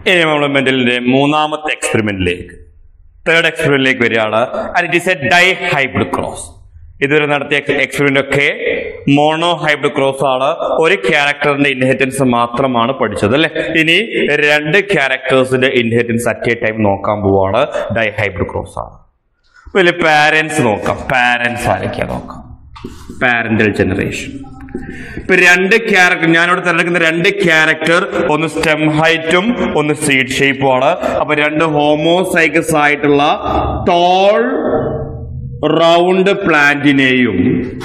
ഇനി നമ്മൾ മെന്റലിന്റെ മൂന്നാമത്തെ എക്സ്പെരിമെന്റിലേക്ക് തേർഡ് എക്സ്പെരിമെന്റിലേക്ക് വരികയാണ് and it is a dihybrid cross ഇതുവരെ നടത്തിയ എക്സ്പെരിമെന്റ് ഒക്കെ മോണോ ഹൈബ്രിഡ് ക്രോസ് ആണ് ഒരു ക്യാരക്ടറിന്റെ ഇൻഹെറിറ്റൻസ് മാത്രമാണ് പഠിച്ചത് അല്ലെ ഇനി രണ്ട് ക്യാരക്ടേഴ്സിന്റെ ഇൻഹെറിറ്റൻസ് അറ്റ് എ ടൈം നോക്കാൻ പോവാണ് ഡൈ ഹൈബ്രിഡ് ക്രോസ് ആണ് അപ്പൊ ഇതിൽ പാരന്റ്സ് നോക്കാം പാരന്റ്സ് ആരൊക്കെയാ നോക്കാം പാരന്റൽ ജനറേഷൻ ഇപ്പൊ രണ്ട് ക്യാരക്ടർ ഞാനിവിടെ തിരഞ്ഞെടുക്കുന്ന രണ്ട് ക്യാരക്ടർ ഒന്ന് സ്റ്റെം ഹൈറ്റും ഒന്ന് സീഡ് ഷേപ്പും ആണ് അപ്പൊ രണ്ട് ഹോമോസൈക്കസ് ആയിട്ടുള്ള ടോൾ റൗണ്ട് പ്ലാന്റിനെയും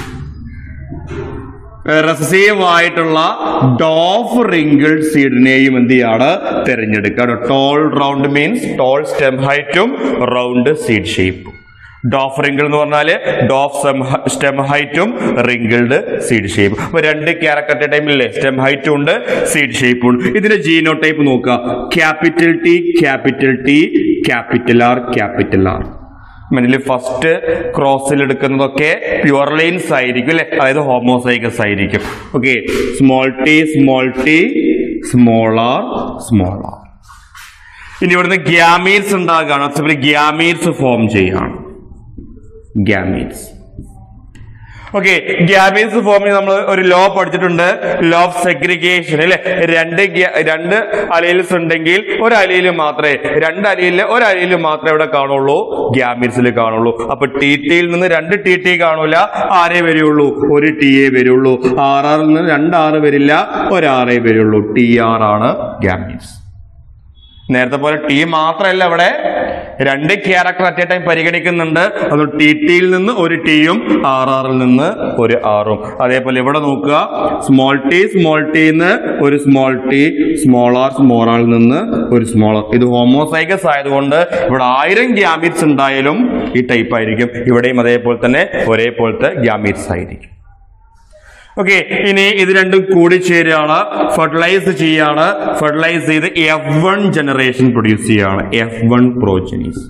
റെസസീവ് ആയിട്ടുള്ള ഡോഫ് റിങ്കിൾ സീഡിനെയും എന്ത് ചെയ്യാണ് തിരഞ്ഞെടുക്കുക tall round means tall stem ഹൈറ്റും റൗണ്ട് സീഡ് ഷേപ്പും ഡോഫ് റിങ്കിൾ എന്ന് പറഞ്ഞാല് ഡോഫ് സ്റ്റെം ഹൈറ്റും റിങ്കിൾഡ് സീഡ് ഷേപ്പ് അപ്പൊ രണ്ട് ക്യാരക്ടർ ടൈമില്ലേ സ്റ്റെം ഹൈറ്റും ഉണ്ട് സീഡ് ഷേപ്പും ഉണ്ട് ഇതിന്റെ ജീനോ ടൈപ്പ് നോക്കുക capital T capital T capital R capital R മനസ്സിൽ ഫസ്റ്റ് ക്രോസിൽ എടുക്കുന്നതൊക്കെ പ്യുവർ ലൈൻസ് ആയിരിക്കും അല്ലെ അതായത് ഹോമോസൈക്കസ് ആയിരിക്കും okay small T small T small R small R ഇനി ഇവിടുന്ന് ഗ്യാമീറ്റ്സ് ഉണ്ടാകുകയാണ് ഗ്യാമീറ്റ്സ് ഫോം ചെയ്യാണ് ഗ്യാമീറ്റ്സ് ഓക്കെ ഗ്യാമീറ്റ്സ് ഫോമിൽ നമ്മൾ ഒരു ലോ പഠിച്ചിട്ടുണ്ട് ലോ ഓഫ് സെഗ്രിഗേഷൻ അല്ലെ രണ്ട് ഗ്യ- രണ്ട് അലയിൽസ് ഉണ്ടെങ്കിൽ ഒരു അലയിൽ മാത്രമേ രണ്ട് അലയിൽ ഒരു അലയിൽ മാത്രമേ ഇവിടെ കാണുള്ളൂ ഗ്യാമീറ്റ്സിൽ കാണുള്ളൂ അപ്പൊ ടി ടിയിൽ നിന്ന് രണ്ട് ടി ടി കാണൂല ആരേ വരികയുള്ളൂ ഒരു ടി എ വരുള്ളൂ ആർ ആറിൽ നിന്ന് രണ്ട് ആറ് വരില്ല ഒരാറേ വരുള്ളൂ ടി ആർ ആണ് ഗ്യാമീറ്റ്സ് നേരത്തെ പോലെ ടി മാത്രമല്ല ഇവിടെ രണ്ട് ക്യാരക്ടർ അറ്റ് എ ടൈം പരിഗണിക്കുന്നുണ്ട് അത് ടി ടിയിൽ നിന്ന് ഒരു ടിയും ആർ ആറിൽ നിന്ന് ഒരു ആറും അതേപോലെ ഇവിടെ നോക്കുക സ്മോൾ ടി സ്മോൾ ടിന്ന് ഒരു small T small R small ആറിൽ നിന്ന് ഒരു സ്മോൾ ആർ ഇത് ഹോമോസൈക്കസ് ആയതുകൊണ്ട് ഇവിടെ ആയിരം ഗ്യാമിറ്റ്സ് ഉണ്ടായാലും ഈ ടൈപ്പ് ആയിരിക്കും ഇവിടെയും അതേപോലെ തന്നെ ഒരേപോലത്തെ ഗ്യാമിറ്റ്സ് ആയിരിക്കും ഓക്കെ ഇനി ഇത് രണ്ടും കൂടി ചേരുകയാണ് ഫെർട്ടിലൈസ് ചെയ്യാണ് ഫെർട്ടിലൈസ് ചെയ്ത് എഫ് വൺ ജനറേഷൻ പ്രൊഡ്യൂസ് ചെയ്യാണ് എഫ് വൺ പ്രോജനീസ്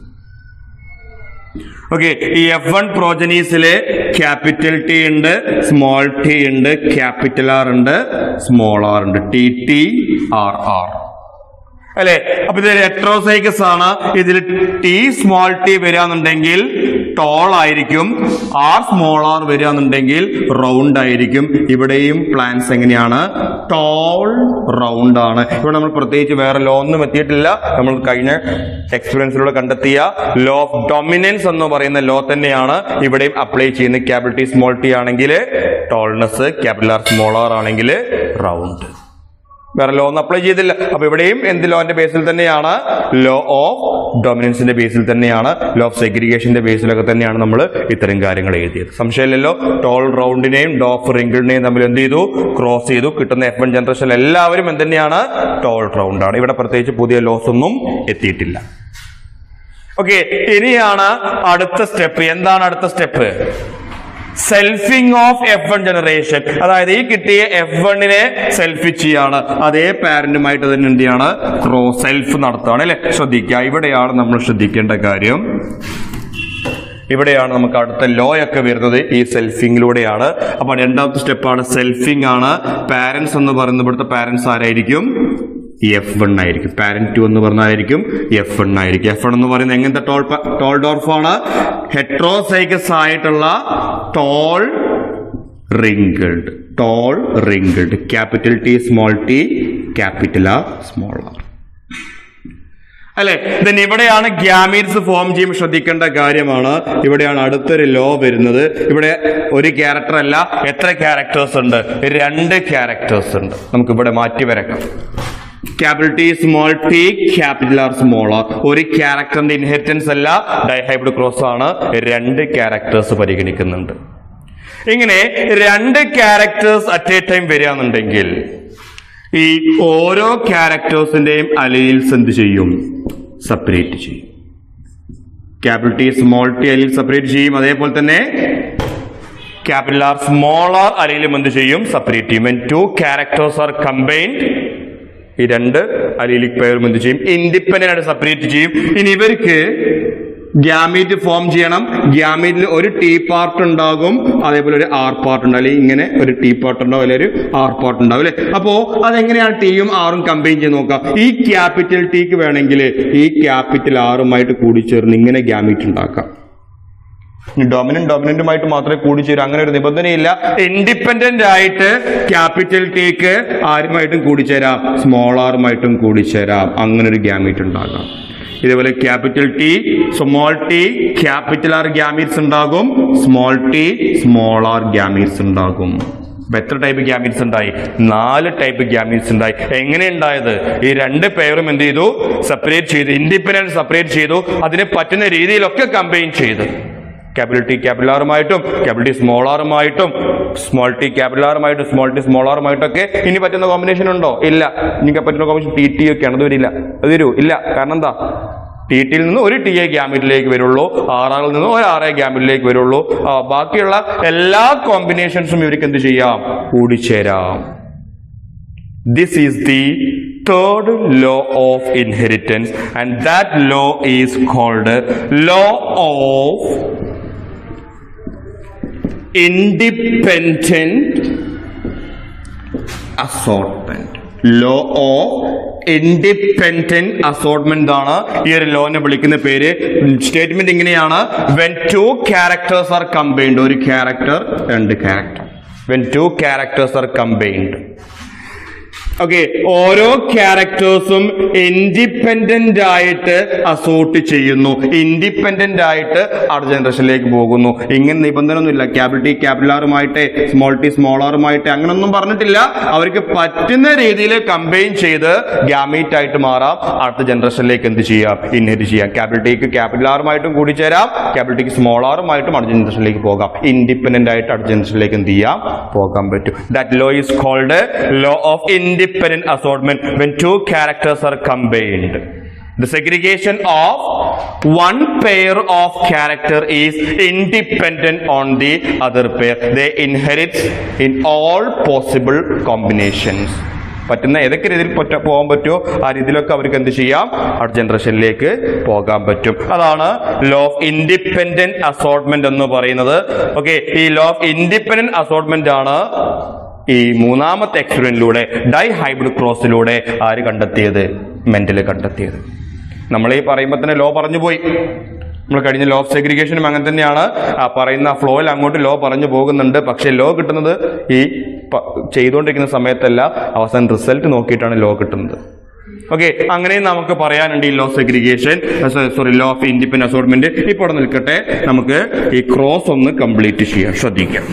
ഓക്കെ ഈ എഫ് വൺ പ്രോജനീസില് ക്യാപിറ്റൽ ടി ഉണ്ട് സ്മോൾ ടി ഉണ്ട് ക്യാപിറ്റൽ ആർ ഉണ്ട് സ്മോൾ ആർ ഉണ്ട് ടി ടി ആർ ആർ അല്ലെ അപ്പൊ ഇത് എട്രോസൈക്കസ് ആണ് ഇതിൽ ടി സ്മോൾ ടി വരികയാണെന്നുണ്ടെങ്കിൽ ടോൾ ആയിരിക്കും ആർ സ്മോൾ ആർ വരികയാണെന്നുണ്ടെങ്കിൽ റൗണ്ട് ആയിരിക്കും ഇവിടെയും പ്ലാൻസ് എങ്ങനെയാണ് ടോൾ റൗണ്ട് ആണ് ഇവിടെ നമ്മൾ പ്രത്യേകിച്ച് വേറെ ലോ ഒന്നും എത്തിയിട്ടില്ല നമ്മൾ കഴിഞ്ഞ എക്സ്പീരിയൻസിലൂടെ കണ്ടെത്തിയ ലോ ഓഫ് ഡൊമിനൻസ് എന്ന് പറയുന്ന ലോ തന്നെയാണ് ഇവിടെയും അപ്ലൈ ചെയ്യുന്ന ക്യാപിറ്റൽ ടി സ്മോൾ ടി ആണെങ്കിൽ tallness capital R small R ആണെങ്കിൽ റൗണ്ട് വേറെ ലോ ഒന്നും അപ്ലൈ ചെയ്തില്ല അപ്പൊ ഇവിടെയും എന്ത് ലോന്റെ ബേസിൽ തന്നെയാണ് ലോ ഓഫ് ഡൊമിനൻസിന്റെ ബേസിൽ തന്നെയാണ് ലോ ഓഫ് സെഗ്രിഗേഷന്റെ ബേസിലൊക്കെ തന്നെയാണ് നമ്മൾ ഇത്തരം കാര്യങ്ങൾ എഴുതിയത് സംശയമില്ലല്ലോ ടോൾ റൗണ്ടിനെയും ഡോഫ് റിങ്കിളിനെയും തമ്മിൽ എന്ത് ചെയ്തു ക്രോസ് ചെയ്തു കിട്ടുന്ന എഫ് വൺ ജനറേഷൻ എല്ലാവരും എന്ത് തന്നെയാണ് ടോൾ റൗണ്ട് ആണ് ഇവിടെ പ്രത്യേകിച്ച് പുതിയ ലോസ് ഒന്നും എത്തിയിട്ടില്ല ഓക്കെ ഇനിയാണ് അടുത്ത സ്റ്റെപ്പ് എന്താണ് അടുത്ത step selfing of F one generation അതായത് ഈ കിട്ടിയ എഫ് വണ്ണിനെ സെൽഫി ചെയ്യാണ് അതേ പാരന്റുമായിട്ട് തന്നെ എന്ത് ചെയ്യാണ് ക്രോസ് സെൽഫ് നടത്തുകയാണ് അല്ലെ ശ്രദ്ധിക്കുക ഇവിടെയാണ് നമ്മൾ ശ്രദ്ധിക്കേണ്ട കാര്യം ഇവിടെയാണ് നമുക്ക് അടുത്ത ലോ ഒക്കെ വരുന്നത് ഈ സെൽഫിങ്ങിലൂടെയാണ് അപ്പൊ രണ്ടാമത്തെ സ്റ്റെപ്പാണ് സെൽഫിംഗ് ആണ് പാരന്റ്സ് എന്ന് പറയുന്ന ഇവിടുത്തെ പാരന്റ്സ് ആരായിരിക്കും എഫ് വൺ ആയിരിക്കും പാരന്റ് ടു എന്ന് പറഞ്ഞായിരിക്കും എഫ് വൺ ആയിരിക്കും എഫ് വൺ എന്ന് പറയുന്നത് എങ്ങനത്തെ ടോൾ പ- ടോൾ ഡോർഫാണ് ഹെട്രോസൈക്കസ് ആയിട്ടുള്ള tall wrinkled tall wrinkled capital T small T capital R small R അല്ലെ ദെൻ ഇവിടെയാണ് ഗ്യാമീറ്റ്സ് ഫോം ചെയ്യുമ്പോൾ ശ്രദ്ധിക്കേണ്ട കാര്യമാണ് ഇവിടെയാണ് അടുത്തൊരു ലോ വരുന്നത് ഇവിടെ ഒരു ക്യാരക്ടർ അല്ല എത്ര ക്യാരക്ടേഴ്സ് ഉണ്ട് രണ്ട് ക്യാരക്ടേഴ്സ് ഉണ്ട് നമുക്ക് ഇവിടെ മാറ്റി വരക്കാം capital T small T capital R small R ഒരു ക്യാരക്ടറിന്റെ ഇൻഹെറിറ്റൻസ് അല്ല ഡൈഹൈബ്രിഡ് ക്രോസ് ആണ് രണ്ട് ക്യാരക്ടേഴ്സ് പരിഗണിക്കുന്നുണ്ട് ഇങ്ങനെ രണ്ട് ക്യാരക്ടേഴ്സ് അറ്റ് എ ടൈം വരികയാണെന്നുണ്ടെങ്കിൽ ഈ ഓരോ ക്യാരക്ടേഴ്സിന്റെയും അലയിൽസ് എന്ത് ചെയ്യും സെപ്പറേറ്റ് ചെയ്യും ക്യാപിറ്റൽ ടി സ്മോൾ ടി അലയിൽ സെപ്പറേറ്റ് ചെയ്യും അതേപോലെ തന്നെ ക്യാപിറ്റൽ ആർ സ്മോൾ ആർ അലയിലും എന്ത് ചെയ്യും സെപ്പറേറ്റ് ചെയ്യും when two characters are combined ഈ രണ്ട് അലീലിക് പെയറും എന്ത് ചെയ്യും ഇൻഡിപെൻഡന്റ് ആയിട്ട് സെപ്പറേറ്റ് ചെയ്യും ഇനി ഇവർക്ക് ഗ്യാമീറ്റ് ഫോം ചെയ്യണം ഗ്യാമീറ്റിൽ ഒരു ടി പാർട്ട് ഉണ്ടാകും അതേപോലെ ഒരു ആർ പാർട്ട് ഉണ്ടാവും അല്ലെങ്കിൽ ഇങ്ങനെ ഒരു ടി പാർട്ട് ഉണ്ടാവും അല്ലെങ്കിൽ ഒരു ആർ പാർട്ട് ഉണ്ടാവും അല്ലെ അപ്പോ അതെങ്ങനെയാണ് ടിയും ആറും കമ്പൈൻ ചെയ്ത് നോക്കാം ഈ ക്യാപിറ്റൽ ടിക്ക് വേണമെങ്കിൽ ഈ ക്യാപിറ്റൽ ആറുമായിട്ട് കൂടിച്ചേർന്ന് ഇങ്ങനെ ഗ്യാമീറ്റ് ഉണ്ടാക്കാം ഡൊമിനന്റ് ഡൊമിനന്റുമായിട്ട് മാത്രമേ കൂടിച്ചേരും അങ്ങനെ ഒരു നിബന്ധനയില്ല ഇൻഡിപെൻഡന്റ് ആയിട്ട് ക്യാപിറ്റൽ ടിക്ക് ആരുമായിട്ടും കൂടിച്ചേരാം സ്മോൾ ആറുമായിട്ടും കൂടിച്ചേരാം അങ്ങനെ ഒരു ഗ്യാമീറ്റ് ഉണ്ടാകാം ഇതേപോലെ capital T small T capital R gametes ഉണ്ടാകും small T small R gametes ഉണ്ടാകും അപ്പൊ എത്ര ടൈപ്പ് ഗ്യാമീറ്റ്സ് ഉണ്ടായി നാല് ടൈപ്പ് ഗ്യാമീറ്റ്സ് ഉണ്ടായി എങ്ങനെ ഉണ്ടായത് ഈ രണ്ട് പേരും എന്ത് ചെയ്തു സെപ്പറേറ്റ് ചെയ്തു ഇൻഡിപെൻഡന്റ് സെപ്പറേറ്റ് ചെയ്തു അതിന് പറ്റുന്ന രീതിയിലൊക്കെ കമ്പൈൻ ചെയ്തു ക്യാപിറ്റൽ ടി ക്യാപിറ്റൽ ആറുമായിട്ടും ക്യാപിറ്റൽ ടി സ്മോൾ ആറുമായിട്ടും സ്മോൾ ടി ക്യാപിറ്റൽ ആറുമായിട്ടും സ്മോൾ ടി സ്മോൾ ആറുമായിട്ടൊക്കെ ഇനി പറ്റുന്ന കോമ്പിനേഷൻ ഉണ്ടോ ഇല്ല ഇനി പറ്റുന്ന കോമ്പിനേഷൻ ടി ടി ഒക്കെ ആണ് അത് വരില്ല അത് വരൂ ഇല്ല കാരണം എന്താ ടി ടിയിൽ നിന്ന് ഒരു ടി എ ഗ്യാമിറ്റിലേക്ക് വരുള്ളൂ ആറാറിൽ നിന്ന് ഒരു ആറ് ഗ്യാമിറ്റിലേക്ക് വരുള്ളൂ ആ, ബാക്കിയുള്ള എല്ലാ കോമ്പിനേഷൻസും ഇവർക്ക് എന്ത് ചെയ്യാം കൂടിച്ചേരാം This is the third law of inheritance, and that law is called law of independent assortment. Law of independent assortment ആണ് ഈ ഒരു ലോനെ വിളിക്കുന്ന പേര് സ്റ്റേറ്റ്മെന്റ് ഇങ്ങനെയാണ് when two characters are combined ഒരു ക്യാരക്ടർ രണ്ട് character when two characters are combined okay ഓരോ ക്യാരക്ടേഴ്സും ഇൻഡിപെൻഡന്റ് ആയിട്ട് അസോർട്ട് ചെയ്യുന്നു ഇൻഡിപെൻഡന്റ് ആയിട്ട് അടുത്ത ജനറേഷനിലേക്ക് പോകുന്നു ഇങ്ങനെ നിബന്ധന ഒന്നുമില്ല ക്യാപിറ്റൽ ടി ക്യാപിറ്റൽ ആറുമായിട്ട് സ്മോൾ ടി സ്മോൾ ആറുമായിട്ട് അങ്ങനൊന്നും പറഞ്ഞിട്ടില്ല അവർക്ക് പറ്റുന്ന രീതിയിൽ കമ്പൈൻ ചെയ്ത് ഗ്യാമീറ്റ് ആയിട്ട് മാറാം അടുത്ത ജനറേഷനിലേക്ക് എന്ത് ചെയ്യാം ഇൻഹെറ്റ് ചെയ്യാം ക്യാപിറ്റൽ ടിക്ക് ക്യാപിറ്റൽ ആറുമായിട്ടും കൂടി ചേരാം ക്യാപിറ്റൽ ടിക്ക് സ്മോൾ ആറുമായിട്ടും അടുത്ത ജനറേഷനിലേക്ക് പോകാം ഇൻഡിപെൻഡന്റ് ആയിട്ട് അടുത്ത ജനറേഷനിലേക്ക് എന്ത് ചെയ്യാം പോകാൻ പറ്റും that law is called law of independent assortment when two characters are combined. The segregation of one pair of character is independent on the other pair. They inherit in all possible combinations. പറ്റുന്ന ഏതൊക്കെ രീതിയിൽ പറ്റ പോകാൻ പറ്റുമോ ആ രീതിയിലൊക്കെ അവർക്ക് എന്ത് ചെയ്യാം അടുത്ത ജനറേഷനിലേക്ക് പോകാൻ പറ്റും അതാണ് ലോ ഓഫ് ഇൻഡിപെൻഡന്റ് അസോർട്ട്മെന്റ് എന്ന് പറയുന്നത് ഓക്കെ ഈ ലോ ഓഫ് ഇൻഡിപെൻഡന്റ് അസോർട്ട്മെന്റ് ആണ് ഈ മൂന്നാമത്തെ എക്സ്പെരിമെന്റിലൂടെ ഡൈ ഹൈബ്രിഡ് ക്രോസിലൂടെ ആര് കണ്ടെത്തിയത് മെന്റല് കണ്ടെത്തിയത് നമ്മൾ ഈ പറയുമ്പോൾ തന്നെ ലോ പറഞ്ഞു പോയി നമ്മൾ കഴിഞ്ഞ ലോ ഓഫ് സെഗ്രിഗേഷനും അങ്ങനെ തന്നെയാണ് ആ പറയുന്ന ഫ്ലോയിൽ അങ്ങോട്ട് ലോ പറഞ്ഞു പോകുന്നുണ്ട് പക്ഷെ ലോ കിട്ടുന്നത് ഈ പ- ചെയ്തുകൊണ്ടിരിക്കുന്ന സമയത്തല്ല അവസാനം റിസൾട്ട് നോക്കിയിട്ടാണ് ലോ കിട്ടുന്നത് ഓക്കെ അങ്ങനെയും നമുക്ക് പറയാനുണ്ട് ഈ law segregation sorry law of independent assortment ഇപ്പോൾ അവിടെ നിൽക്കട്ടെ നമുക്ക് ഈ ക്രോസ് ഒന്ന് കംപ്ലീറ്റ് ചെയ്യാം ശ്രദ്ധിക്കാം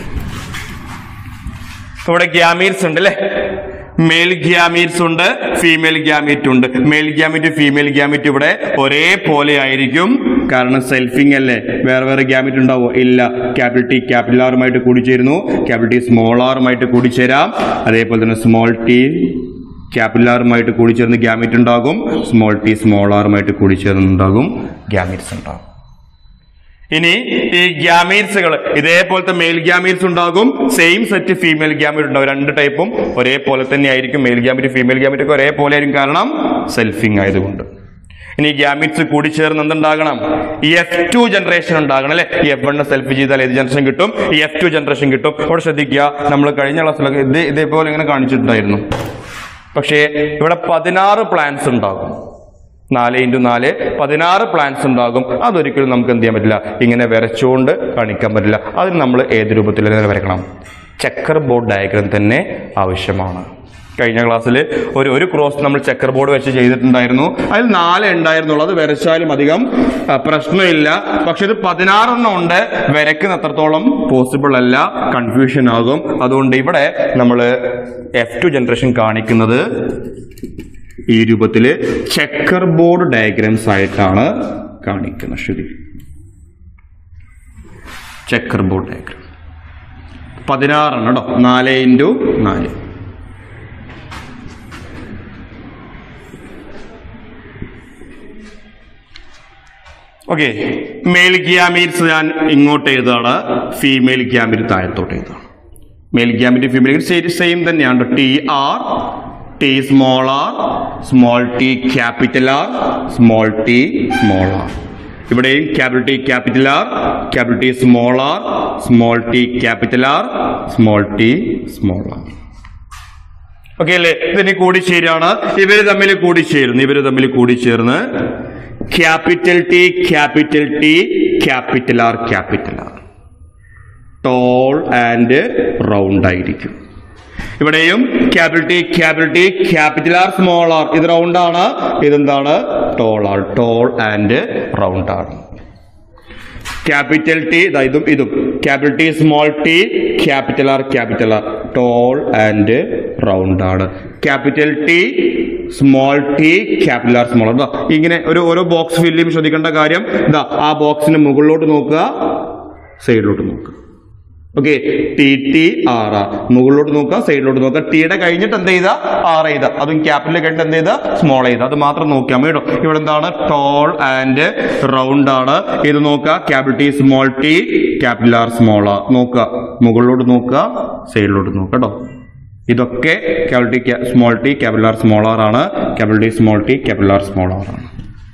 ഇവിടെ ഗ്യാമീറ്റ്സ് ഉണ്ട് അല്ലെ മെയിൽ ഗ്യാമീറ്റ്സ് ഉണ്ട് ഫീമെയിൽ ഗ്യാമീറ്റ് ഉണ്ട് മെയിൽ ഗ്യാമീറ്റ് ഫീമെയിൽ ഗ്യാമീറ്റ് ഇവിടെ ഒരേപോലെ ആയിരിക്കും കാരണം സെൽഫിംഗ് അല്ലേ വേറെ വേറെ ഗ്യാമീറ്റ് ഉണ്ടാവോ ഇല്ല ക്യാപിറ്റൽ ടി ക്യാപിറ്റൽ ആറുമായിട്ട് കൂടിച്ചേരുന്നു ക്യാപിറ്റൽ ടി സ്മോൾ ആറുമായിട്ട് കൂടിച്ചേരാം അതേപോലെ തന്നെ സ്മോൾ ടി ക്യാപിറ്റൽ ആറുമായിട്ട് കൂടിച്ചേർന്ന് ഗ്യാമീറ്റ് ഉണ്ടാകും സ്മോൾ ടി സ്മോൾ ആറുമായിട്ട് കൂടിച്ചേർന്നുണ്ടാകും ഗ്യാമീറ്റ്സ് ഉണ്ടാകും ഇനി ഈ ഗ്യാമീറ്റ്സുകൾ ഇതേപോലത്തെ മെയിൽ ഗ്യാമീറ്റ്സ് ഉണ്ടാകും സെയിം സെറ്റ് ഫീമെയിൽ ഗ്യാമീറ്റ് ഉണ്ടാകും രണ്ട് ടൈപ്പും ഒരേപോലെ തന്നെ ആയിരിക്കും മെയിൽ ഗ്യാമീറ്റ് ഫീമെയിൽ ഗ്യാമീറ്റ് ഒക്കെ ഒരേപോലെ ആയിരിക്കും കാരണം സെൽഫിങ് ആയതുകൊണ്ട് ഇനി ഗ്യാമീറ്റ്സ് കൂടി ചേർന്ന് എന്തുണ്ടാകണം എഫ് ടു ജനറേഷൻ ഉണ്ടാകണം അല്ലെ എഫ് വണ്ണ് സെൽഫ് ചെയ്താൽ ഏത് ജനറേഷൻ കിട്ടും എഫ് ടു ജനറേഷൻ കിട്ടും അവിടെ ശ്രദ്ധിക്കുക നമ്മൾ കഴിഞ്ഞ ക്ലാസ്സിലൊക്കെ ഇത് ഇതേപോലെ ഇങ്ങനെ കാണിച്ചിട്ടുണ്ടായിരുന്നു പക്ഷേ ഇവിടെ പതിനാറ് പ്ലാൻസ് ഉണ്ടാകും നാല് ഇൻറ്റു നാല് പതിനാറ് പ്ലാൻസ് ഉണ്ടാകും അതൊരിക്കലും നമുക്ക് എന്ത് ചെയ്യാൻ പറ്റില്ല ഇങ്ങനെ വരച്ചുകൊണ്ട് കാണിക്കാൻ പറ്റില്ല അതിന് നമ്മൾ ഏത് രൂപത്തിൽ തന്നെ വരക്കണം ചെക്കർ ബോർഡ് ഡയഗ്രം തന്നെ ആവശ്യമാണ് കഴിഞ്ഞ ക്ലാസ്സിൽ ഒരു ഒരു ക്രോസ് നമ്മൾ ചെക്കർ ബോർഡ് വെച്ച് ചെയ്തിട്ടുണ്ടായിരുന്നു അതിൽ നാല് ഉണ്ടായിരുന്നുള്ളൂ അത് വരച്ചാലും അധികം ആ, പ്രശ്നമില്ല പക്ഷെ ഇത് പതിനാറെണ്ണം ഉണ്ട് വരയ്ക്കുന്ന അത്രത്തോളം പോസിബിൾ അല്ല കൺഫ്യൂഷൻ ആകും അതുകൊണ്ട് ഇവിടെ നമ്മൾ എഫ് ടു ജനറേഷൻ കാണിക്കുന്നത് ഈ രൂപത്തില് ചെക്കർ ബോർഡ് ഡയഗ്രാംസ് ആയിട്ടാണ് കാണിക്കുന്നത് ശരി ചെക്കർ ബോർഡ് ഡയഗ്രാം പതിനാറെണ്ണം കേട്ടോ നാല് ഇൻറ്റു നാല് ഓക്കെ മെയിൽ ഗ്യാമീറ്റ്സ് ഞാൻ ഇങ്ങോട്ട് എഴുതാണ് ഫീമെയിൽ ഗ്യാമീറ്റ് താഴത്തോട്ട് എഴുതാണ് മെയിൽ ഗ്യാമീറ്റ് ഫീമെയിൽ സെയിം തന്നെയാണ് T R T small R small T capital R small T small R ഇവിടെയും capital T capital R capital T small R small T capital R small T small R okay അല്ലേ ഇതിന് കൂടിച്ചേരാണ് ഇവര് തമ്മിൽ കൂടിച്ചേരുന്നു ഇവര് തമ്മിൽ കൂടിച്ചേർന്ന് capital T capital T capital R capital R tall and round ആയിരിക്കും ഇവിടെയും capital T capital T capital R small R ഇത് റൗണ്ട് ആണ് ഇതെന്താണ് tall R tall and round ആണ് ക്യാപിറ്റൽ ടി ഇതും ഇതും capital T small T capital R capital R tall and round ആണ് capital T small T capital R small ഇതാ ഇങ്ങനെ ഒരു ഓരോ ബോക്സ് ഫില്ല് ചെയ്യുമ്പോൾ ശ്രദ്ധിക്കേണ്ട കാര്യം ഇതാ ആ ബോക്സിന് മുകളിലോട്ട് നോക്കുക സൈഡിലോട്ട് നോക്കുക okay T T R R മുകളിലോട്ട് നോക്കുക സൈഡിലോട്ട് നോക്കുക ടിയുടെ കഴിഞ്ഞിട്ട് എന്ത് ചെയ്ത ആർ ചെയ്ത അതും ക്യാപിറ്റൽ കഴിഞ്ഞിട്ട് എന്ത് ചെയ്ത സ്മോൾ ചെയ്ത അത് മാത്രം നോക്കിയാൽ മതി കേട്ടോ ഇവിടെ എന്താണ് ടോൾ ആൻഡ് റൗണ്ട് ആണ് ഇത് നോക്കുക capital T small T capital R small R നോക്കുക മുകളിലോട്ട് നോക്കുക സൈഡിലോട്ട് നോക്കുക കേട്ടോ ഇതൊക്കെ capital T small T capital R small R ആണ് capital T small T capital R small R ആണ്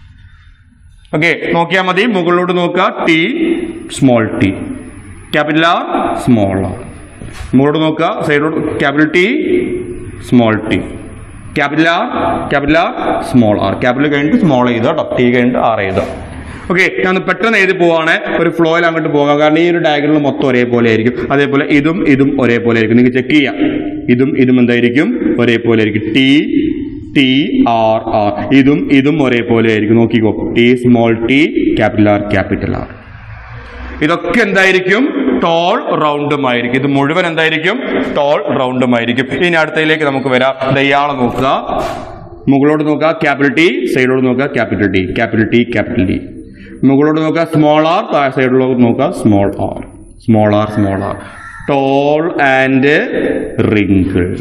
ഓക്കെ നോക്കിയാൽ മതി മുകളിലോട്ട് നോക്കുക T small T capital R small R മുകളിലോട്ട് നോക്കുക സൈഡിലോട്ട് capital T small T capital R capital R small R capital കഴിഞ്ഞിട്ട് സ്മോൾ ചെയ്ത് കേട്ടോ ടി കഴിഞ്ഞിട്ട് ആർ ചെയ്ത് ഓക്കെ ഞാൻ പെട്ടെന്ന് എഴുതി പോവാണ് ഒരു ഫ്ലോയിൽ അങ്ങോട്ട് പോകാം കാരണം ഈ ഒരു ഡയഗ്രാമിൽ മൊത്തം ഒരേപോലെ ആയിരിക്കും അതേപോലെ ഇതും ഇതും ഒരേപോലെ ആയിരിക്കും നിങ്ങൾക്ക് ചെക്ക് ചെയ്യാം ഇതും ഇതും എന്തായിരിക്കും ഒരേപോലെ ആയിരിക്കും ടി ടി ആർ ആർ ഇതും ഇതും ഒരേപോലെ ആയിരിക്കും നോക്കിക്കോ T small T capital R capital R ഇതൊക്കെ എന്തായിരിക്കും ടോൾ റൗണ്ടുമായിരിക്കും ഇത് മുഴുവൻ എന്തായിരിക്കും ടോൾ റൗണ്ടുമായിരിക്കും ഇനി അടുത്തതിലേക്ക് നമുക്ക് വരാം ദാ ഇയാളെ നോക്കുക മുകളിലോട്ട് നോക്കുക ക്യാപിറ്റൽ ടി സൈഡിലോട്ട് നോക്കുക capital T capital T capital T മുകളിലോട്ട് നോക്കുക സ്മോൾ ആർ താഴെ സൈഡിലോട്ട് നോക്കുക small R small R small R tall and wrinkled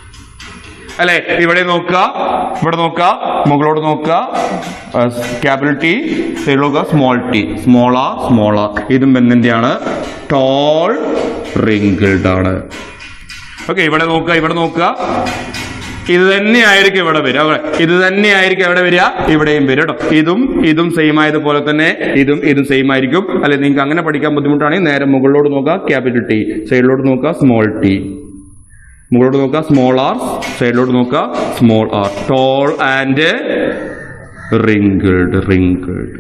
അല്ലെ ഇവിടെ നോക്കുക ഇവിടെ നോക്കുക മുകളിലോട്ട് നോക്കുക ക്യാപിറ്റൽ ടി സൈഡിൽ നോക്കുക small T small R small R ഇതും എന്തിന്റെയാണ് ടോൾ റിങ്കിൾഡ് ആണ് ഓക്കെ ഇവിടെ നോക്കുക ഇവിടെ നോക്കുക ഇത് തന്നെയായിരിക്കും ഇവിടെ വരിക അവിടെ ഇത് തന്നെയായിരിക്കും എവിടെ വരിക ഇവിടെയും വരും കേട്ടോ ഇതും ഇതും സെയിം ആയതുപോലെ തന്നെ ഇതും ഇതും സെയിം ആയിരിക്കും അല്ലെ നിങ്ങൾക്ക് അങ്ങനെ പഠിക്കാൻ ബുദ്ധിമുട്ടാണെങ്കിൽ നേരെ മുകളിലോട്ട് നോക്കുക ക്യാപിറ്റൽ ടി സൈഡിലോട്ട് നോക്കുക സ്മോൾ ടി മുകളിലോട്ട് നോക്കുക സ്മോൾ ആർ സൈഡിലോട്ട് നോക്കുക small R tall and wrinkled wrinkled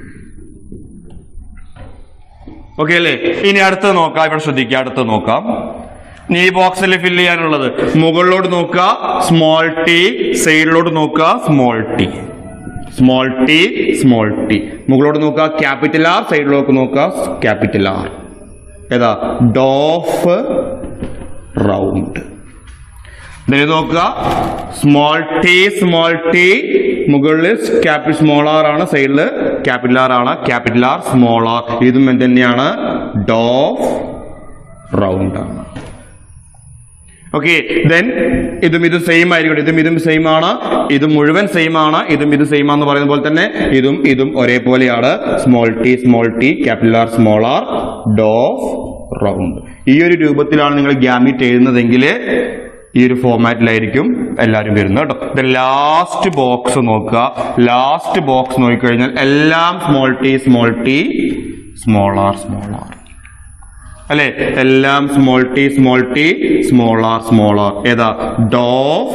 okay അല്ലേ ഇനി അടുത്ത് നോക്കാം ഇവിടെ ശ്രദ്ധിക്കുക അടുത്ത് നോക്കാം ഇനി ഈ ബോക്സിൽ ഫില്ല് ചെയ്യാനുള്ളത് മുകളിലോട്ട് നോക്കുക സ്മോൾ ടി സൈഡിലോട്ട് നോക്കുക small T small T small T മുകളിലോട്ട് നോക്കുക ക്യാപിറ്റൽ ആർ സൈഡിലോട്ട് നോക്കുക ക്യാപിറ്റൽ ആർ ഏതാ ഡോഫ് റൗണ്ട് ഇതിന് നോക്കുക സ്മോൾ ടി സ്മോൾ ടി മുകളിൽ ക്യാപിറ്റൽ സ്മോൾ ആർ ആണ് സൈഡിൽ ക്യാപിറ്റൽ ആർ ആണ് ക്യാപിറ്റൽ ആർ സ്മോൾ ആർ ഇതും എന്ത് തന്നെയാണ് ഡോഫ് റൗണ്ട് ആണ് ഓക്കെ ദെൻ ഇതും ഇതും സെയിം ആയിരിക്കും ഇതും ഇതും സെയിം ആണ് ഇത് മുഴുവൻ സെയിം ആണ് ഇതും ഇത് സെയിം ആണെന്ന് പറയുന്ന പോലെ തന്നെ ഇതും ഇതും ഒരേപോലെയാണ് small T small T capital R small R dwarf round ഈ ഒരു രൂപത്തിലാണ് നിങ്ങൾ ഗ്യാമിറ്റ് എഴുതുന്നതെങ്കിൽ ഈ ഒരു ഫോമാറ്റിലായിരിക്കും എല്ലാവരും വരുന്നത് കേട്ടോ ഇത് ലാസ്റ്റ് ബോക്സ് നോക്കുക ലാസ്റ്റ് ബോക്സ് നോക്കിക്കഴിഞ്ഞാൽ എല്ലാം small T small T small R small R അല്ലെ എല്ലാം small T small T small R small R ഏതാ ഡോഫ്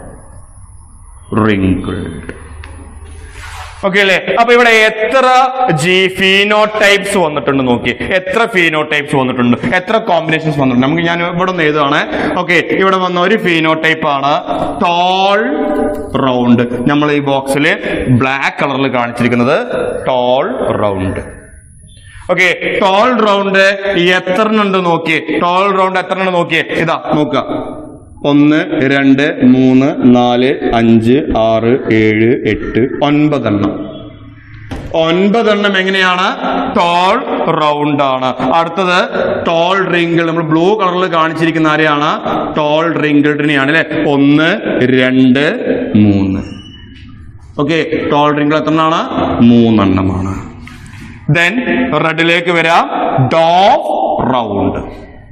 റിങ്കിൾഡ് ഓക്കെ അല്ലേ അപ്പൊ ഇവിടെ എത്ര ജി ഫീനോ ടൈപ്സ് വന്നിട്ടുണ്ട് നോക്കി എത്ര ഫീനോ ടൈപ്സ് വന്നിട്ടുണ്ട് എത്ര കോമ്പിനേഷൻസ് വന്നിട്ടുണ്ട് നമുക്ക് ഞാൻ ഇവിടെ ഒന്ന് എഴുതുവാണ് ഓക്കെ ഇവിടെ വന്ന ഒരു ഫീനോ ടൈപ്പ് ആണ് ടോൾ റൗണ്ട് നമ്മൾ ഈ ബോക്സിൽ ബ്ലാക്ക് കളറിൽ കാണിച്ചിരിക്കുന്നത് tall round okay tall round എത്ര ഉണ്ട് നോക്കിയേ ടോൾ റൗണ്ട് എത്ര ഉണ്ട് നോക്കിയേ ഇതാ നോക്കുക ഒന്ന് രണ്ട് മൂന്ന് നാല് അഞ്ച് ആറ് ഏഴ് എട്ട് ഒൻപതെണ്ണം ഒൻപതെണ്ണം എങ്ങനെയാണ് ടോൾ റൗണ്ട് ആണ് അടുത്തത് ടോൾ റിങ്കിൾ നമ്മൾ ബ്ലൂ കളറിൽ കാണിച്ചിരിക്കുന്ന ആരെയാണ് ടോൾ റിങ്കിൾഡിനെയാണ് അല്ലെ ഒന്ന് രണ്ട് മൂന്ന് ഓക്കെ ടോൾ റിങ്കിൾ എത്ര എണ്ണമാണ് മൂന്നെണ്ണമാണ് ദെൻ റെഡിലേക്ക് വരാം ഡോഫ് റൗണ്ട്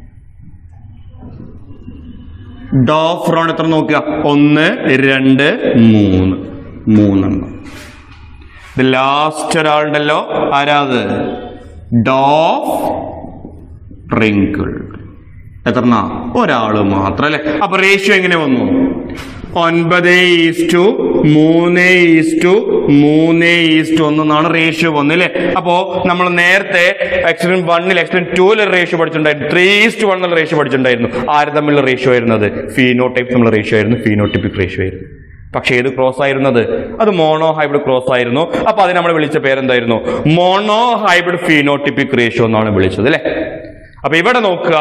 ഡോഫ് റൗണ്ട് എത്ര നോക്കുക ഒന്ന് രണ്ട് മൂന്ന് മൂന്നെണ്ണം ഇത് ലാസ്റ്റ് ഒരാളുണ്ടല്ലോ ആരാത് ഡോഫ് റിങ്കിൾ എത്രണ്ണ ഒരാള് മാത്രം അല്ലെ അപ്പൊ റേഷ്യോ എങ്ങനെ വന്നു ഒൻപത് ഈസ്റ്റു മൂന്ന് ഈസ്റ്റു മൂന്ന് ഈസ്റ്റു ഒന്നാണ് റേഷ്യോ വന്നു അല്ലേ അപ്പോ നമ്മൾ നേരത്തെ എക്സ്പെരിമെന്റ് വണ്ണിൽ എക്സ്പെരിമെന്റ് ടൂവിൽ റേഷ്യോ പഠിച്ചിട്ടുണ്ടായിരുന്നു ത്രീ ഈസ്റ്റ് വൺ എന്നുള്ള റേഷ്യോ പഠിച്ചിട്ടുണ്ടായിരുന്നു ആര് തമ്മിലുള്ള റേഷ്യോ ആയിരുന്നത് ഫീനോ ടൈപ്പ് തമ്മിലുള്ള റേഷ്യോ ആയിരുന്നു ഫീനോട്ടിപ്പിക് റേഷ്യോ ആയിരുന്നു പക്ഷെ ഏത് ക്രോസ് ആയിരുന്നത് അത് മോണോ ഹൈബ്രിഡ് ക്രോസ് ആയിരുന്നു അപ്പൊ അതിന് നമ്മൾ വിളിച്ച പേരെന്തായിരുന്നു മോണോ ഹൈബ്രിഡ് ഫീനോട്ടിപ്പിക് റേഷ്യോ എന്നാണ് വിളിച്ചത് അല്ലെ അപ്പൊ ഇവിടെ നോക്കുക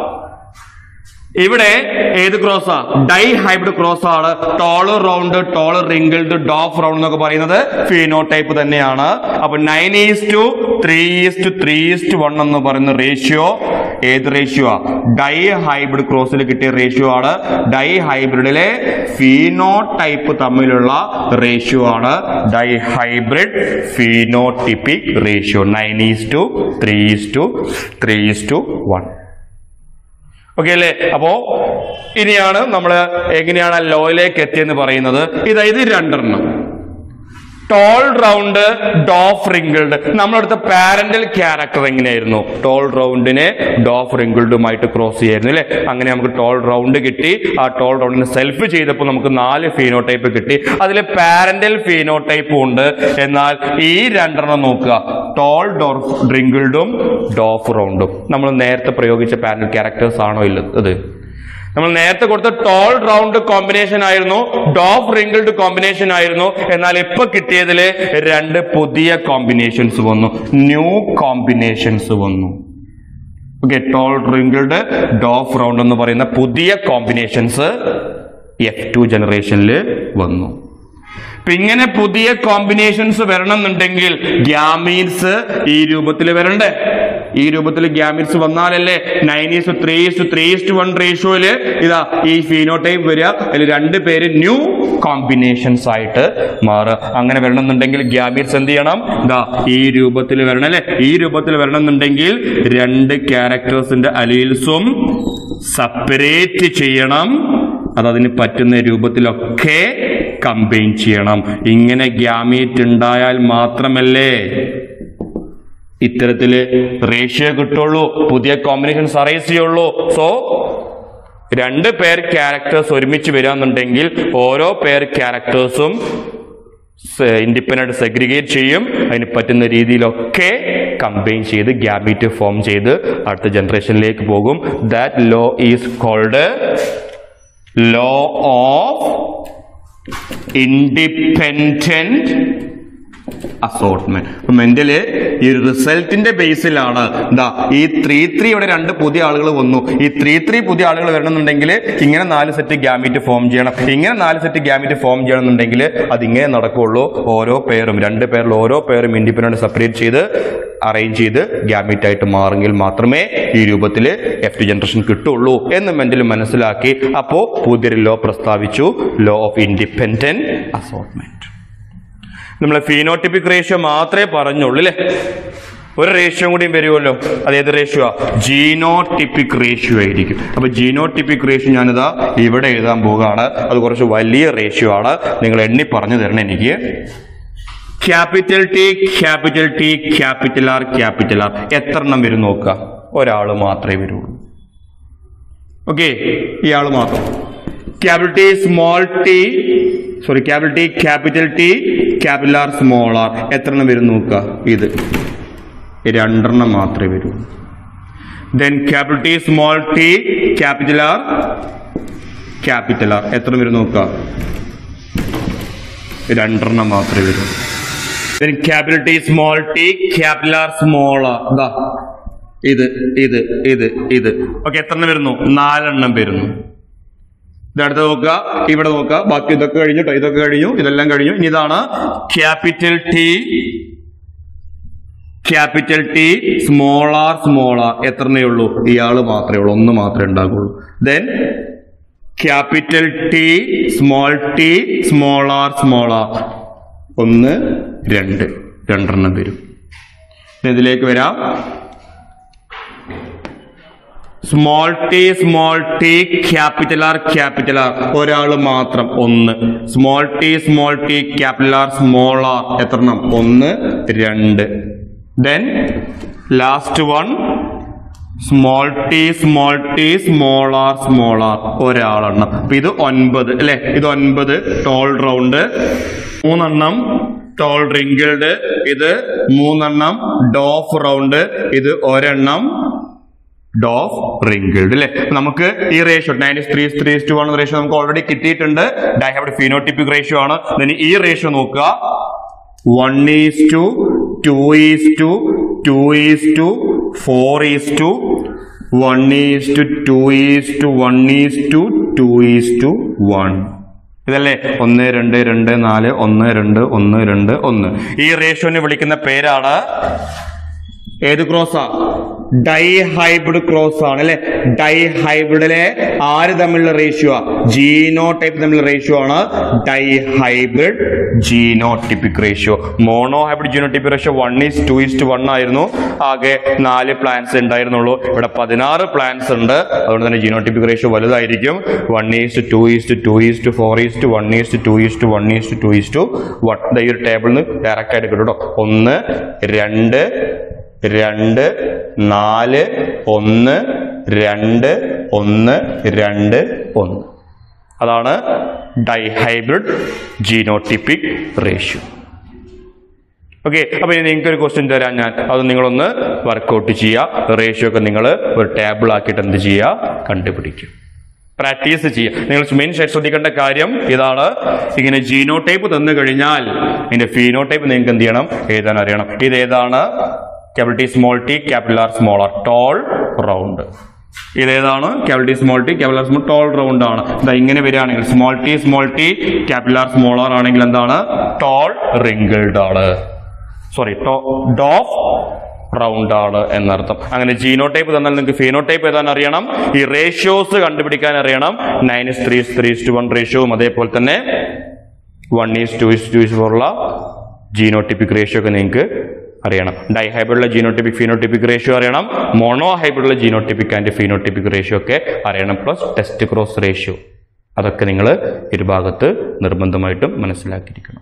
ഇവിടെ ഏത് ക്രോസാ ഡൈ ഹൈബ്രിഡ് ക്രോസ് ആണ് tall round tall wrinkled dwarf round എന്നൊക്കെ പറയുന്നത് ഫീനോ ടൈപ്പ് തന്നെയാണ് അപ്പൊ nine is to three is to three is to one എന്ന് പറയുന്ന റേഷ്യോ ഏത് റേഷ്യോ ആ ഡൈ ഹൈബ്രിഡ് ക്രോസിൽ കിട്ടിയ റേഷ്യോ ആണ് ഡൈ ഹൈബ്രിഡിലെ ഫീനോ ടൈപ്പ് തമ്മിലുള്ള റേഷ്യോ ആണ് dihybrid phenotypic ratio nine is to three is to three is to one okay അല്ലേ അപ്പോ ഇനിയാണ് നമ്മൾ എങ്ങനെയാണ് ലോയിലേക്ക് എത്തിയെന്ന് പറയുന്നത് ഇതാ ഇത് രണ്ടെണ്ണം ടോൾ റൗണ്ട് ഡോഫ് റിങ്കിൾഡ് നമ്മളെടുത്ത പാരന്റൽ ക്യാരക്ടർ എങ്ങനെയായിരുന്നു ടോൾ റൗണ്ടിനെ ഡോഫ് റിങ്കിൾഡുമായിട്ട് ക്രോസ് ചെയ്യായിരുന്നു അല്ലേ അങ്ങനെ നമുക്ക് ടോൾ റൗണ്ട് കിട്ടി ആ ടോൾ റൗണ്ടിനെ സെൽഫ് ചെയ്തപ്പോൾ നമുക്ക് നാല് ഫീനോടൈപ്പ് കിട്ടി അതിൽ പാരന്റൽ ഫീനോടൈപ്പും ഉണ്ട് എന്നാൽ ഈ രണ്ടെണ്ണം നോക്കുക ടോൾ ഡോഫ് റിങ്കിൾഡും ഡോഫ് റൗണ്ടും നമ്മൾ നേരത്തെ പ്രയോഗിച്ച പാരന്റൽ ക്യാരക്ടേഴ്സ് ആണോ ഇല്ലത് നമ്മൾ നേരത്തെ കൊടുത്ത ടോൾ റൗണ്ട് കോമ്പിനേഷൻ ആയിരുന്നു ഡോഫ് റിങ്കിൾഡ് കോമ്പിനേഷൻ ആയിരുന്നു എന്നാൽ ഇപ്പൊ കിട്ടിയതില് രണ്ട് പുതിയ കോമ്പിനേഷൻസ് വന്നു ന്യൂ കോമ്പിനേഷൻസ് വന്നു okay tall wrinkled dwarf round എന്ന് പറയുന്ന പുതിയ കോമ്പിനേഷൻസ് എഫ് ടു ജനറേഷനിൽ വന്നു അപ്പൊ ഇങ്ങനെ പുതിയ കോമ്പിനേഷൻസ് വരണം എന്നുണ്ടെങ്കിൽ ഗ്യാമീൻസ് ഈ രൂപത്തിൽ വരണ്ടേ ഈ രൂപത്തിൽ ഗ്യാമിറ്റ്സ് വന്നാലല്ലേ nine is three is three is one റേഷ്യോയില് ഇതാ ഈ ഫീനോടൈപ്പ് വരിക അതിൽ രണ്ട് പേര് ന്യൂ കോമ്പിനേഷൻസ് ആയിട്ട് മാറുക അങ്ങനെ വരണമെന്നുണ്ടെങ്കിൽ ഗ്യാമിറ്റ്സ് എന്ത് ചെയ്യണം ഇതാ ഈ രൂപത്തിൽ വരണം അല്ലെ ഈ രൂപത്തിൽ വരണമെന്നുണ്ടെങ്കിൽ രണ്ട് ക്യാരക്ടേഴ്സിന്റെ അലീൽസും സെപ്പറേറ്റ് ചെയ്യണം അത് അതിന് പറ്റുന്ന രൂപത്തിലൊക്കെ കമ്പൈൻ ചെയ്യണം ഇങ്ങനെ ഗ്യാമീറ്റ് ഉണ്ടായാൽ മാത്രമല്ലേ ഇത്തരത്തില് റേഷ്യോ കിട്ടുള്ളൂ പുതിയ കോമ്പിനേഷൻസ് അറേസ് ചെയ്യുള്ളൂ സോ രണ്ട് പേർ ക്യാരക്ടേഴ്സ് ഒരുമിച്ച് വരാന്നുണ്ടെങ്കിൽ ഓരോ പേർ ക്യാരക്ടേഴ്സും ഇൻഡിപെൻഡന്റ് സെഗ്രിഗേറ്റ് ചെയ്യും അതിന് പറ്റുന്ന രീതിയിലൊക്കെ കമ്പൈൻ ചെയ്ത് ഗ്യാമീറ്റ് ഫോം ചെയ്ത് അടുത്ത ജനറേഷനിലേക്ക് പോകും that law is called law of independent assortment അപ്പൊ മെന്റല് ഈ റിസൾട്ടിന്റെ ബേസിലാണ് എന്താ ഈ ത്രീ ത്രീ ഇവിടെ രണ്ട് പുതിയ ആളുകൾ വന്നു ഈ ത്രീ ത്രീ പുതിയ ആളുകൾ വരണമെന്നുണ്ടെങ്കിൽ ഇങ്ങനെ നാല് സെറ്റ് ഗ്യാമിറ്റ് ഫോം ചെയ്യണം ഇങ്ങനെ നാല് സെറ്റ് ഗ്യാമിറ്റ് ഫോം ചെയ്യണമെന്നുണ്ടെങ്കിൽ അതിങ്ങനെ നടക്കുകയുള്ളൂ ഓരോ പേരും രണ്ട് പേരിൽ ഓരോ പേരും ഇൻഡിപെൻഡന്റ് സെപ്പറേറ്റ് ചെയ്ത് അറേഞ്ച് ചെയ്ത് ഗ്യാമിറ്റ് ആയിട്ട് മാറെങ്കിൽ മാത്രമേ ഈ രൂപത്തിൽ എഫ് ടു ജനറേഷൻ കിട്ടുള്ളൂ എന്ന് മെന്റൽ മനസ്സിലാക്കി അപ്പോ പുതിയൊരു ലോ പ്രസ്താവിച്ചു ലോ ഓഫ് ഇൻഡിപെൻഡന്റ് അസോർട്ട്മെന്റ് നമ്മളെ ഫീനോട്ടിപ്പിക് റേഷ്യോ മാത്രമേ പറഞ്ഞുള്ളൂ അല്ലേ ഒരു റേഷ്യോ കൂടിയും വരുമല്ലോ അതേത് റേഷ്യോ ജീനോട്ടിപ്പിക് റേഷ്യോ ആയിരിക്കും അപ്പൊ ജീനോട്ടിപ്പിക് റേഷ്യോ ഞാനിതാ ഇവിടെ എഴുതാൻ പോവുകയാണ് അത് കുറച്ച് വലിയ റേഷ്യോ ആണ് നിങ്ങൾ എണ്ണി പറഞ്ഞു തരണം എനിക്ക് capital T capital T capital R capital R എത്ര എണ്ണം വരും നോക്കുക ഒരാൾ മാത്രമേ വരുള്ളൂ ഓക്കെ ഇയാൾ മാത്രം capital T small T sorry capital T capital T capital R small R എത്ര എണ്ണം വരും നോക്കുക ഇത് രണ്ടെണ്ണം മാത്രമേ വരൂ then capital T small T capital R capital R എത്ര വരും നോക്കുക രണ്ടെണ്ണം മാത്രമേ വരൂ then capital T small T capital R small R ഇതാ ഇത് ഇത് ഇത് ഇത് ഓക്കെ എത്ര എണ്ണം വരുന്നു നാലെണ്ണം വരുന്നു ഇതടുത്ത് നോക്കുക ഇവിടെ നോക്കുക ബാക്കി ഇതൊക്കെ കഴിഞ്ഞു ട്ടോ, ഇതൊക്കെ കഴിഞ്ഞു ഇതെല്ലാം കഴിഞ്ഞു ഇനി ഇതാണ് capital T capital T small R small R എത്രണ്ണേ ഉള്ളൂ ഇയാള് മാത്രമേ ഉള്ളൂ ഒന്ന് മാത്രമേ ഉണ്ടാകുള്ളൂ then capital T small T small R small R ഒന്ന് രണ്ട് രണ്ടെണ്ണം വരും ഇനി ഇതിലേക്ക് വരാം small T small T capital R capital R ഒരാൾ മാത്രം ഒന്ന് small T small T capital R small R എത്രണ്ണം ഒന്ന് രണ്ട് then last one small T small T small R small R ഒരാളെണ്ണം അപ്പൊ ഇത് ഒൻപത് അല്ലെ ഇത് ഒൻപത് ടോൾ റൗണ്ട് മൂന്നെണ്ണം ടോൾ റിങ്കിൾഡ് ഇത് മൂന്നെണ്ണം ഡോഫ് റൗണ്ട് ഇത് ഒരെണ്ണം ഡോഫ് റിങ്കിൾഡ് അല്ലെ നമുക്ക് ഈ ratio nine three three to one ratio നമുക്ക് ഓൾറെഡി കിട്ടിയിട്ടുണ്ട് ഡൈഹാബിഡ് ഫിനോട്ടിപ്പിക് റേഷ്യോ ആണ് then ഈ റേഷ്യോ നോക്കുക one is to two is to two is to four is to one is to two is to one is to two is to one ഇതല്ലേ ഒന്ന് രണ്ട് രണ്ട് നാല് ഒന്ന് രണ്ട് ഒന്ന് രണ്ട് ഒന്ന് ഈ റേഷ്യോനെ വിളിക്കുന്ന പേരാണ് ഏത് ക്രോസാ ഡൈ ഹൈബ്രിഡ് ക്രോസ് ആണ് അല്ലെ ഡൈ ഹൈബ്രിഡിലെ ആര് തമ്മിലുള്ള റേഷ്യോ ജീനോ ടൈപ്പ് തമ്മിലുള്ള റേഷ്യോ ആണ് dihybrid genotypic ratio monohybrid genotypic ratio one is two is to one ആയിരുന്നു ആകെ നാല് പ്ലാൻസ് ഉണ്ടായിരുന്നുള്ളൂ ഇവിടെ പതിനാറ് പ്ലാൻസ് ഉണ്ട് അതുകൊണ്ട് തന്നെ ജീനോട്ടിപ്പിക് റേഷ്യോ വലുതായിരിക്കും one is two is to two is to four is to one is to two is to one is to two is to one ഈ ഒരു ടേബിളിൽ നിന്ന് ഡയറക്റ്റ് ആയിട്ട് കിട്ടും കേട്ടോ ഒന്ന് രണ്ട് രണ്ട് നാല് ഒന്ന് രണ്ട് ഒന്ന് രണ്ട് ഒന്ന് അതാണ് ഡൈഹൈബ്രിഡ് ജീനോട്ടിപ്പിക് റേഷ്യോ ഓക്കെ അപ്പൊ ഇനി നിങ്ങൾക്ക് ഒരു ക്വസ്റ്റ്യൻ തരാൻ ഞാൻ അത് നിങ്ങളൊന്ന് വർക്കൗട്ട് ചെയ്യുക റേഷ്യോ ഒക്കെ നിങ്ങൾ ഒരു ടേബിൾ ആക്കിയിട്ട് എന്ത് ചെയ്യുക കണ്ടുപിടിക്കുക പ്രാക്ടീസ് ചെയ്യുക നിങ്ങൾ മെയിൻ ശ്രദ്ധിക്കേണ്ട കാര്യം ഇതാണ് ഇങ്ങനെ ജീനോടൈപ്പ് തന്നു കഴിഞ്ഞാൽ ഇതിന്റെ ഫീനോടൈപ്പ് നിങ്ങൾക്ക് എന്ത് ചെയ്യണം എഴുതാൻ അറിയണം ഇത് ഏതാണ് capital T small T capital R small R tall round ഇതേതാണ് capital T small T capital R small tall round ആണ് ഇതാ ഇങ്ങനെ വരികയാണെങ്കിൽ small T small T capital R small R ആണെങ്കിൽ എന്താണ് ടോൾ റിങ്കിൾഡ് ആണ് സോറി ഡോഫ് റൗണ്ട് ആണ് എന്നർത്ഥം അങ്ങനെ ജീനോടൈപ്പ് തന്നാൽ നിങ്ങൾക്ക് ഫീനോടൈപ്പ് ഏതാൻ അറിയണം ഈ റേഷ്യോസ് കണ്ടുപിടിക്കാൻ അറിയണം nine is three three to one റേഷ്യോവും അതേപോലെ തന്നെ one is to is to is ഫോറുള്ള ജീനോട്ടിപ്പിക് റേഷ്യോ ഒക്കെ നിങ്ങൾക്ക് അറിയണം ഡൈഹൈബ്രിഡുള്ള ജീനോട്ടിപ്പിക് ഫീനോട്ടിപ്പിക് റേഷ്യോ അറിയണം മോണോ ഹൈബ്രിഡുള്ള ജീനോട്ടിപ്പിക് ആൻഡ് ഫീനോട്ടിപ്പിക് റേഷ്യോ ഒക്കെ അറിയണം പ്ലസ് ടെസ്റ്റ് ക്രോസ് റേഷ്യോ അതൊക്കെ നിങ്ങൾ ഇരുഭാഗത്ത് നിർബന്ധമായിട്ടും മനസ്സിലാക്കിയിരിക്കണം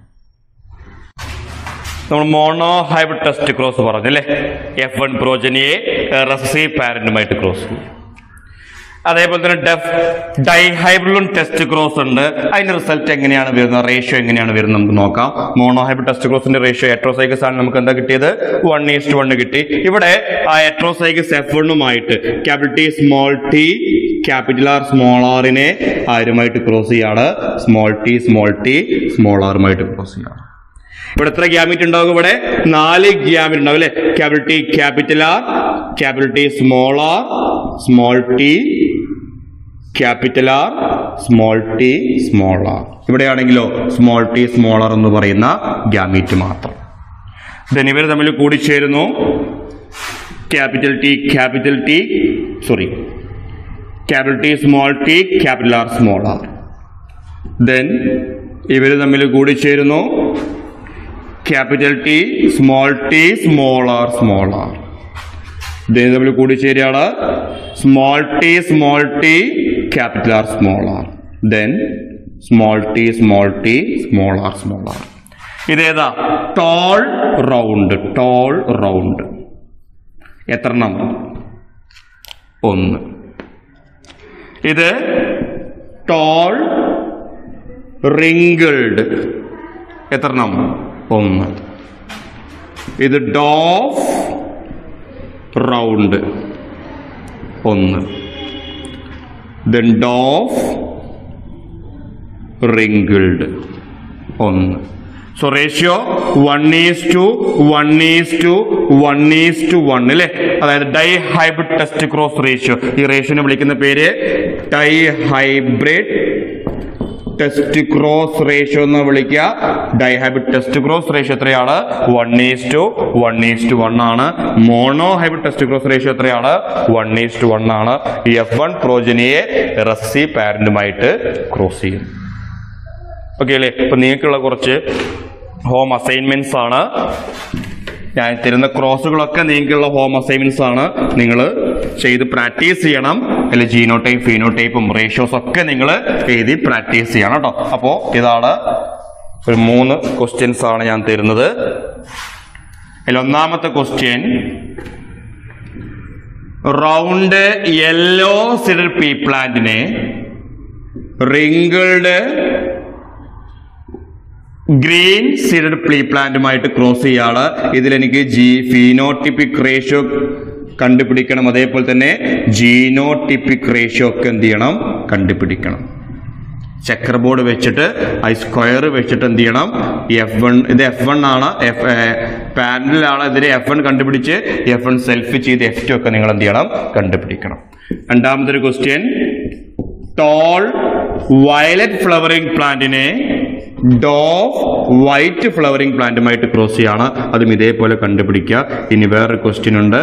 നമ്മൾ മോണോ ഹൈബ്രിഡ് ടെസ്റ്റ് ക്രോസ് പറഞ്ഞു അല്ലേ എഫ് വൺ പ്രോജനിയെ റസസി പാരന്റുമായിട്ട് ക്രോസ് ചെയ്യും അതേപോലെ തന്നെ ഡെഫ് ഡൈഹൈബ്രിഡും ടെസ്റ്റ് ക്രോസ് ഉണ്ട് അതിന്റെ റിസൾട്ട് എങ്ങനെയാണ് വരുന്നത് റേഷ്യോ എങ്ങനെയാണ് വരുന്നത് നമുക്ക് നോക്കാം മോണോ ഹൈബ്രിഡ് ടെസ്റ്റ് ക്രോസിന്റെ റേഷ്യോ എട്രോസൈക്കസ് ആണ് നമുക്ക് എന്താ കിട്ടിയത് വൺ ഈസ്റ്റ് വൺ കിട്ടി ഇവിടെ ആ എട്രോസൈക്കസ് എഫ് വണ്ണുമായിട്ട് capital T small T capital R small ആറിനെ ആരുമായിട്ട് ക്രോസ് ചെയ്യാണ് small T small T small ആറുമായിട്ട് ക്രോസ് ചെയ്യാണ് ഇവിടെ എത്ര ഗ്യാമിറ്റ് ഉണ്ടാവും ഇവിടെ നാല് ഗ്യാമിറ്റ് ഉണ്ടാവും അല്ലെ capital T capital R capital T small R small T capital R small T small R ഇവിടെയാണെങ്കിലോ സ്മോൾ ടി സ്മോൾ ആർ എന്ന് പറയുന്ന ഗ്യാമീറ്റ് മാത്രം ദെൻ ഇവർ തമ്മിൽ കൂടിച്ചേരുന്നു capital T capital T sorry capital T small T capital R small R then ഇവർ തമ്മിൽ കൂടിച്ചേരുന്നു capital T small T small R small R then തമ്മിൽ കൂടിച്ചേരുകയാണ് small T small T capital R small R then small T small T small R small R ഇതേതാ tall round tall round എത്രണ്ണം ഒന്ന് ഇത് tall wrinkled എത്രണ്ണം ഒന്ന് ഇത് dwarf round ഒന്ന് ദെൻ ഡോഫ് റിങ്കിൾഡ് ഒന്ന് so ratio one is to one is to one is to one അല്ലേ അതായത് dihybrid test cross ratio ഈ റേഷ്യോനെ വിളിക്കുന്ന പേര് dihybrid test cross ratio എന്ന് വിളിക്കുക ഡൈഹൈബ്രിഡ് ടെസ്റ്റ് ക്രോസ് റേഷ്യോ എത്രയാണ് one is to one is to one ആണ് monohybrid test cross ratio എത്രയാണ് വൺ ഈസ് ടു വൺ ആണ് ഈ എഫ് വൺ പ്രോജനിയെ റസ്സി പാരന്റുമായിട്ട് ക്രോസ് ചെയ്യും ഓക്കെ അല്ലേ ഇപ്പൊ നിങ്ങൾക്കുള്ള കുറച്ച് ഹോം അസൈൻമെന്റ്സ് ആണ് ഞാൻ തരുന്ന ക്രോസുകളൊക്കെ നിങ്ങൾക്കുള്ള ഹോം അസൈൻമെന്റ്സ് ആണ് നിങ്ങൾ ചെയ്ത് പ്രാക്ടീസ് ചെയ്യണം അല്ലെ ജീനോടൈപ്പ് ഫീനോടൈപ്പും റേഷ്യോസ് ഒക്കെ നിങ്ങൾ എഴുതി പ്രാക്ടീസ് ചെയ്യണം കേട്ടോ അപ്പോൾ ഇതാണ് ഒരു മൂന്ന് ക്വസ്റ്റ്യൻസ് ആണ് ഞാൻ തരുന്നത് അതിൽ ഒന്നാമത്തെ question round yellow seeded pea പ്ലാന്റിനെ റിങ്കിൾഡ് ഗ്രീൻ സീഡഡ് പ്ലീ പ്ലാന്റുമായിട്ട് ക്രോസ് ചെയ്യാണ് ഇതിലെനിക്ക് ജി ഫീനോട്ടിപ്പിക് റേഷ്യോ കണ്ടുപിടിക്കണം അതേപോലെ തന്നെ ജീനോട്ടിപ്പിക് റേഷ്യോ ഒക്കെ എന്ത് ചെയ്യണം കണ്ടുപിടിക്കണം ചെക്കർ ബോർഡ് വെച്ചിട്ട് ഐ സ്ക്വയർ വെച്ചിട്ട് എന്ത് ചെയ്യണം എഫ് വൺ ഇത് എഫ് വൺ ആണ് എഫ് പാനലിലാണ് ഇതിന് എഫ് വൺ കണ്ടുപിടിച്ച് എഫ് വൺ സെൽഫ് ചെയ്ത് എഫ് ടു ഒക്കെ നിങ്ങൾ എന്ത് ചെയ്യണം കണ്ടുപിടിക്കണം രണ്ടാമത്തെ ഒരു ക്വസ്റ്റ്യൻ ടോൾ വയലറ്റ് ഫ്ലവറിംഗ് പ്ലാന്റിനെ ഡോഫ് വൈറ്റ് ഫ്ലവറിംഗ് പ്ലാന്റുമായിട്ട് ക്രോസ് ചെയ്യാണ് അതും ഇതേപോലെ കണ്ടുപിടിക്കുക ഇനി വേറൊരു ക്വസ്റ്റ്യൻ ഉണ്ട്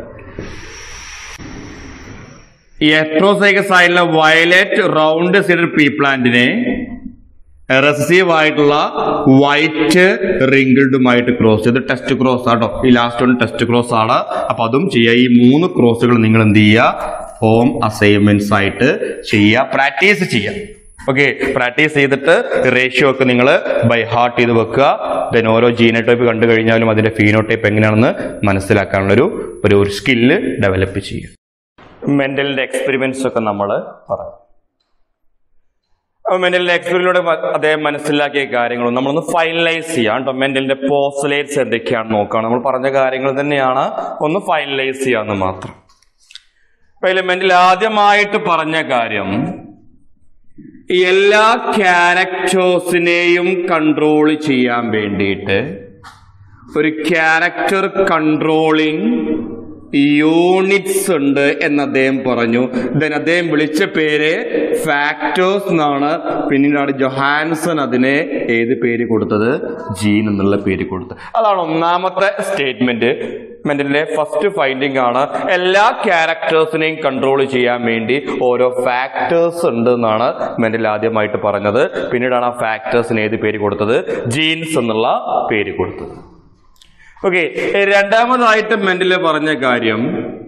എട്രോസൈക്കസ് ആയിട്ടുള്ള വയലറ്റ് റൗണ്ട് സീഡഡ് പീ പ്ലാന്റിനെ റെസസീവ് ആയിട്ടുള്ള വൈറ്റ് റിങ്കിൾഡുമായിട്ട് ക്രോസ് ചെയ്ത് ടെസ്റ്റ് ക്രോസ് ആട്ടോ ഈ ലാസ്റ്റ് വൺ ടെസ്റ്റ് ക്രോസ് ആണ് അപ്പൊ അതും ചെയ്യുക ഈ മൂന്ന് ക്രോസുകൾ നിങ്ങൾ എന്ത് ചെയ്യുക ഹോം അസൈൻമെന്റ്സ് ആയിട്ട് ചെയ്യുക പ്രാക്ടീസ് ചെയ്യുക ഓക്കെ പ്രാക്ടീസ് ചെയ്തിട്ട് റേഷ്യോ ഒക്കെ നിങ്ങൾ ബൈ ഹാർട്ട് ചെയ്ത് വെക്കുക ദെൻ ഓരോ ജീനോടൈപ്പ് കണ്ടു കഴിഞ്ഞാലും അതിന്റെ ഫീനോടൈപ്പ് എങ്ങനെയാണെന്ന് മനസ്സിലാക്കാനുള്ളൊരു ഒരു ഒരു സ്കില്ല് ഡെവലപ്പ് ചെയ്യുക മെന്റലിന്റെ എക്സ്പെരിമെന്റ്സ് ഒക്കെ നമ്മൾ പറഞ്ഞു അപ്പോൾ മെന്റലിന്റെ എക്സ്പെരിമെന്റിലൂടെ അദ്ദേഹം മനസ്സിലാക്കിയ കാര്യങ്ങളും നമ്മളൊന്ന് ഫൈനലൈസ് ചെയ്യാം കേട്ടോ മെന്റലിന്റെ പോസ്റ്റലേറ്റ്സ് എന്തൊക്കെയാണെന്ന് നോക്കാം നമ്മൾ പറഞ്ഞ കാര്യങ്ങൾ തന്നെയാണ് ഒന്ന് ഫൈനലൈസ് ചെയ്യാന്ന് മാത്രം അപ്പൊ ഇതിൽ മെന്റൽ ആദ്യമായിട്ട് പറഞ്ഞ കാര്യം എല്ലാ ക്യാരക്ടേഴ്സിനെയും കൺട്രോൾ ചെയ്യാൻ വേണ്ടിയിട്ട് ഒരു ക്യാരക്ടർ കൺട്രോളിങ് യൂണിറ്റ്സ് ഉണ്ട് എന്ന് അദ്ദേഹം പറഞ്ഞു ദെൻ അദ്ദേഹം വിളിച്ച പേര് ഫാക്ടേഴ്സ് എന്നാണ് പിന്നീടാണ് ജൊഹാൻസൺ അതിനെ ഏത് പേര് കൊടുത്തത് ജീൻ എന്നുള്ള പേര് കൊടുത്തത് അതാണ് ഒന്നാമത്തെ സ്റ്റേറ്റ്മെന്റ് മെന്റലിലെ ഫസ്റ്റ് ഫൈൻഡിങ് ആണ് എല്ലാ ക്യാരക്ടേഴ്സിനെയും കൺട്രോൾ ചെയ്യാൻ വേണ്ടി ഓരോ ഫാക്ടേഴ്സ് ഉണ്ട് എന്നാണ് മെന്റൽ ആദ്യമായിട്ട് പറഞ്ഞത് പിന്നീടാണ് ആ ഫാക്ടേഴ്സിന് ഏത് പേര് കൊടുത്തത് ജീൻസ് എന്നുള്ള പേര് കൊടുത്തത് ഓക്കെ രണ്ടാമതായിട്ട് മെന്റല് പറഞ്ഞ കാര്യം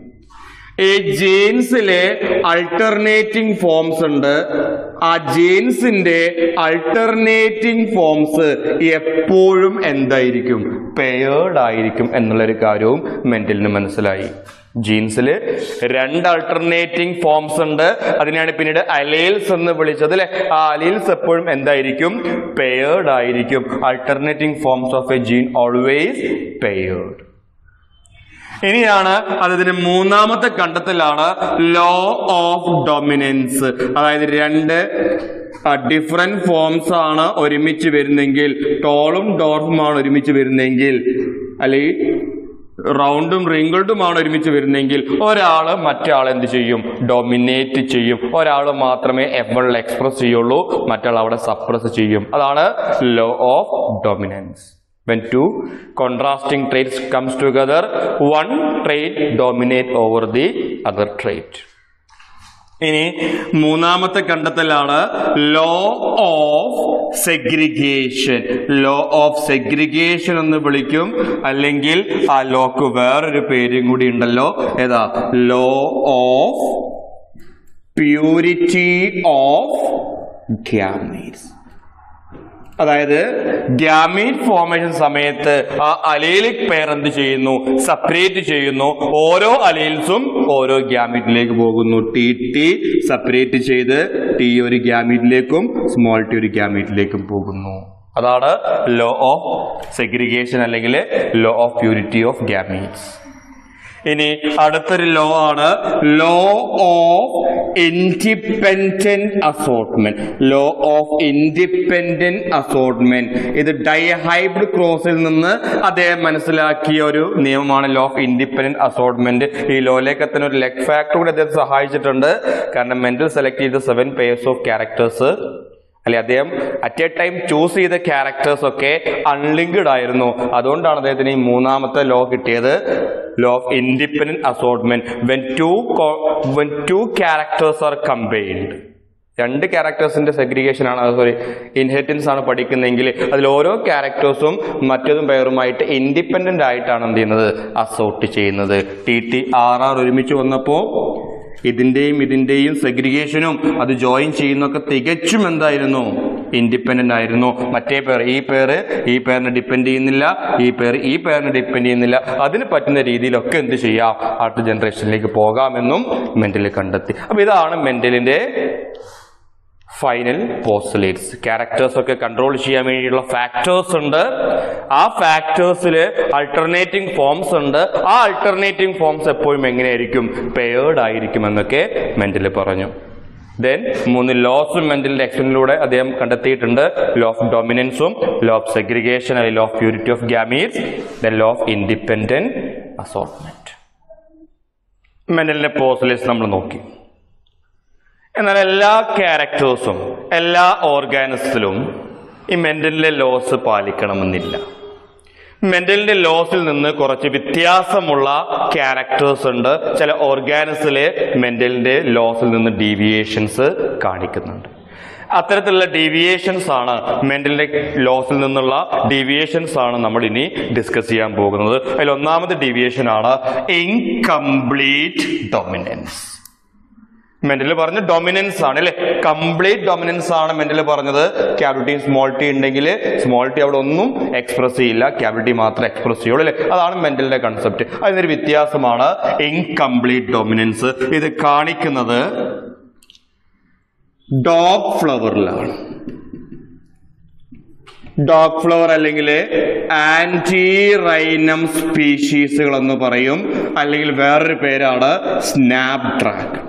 ഈ ജീൻസിലെ അൾട്ടർനേറ്റിംഗ് ഫോംസ് ഉണ്ട് ആ ജീൻസിന്റെ അൾട്ടർനേറ്റിംഗ് ഫോംസ് എപ്പോഴും എന്തായിരിക്കും പെയേർഡ് ആയിരിക്കും എന്നുള്ളൊരു കാര്യവും മെന്റലിന് മനസ്സിലായി ജീൻസിൽ രണ്ട് അൾട്ടർനേറ്റിംഗ് ഫോംസ് ഉണ്ട് അതിനെയാണ് പിന്നീട് അലൈൽസ് എന്ന് വിളിച്ചത് അല്ലെ ആ അലൈൽസ് എപ്പോഴും എന്തായിരിക്കും പെയേർഡ് ആയിരിക്കും alternating forms of a gene always paired ഇനിയാണ് അതിന് മൂന്നാമത്തെ കണ്ടെത്തലാണ് ലോ ഓഫ് ഡൊമിനൻസ് അതായത് രണ്ട് ഡിഫറെന്റ് ഫോംസ് ആണ് ഒരുമിച്ച് വരുന്നെങ്കിൽ ടോളും ഡോർഫുമാണ് ഒരുമിച്ച് വരുന്നെങ്കിൽ അല്ലെങ്കിൽ റൗണ്ടും റിങ്കിൾഡുമാണ് ഒരുമിച്ച് വരുന്നെങ്കിൽ ഒരാൾ മറ്റാൾ എന്ത് ചെയ്യും ഡൊമിനേറ്റ് ചെയ്യും ഒരാൾ മാത്രമേ എഫ് വണ്ണിൽ എക്സ്പ്രസ് ചെയ്യുള്ളൂ മറ്റാൾ അവിടെ സപ്രസ് ചെയ്യും അതാണ് law of dominance when two contrasting traits comes together one trait dominate over the other trait ഇനി മൂന്നാമത്തെ കണ്ടെത്തലാണ് law of segregation law of segregation എന്ന് വിളിക്കും അല്ലെങ്കിൽ ആ ലോക്ക് വേറൊരു പേരും കൂടി ഉണ്ടല്ലോ ഏതാ law of purity of gametes അതായത് ഗ്യാമീറ്റ് ഫോർമേഷൻ സമയത്ത് ആ അലീലിക് പെയർ എന്ത് ചെയ്യുന്നു സെപ്പറേറ്റ് ചെയ്യുന്നു ഓരോ അലീൽസും ഓരോ ഗ്യാമീറ്റിലേക്ക് പോകുന്നു ടി ടി സെപ്പറേറ്റ് ചെയ്ത് ടി ഒരു ഗ്യാമീറ്റിലേക്കും സ്മോൾ ടി ഒരു ഗ്യാമീറ്റിലേക്കും പോകുന്നു അതാണ് ലോ ഓഫ് സെഗ്രിഗേഷൻ അല്ലെങ്കിൽ law of purity of gametes ഇനി അടുത്തൊരു ലോ ആണ് law of independent assortment law of independent assortment ഇത് ഡൈഹൈബ്രിഡ് ക്രോസിൽ നിന്ന് അദ്ദേഹം മനസ്സിലാക്കിയ ഒരു നിയമമാണ് ലോ ഓഫ് ഇൻഡിപെൻഡന്റ് അസോർട്ട്മെന്റ് ഈ ലോയിലേക്ക് എത്താൻ ഒരു ലെഗ് ഫാക്ടർ കൂടി അദ്ദേഹം സഹായിച്ചിട്ടുണ്ട് കാരണം മെന്റൽ സെലക്ട് ചെയ്ത സെവൻ പേഴ്സ് ഓഫ് ക്യാരക്ടേഴ്സ് അല്ലെ അദ്ദേഹം അറ്റ് എ ടൈം ചൂസ് ചെയ്ത ക്യാരക്ടേഴ്സ് ഒക്കെ അൺലിങ്ക്ഡ് ആയിരുന്നു അതുകൊണ്ടാണ് അദ്ദേഹത്തിന് ഈ മൂന്നാമത്തെ ലോ കിട്ടിയത് law of independent assortment when two when two characters are combined രണ്ട് ക്യാരക്ടേഴ്സിന്റെ സെഗ്രിഗേഷൻ ആണ് സോറി ഇൻഹെറിറ്റൻസ് ആണ് പഠിക്കുന്നതെങ്കിൽ അതിൽ ഓരോ ക്യാരക്ടേഴ്സും മറ്റേതും പേരുമായിട്ട് ഇൻഡിപെൻഡന്റ് ആയിട്ടാണ് എന്ത് ചെയ്യുന്നത് അസോർട്ട് ചെയ്യുന്നത് ടി ടി ആർ ആർ ഒരുമിച്ച് വന്നപ്പോൾ ഇതിന്റെയും ഇതിന്റെയും സെഗ്രിഗേഷനും അത് ജോയിൻ ചെയ്യുന്നൊക്കെ തികച്ചും എന്തായിരുന്നു ഇൻഡിപെൻഡന്റ് ആയിരുന്നു മറ്റേ പേർ ഈ പേര് ഈ പേരിനെ ഡിപ്പെൻഡ് ചെയ്യുന്നില്ല ഈ പേര് ഈ പേരിനെ ഡിപ്പെൻഡ് ചെയ്യുന്നില്ല അതിന് പറ്റുന്ന രീതിയിലൊക്കെ എന്ത് ചെയ്യാം അടുത്ത ജനറേഷനിലേക്ക് പോകാമെന്നും മെന്റൽ കണ്ടെത്തി അപ്പൊ ഇതാണ് മെന്റലിന്റെ ഫൈനൽ പോസ്റ്റലേറ്റ്സ് ക്യാരക്ടേഴ്സ് ഒക്കെ കൺട്രോൾ ചെയ്യാൻ വേണ്ടിയുള്ള ഫാക്ടേഴ്സ് ഉണ്ട് ആ ഫാക്ടേഴ്സിൽ അൾട്ടർനേറ്റിംഗ് ഫോംസ് ഉണ്ട് ആ അൾട്ടർനേറ്റിംഗ് ഫോംസ് എപ്പോഴും എങ്ങനെയായിരിക്കും പെയേർഡ് ആയിരിക്കും എന്നൊക്കെ മെന്റൽ പറഞ്ഞു ദെൻ മൂന്ന് ലോസും മെന്റലിന്റെ എക്സ്പ്ലെനിലൂടെ അദ്ദേഹം കണ്ടെത്തിയിട്ടുണ്ട് ലോ ഓഫ് ഡൊമിനൻസും ലോ ഓഫ് സെഗ്രിഗേഷൻ അല്ലെങ്കിൽ law of purity of gametes then law of independent assortment മെന്റലിന്റെ പോസ്റ്റലേറ്റ്സ് നമ്മൾ നോക്കി എന്നാൽ എല്ലാ ക്യാരക്ടേഴ്സും എല്ലാ ഓർഗാനിസത്തിലും ഈ മെന്റലിലെ ലോസ് പാലിക്കണമെന്നില്ല മെന്റലിന്റെ ലോസിൽ നിന്ന് കുറച്ച് വ്യത്യാസമുള്ള ക്യാരക്ടേഴ്സ് ഉണ്ട് ചില ഓർഗാനിസിലെ മെന്റലിന്റെ ലോസിൽ നിന്ന് ഡീവിയേഷൻസ് കാണിക്കുന്നുണ്ട് അത്തരത്തിലുള്ള ഡീവിയേഷൻസ് ആണ് മെന്റലിന്റെ ലോസിൽ നിന്നുള്ള ഡീവിയേഷൻസ് ആണ് നമ്മൾ ഇനി ഡിസ്കസ് ചെയ്യാൻ പോകുന്നത് അതിൽ ഒന്നാമത്തെ ഡീവിയേഷൻ ആണ് ഇൻകംപ്ലീറ്റ് ഡൊമിനൻസ് മെന്റൽ പറഞ്ഞ ഡൊമിനൻസ് ആണ് അല്ലെ കംപ്ലീറ്റ് ഡൊമിനൻസ് ആണ് മെന്റൽ പറഞ്ഞത് ക്യാവിറ്റി സ്മോൾ ടി ഉണ്ടെങ്കിൽ സ്മോൾ ടി അവിടെ ഒന്നും എക്സ്പ്രസ് ചെയ്യില്ല ക്യാവിറ്റി മാത്രം എക്സ്പ്രസ് ചെയ്യുള്ളൂ അല്ലെ അതാണ് മെന്റലിന്റെ കൺസെപ്റ്റ് അതിനൊരു വ്യത്യാസമാണ് ഇൻകംപ്ലീറ്റ് ഡൊമിനൻസ് ഇത് കാണിക്കുന്നത് ഡോഗ് ഫ്ലവറിലാണ് ഡോഗ് ഫ്ലവർ അല്ലെങ്കിൽ ആന്റി റൈനം സ്പീഷീസുകൾ എന്ന് പറയും അല്ലെങ്കിൽ വേറൊരു പേരാണ് സ്നാപ് ഡ്രാഗൺ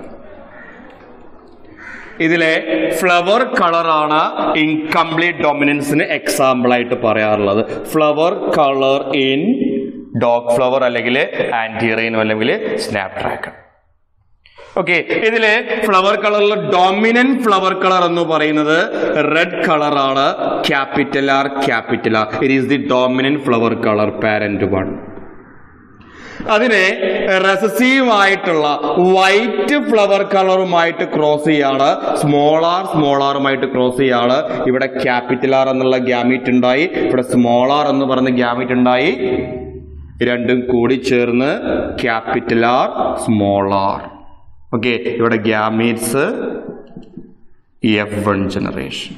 ഇതിലെ ഫ്ലവർ കളറാണ് ഇൻകംപ്ലീറ്റ് ഡൊമിനൻസിന് എക്സാമ്പിൾ ആയിട്ട് പറയാറുള്ളത് flower colour in dog flower അല്ലെങ്കിൽ ആന്റിറൈൻ അല്ലെങ്കിൽ സ്നാപ് ഡ്രാഗൺ ഓക്കെ ഇതിലെ ഫ്ലവർ കളറിൽ ഡോമിനന്റ് ഫ്ലവർ കളർ എന്ന് പറയുന്നത് റെഡ് കളറാണ് capital R capital R it is the dominant flower colour parent one അതിനെ റെസസീവ് ആയിട്ടുള്ള വൈറ്റ് ഫ്ലവർ കളറുമായിട്ട് ക്രോസ് ചെയ്യാണ് സ്മോൾ ആർ സ്മോൾ ആറുമായിട്ട് ക്രോസ് ചെയ്യാണ് ഇവിടെ ക്യാപിറ്റൽ ആർ എന്നുള്ള ഗ്യാമിറ്റ് ഉണ്ടായി ഇവിടെ സ്മോൾ ആർ എന്ന് പറയുന്ന ഗ്യാമിറ്റ് ഉണ്ടായി രണ്ടും കൂടി ചേർന്ന് capital R small R okay ഇവിടെ gametes F one generation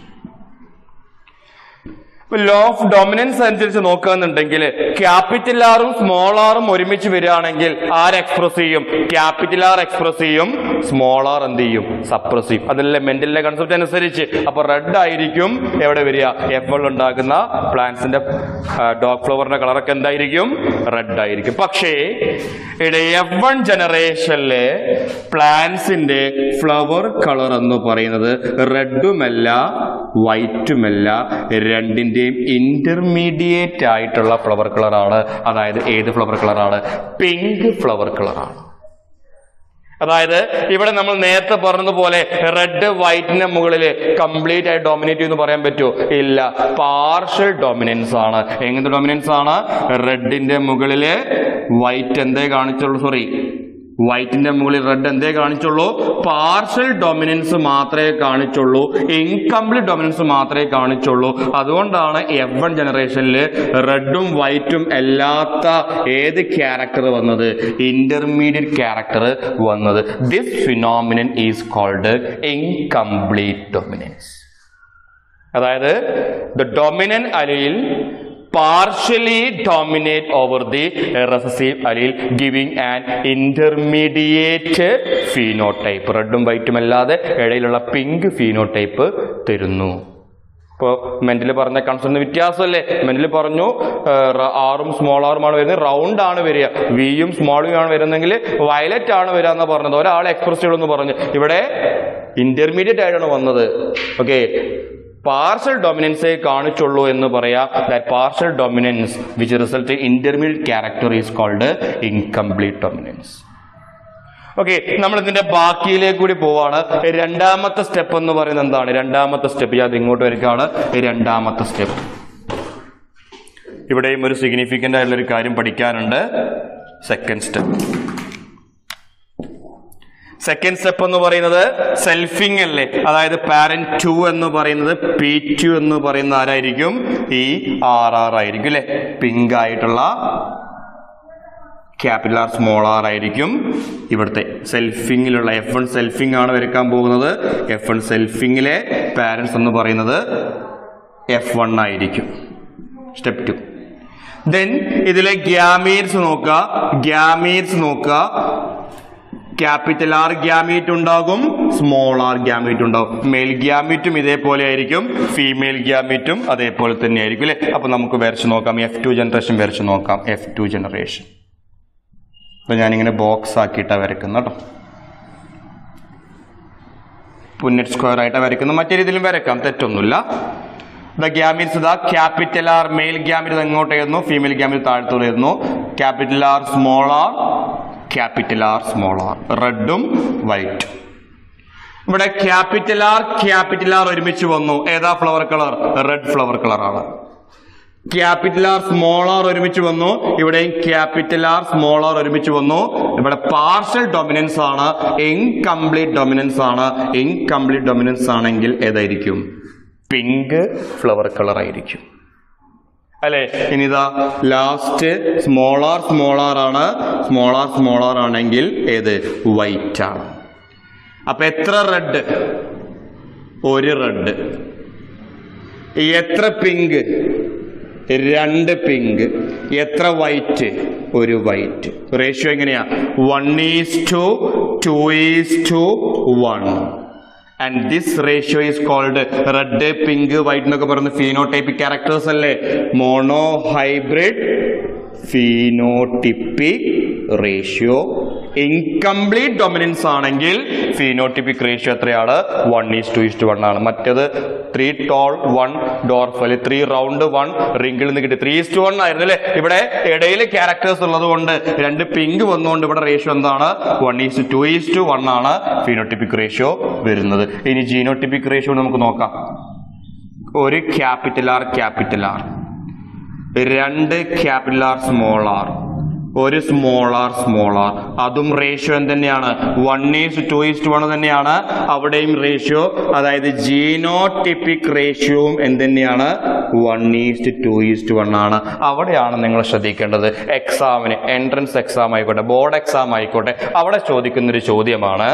law of dominance അനുസരിച്ച് നോക്കുകയെന്നുണ്ടെങ്കിൽ ക്യാപിറ്റൽ ആറും സ്മോൾ ആറും ഒരുമിച്ച് വരികയാണെങ്കിൽ ആര് എക്സ്പ്രസ് ചെയ്യും ക്യാപിറ്റൽ ആർ എക്സ്പ്രസ് ചെയ്യും സ്മോൾ ആർ എന്ത് ചെയ്യും സപ്രസ് ചെയ്യും അതല്ലേ മെന്റലിന്റെ കൺസെപ്റ്റ് അനുസരിച്ച് അപ്പൊ റെഡ് ആയിരിക്കും എവിടെ വരിക എഫ് ഉണ്ടാക്കുന്ന പ്ലാന്റ്സിന്റെ ഡോഗ് ഫ്ലവറിന്റെ കളറൊക്കെ എന്തായിരിക്കും റെഡ് ആയിരിക്കും പക്ഷേ ഇവിടെ എഫ് വൺ ജനറേഷനിലെ പ്ലാന്റ്സിന്റെ ഫ്ലവർ കളർ എന്ന് പറയുന്നത് റെഡുമല്ല വൈറ്റുമല്ല രണ്ടിന്റെയും ഇന്റർമീഡിയറ്റ് ആയിട്ടുള്ള ഫ്ലവർ കളറാണ് അതായത് ഏത് ഫ്ലവർ കളറാണ് പിങ്ക് ഫ്ലവർ കളറാണ് അതായത് ഇവിടെ നമ്മൾ നേരത്തെ പറഞ്ഞതുപോലെ റെഡ് വൈറ്റിന്റെ മുകളിൽ കംപ്ലീറ്റ് ആയി ഡോമിനേറ്റ് ചെയ്യുന്നു പറയാൻ പറ്റുമോ ഇല്ല പാർഷ്യൽ ഡോമിനൻസ് ആണ് എങ്ങനത്തെ ഡോമിനൻസ് ആണ് റെഡിന്റെ മുകളിൽ വൈറ്റ് എന്തേ കാണിച്ചുള്ളൂ സോറി വൈറ്റിന്റെ മുകളിൽ റെഡ് എന്തേ കാണിച്ചുള്ളൂ പാർഷ്യൽ ഡൊമിനൻസ് മാത്രമേ കാണിച്ചുള്ളൂ ഇൻകംപ്ലീറ്റ് ഡൊമിനൻസ് മാത്രമേ കാണിച്ചുള്ളൂ അതുകൊണ്ടാണ് എഫ് വൺ ജനറേഷനിൽ റെഡും വൈറ്റും അല്ലാത്ത ഏത് ക്യാരക്ടർ വന്നത് ഇന്റർമീഡിയറ്റ് ക്യാരക്ടർ വന്നത് this phenomenon is called incomplete dominance അതായത് ദ ഡൊമിനൻ അലയിൽ partially dominate over the recessive allele giving an intermediate phenotype റെഡും വൈറ്റും അല്ലാതെ ഇടയിലുള്ള പിങ്ക് ഫീനോടൈപ്പ് തരുന്നു ഇപ്പോൾ മെന്റൽ പറഞ്ഞ കൺസെപ്റ്റ് വ്യത്യാസമല്ലേ മെന്റൽ പറഞ്ഞു ആറും സ്മോൾ ആറുമാണ് വരുന്നത് റൗണ്ട് ആണ് വരിക വിയും സ്മോളും ആണ് വരുന്നെങ്കിൽ വയലറ്റ് ആണ് വരിക എന്ന് പറഞ്ഞത് ഒരാൾ എക്സ്പ്രസ് ചെയ്യണമെന്ന് പറഞ്ഞു ഇവിടെ ഇന്റർമീഡിയറ്റ് ആയിട്ടാണ് വന്നത് ഓക്കെ പാർഷ്യൽ ഡൊമിനൻസേ കാണിച്ചുള്ളൂ എന്ന് പറയാം that partial dominance which result intermediate character is called incomplete dominance okay നമ്മൾ ഇതിന്റെ ബാക്കിയിലേക്ക് കൂടി പോവാണ് രണ്ടാമത്തെ സ്റ്റെപ്പ് എന്ന് പറയുന്നത് എന്താണ് രണ്ടാമത്തെ സ്റ്റെപ്പ് ഞാൻ ഇങ്ങോട്ട് വരികയാണ് രണ്ടാമത്തെ സ്റ്റെപ്പ് ഇവിടെയും ഒരു സിഗ്നിഫിക്കന്റ് ആയിട്ടുള്ള ഒരു കാര്യം പഠിക്കാനുണ്ട് സെക്കൻഡ് സ്റ്റെപ്പ് സെക്കൻഡ് സ്റ്റെപ്പ് എന്ന് പറയുന്നത് സെൽഫിങ് അല്ലേ അതായത് പാരന്റ് ടു എന്ന് പറയുന്നത് പി ടു എന്ന് പറയുന്ന ആരായിരിക്കും ഈ ആർ ആർ ആയിരിക്കും അല്ലെ പിങ്ക് ആയിട്ടുള്ള ക്യാപിറ്റൽ ആർ സ്മോൾ ആർ ആയിരിക്കും ഇവിടുത്തെ സെൽഫിങ്ങിലുള്ള എഫ് വൺ സെൽഫിംഗ് ആണ് വരയ്ക്കാൻ പോകുന്നത് എഫ് വൺ സെൽഫിങ്ങിലെ പാരൻസ് എന്ന് പറയുന്നത് എഫ് വൺ ആയിരിക്കും സ്റ്റെപ്പ് ടു ദെൻ ഇതിലെ ഗ്യാമീറ്റ്സ് നോക്കുക ഗ്യാമീറ്റ്സ് നോക്കുക ക്യാപിറ്റൽ ആർ ഗ്യാമീറ്റ് ഉണ്ടാകും സ്മോൾ ആർ ഗ്യാമീറ്റ് ഉണ്ടാകും മെയിൽ ഗ്യാമീറ്റും ഇതേപോലെ ആയിരിക്കും ഫീമെയിൽ ഗ്യാമീറ്റും അതേപോലെ തന്നെ ആയിരിക്കും അല്ലെ അപ്പൊ നമുക്ക് വരച്ച് നോക്കാം എഫ് ടു ജനറേഷൻ വരച്ച് നോക്കാം എഫ് ടു ജനറേഷൻ അപ്പൊ ഞാനിങ്ങനെ ബോക്സ് ആക്കിയിട്ടാണ് വരക്കുന്നത് കേട്ടോ പുന്നറ്റ് സ്ക്വയർ ആയിട്ടാണ് വരക്കുന്നത് മറ്റേ രീതിയിലും വരക്കാം തെറ്റൊന്നുമില്ല the gametes the capital R male gamete എങ്ങോട്ടായിരുന്നു ഫീമെയിൽ ഗ്യാമിറ്റ് താഴ്ത്തോളായിരുന്നു capital R small R capital R small r റെഡും വൈറ്റും ഇവിടെ ക്യാപിറ്റൽ ആർ ക്യാപിറ്റൽ ആർ ഒരുമിച്ച് വന്നു ഏതാ ഫ്ലവർ കളർ റെഡ് ഫ്ലവർ കളറാണ് ക്യാപിറ്റൽ ആർ സ്മോൾ ആർ ഒരുമിച്ച് വന്നു ഇവിടെയും ക്യാപിറ്റൽ ആർ സ്മോൾ ആർ ഒരുമിച്ച് വന്നു ഇവിടെ പാർഷ്യൽ ഡൊമിനൻസ് ആണ് ഇൻകംപ്ലീറ്റ് ഡൊമിനൻസ് ആണ് ഇൻകംപ്ലീറ്റ് ഡൊമിനൻസ് ആണെങ്കിൽ ഏതായിരിക്കും പിങ്ക് ഫ്ലവർ കളർ ആയിരിക്കും അല്ലെ ഇനിതാ last small R small R ആണ് സ്മോൾ ആർ സ്മോൾ ആർ ആണെങ്കിൽ ഏത് വൈറ്റ് ആണ് അപ്പൊ എത്ര റെഡ് ഒരു റെഡ് എത്ര പിങ്ക് രണ്ട് പിങ്ക് എത്ര വൈറ്റ് ഒരു വൈറ്റ് റേഷ്യോ എങ്ങനെയാ one is to two is to one and this ratio is called red pink white എന്നൊക്കെ പറയുന്ന ഫീനോടൈപ്പിക് ക്യാരക്ടേഴ്സ് അല്ലേ mono hybrid phenotypic ratio incomplete dominance ആണെങ്കിൽ ഫീനോട്ടിപ്പിക് റേഷ്യോ എത്രയാണ് one is two is to one ആണ് മറ്റേത് three tall one dwarf അല്ലെ three round one wrinkle നിന്ന് കിട്ടി ത്രീ ഈസ് ടു വൺ ആയിരുന്നു അല്ലെ ഇവിടെ ഇടയിൽ ക്യാരക്ടേഴ്സ് ഉള്ളത് കൊണ്ട് രണ്ട് പിങ്ക് വന്നുകൊണ്ട് ഇവിടെ റേഷ്യോ എന്താണ് one is two is to one one phenotypic ratio വരുന്നത് ഇനി ജീനോട്ടിപ്പിക് റേഷ്യോ നമുക്ക് നോക്കാം ഒരു ക്യാപിറ്റൽ ആർ ക്യാപിറ്റൽ ആർ രണ്ട് ക്യാപിറ്റൽ ആർ സ്മോൾ ആർ ഒരു സ്മോൾ ആർ സ്മോൾ ആർ അതും റേഷ്യോ എന്ത് one is to is one തന്നെയാണ് അവിടെയും റേഷ്യോ അതായത് ജീനോട്ടിപ്പിക് റേഷ്യോവും എന്തുതന്നെയാണ് one is to is one ആണ് അവിടെയാണ് നിങ്ങൾ ശ്രദ്ധിക്കേണ്ടത് എക്സാമിന് എൻട്രൻസ് എക്സാം ആയിക്കോട്ടെ ബോർഡ് എക്സാം ആയിക്കോട്ടെ അവിടെ ചോദിക്കുന്ന ഒരു ചോദ്യമാണ്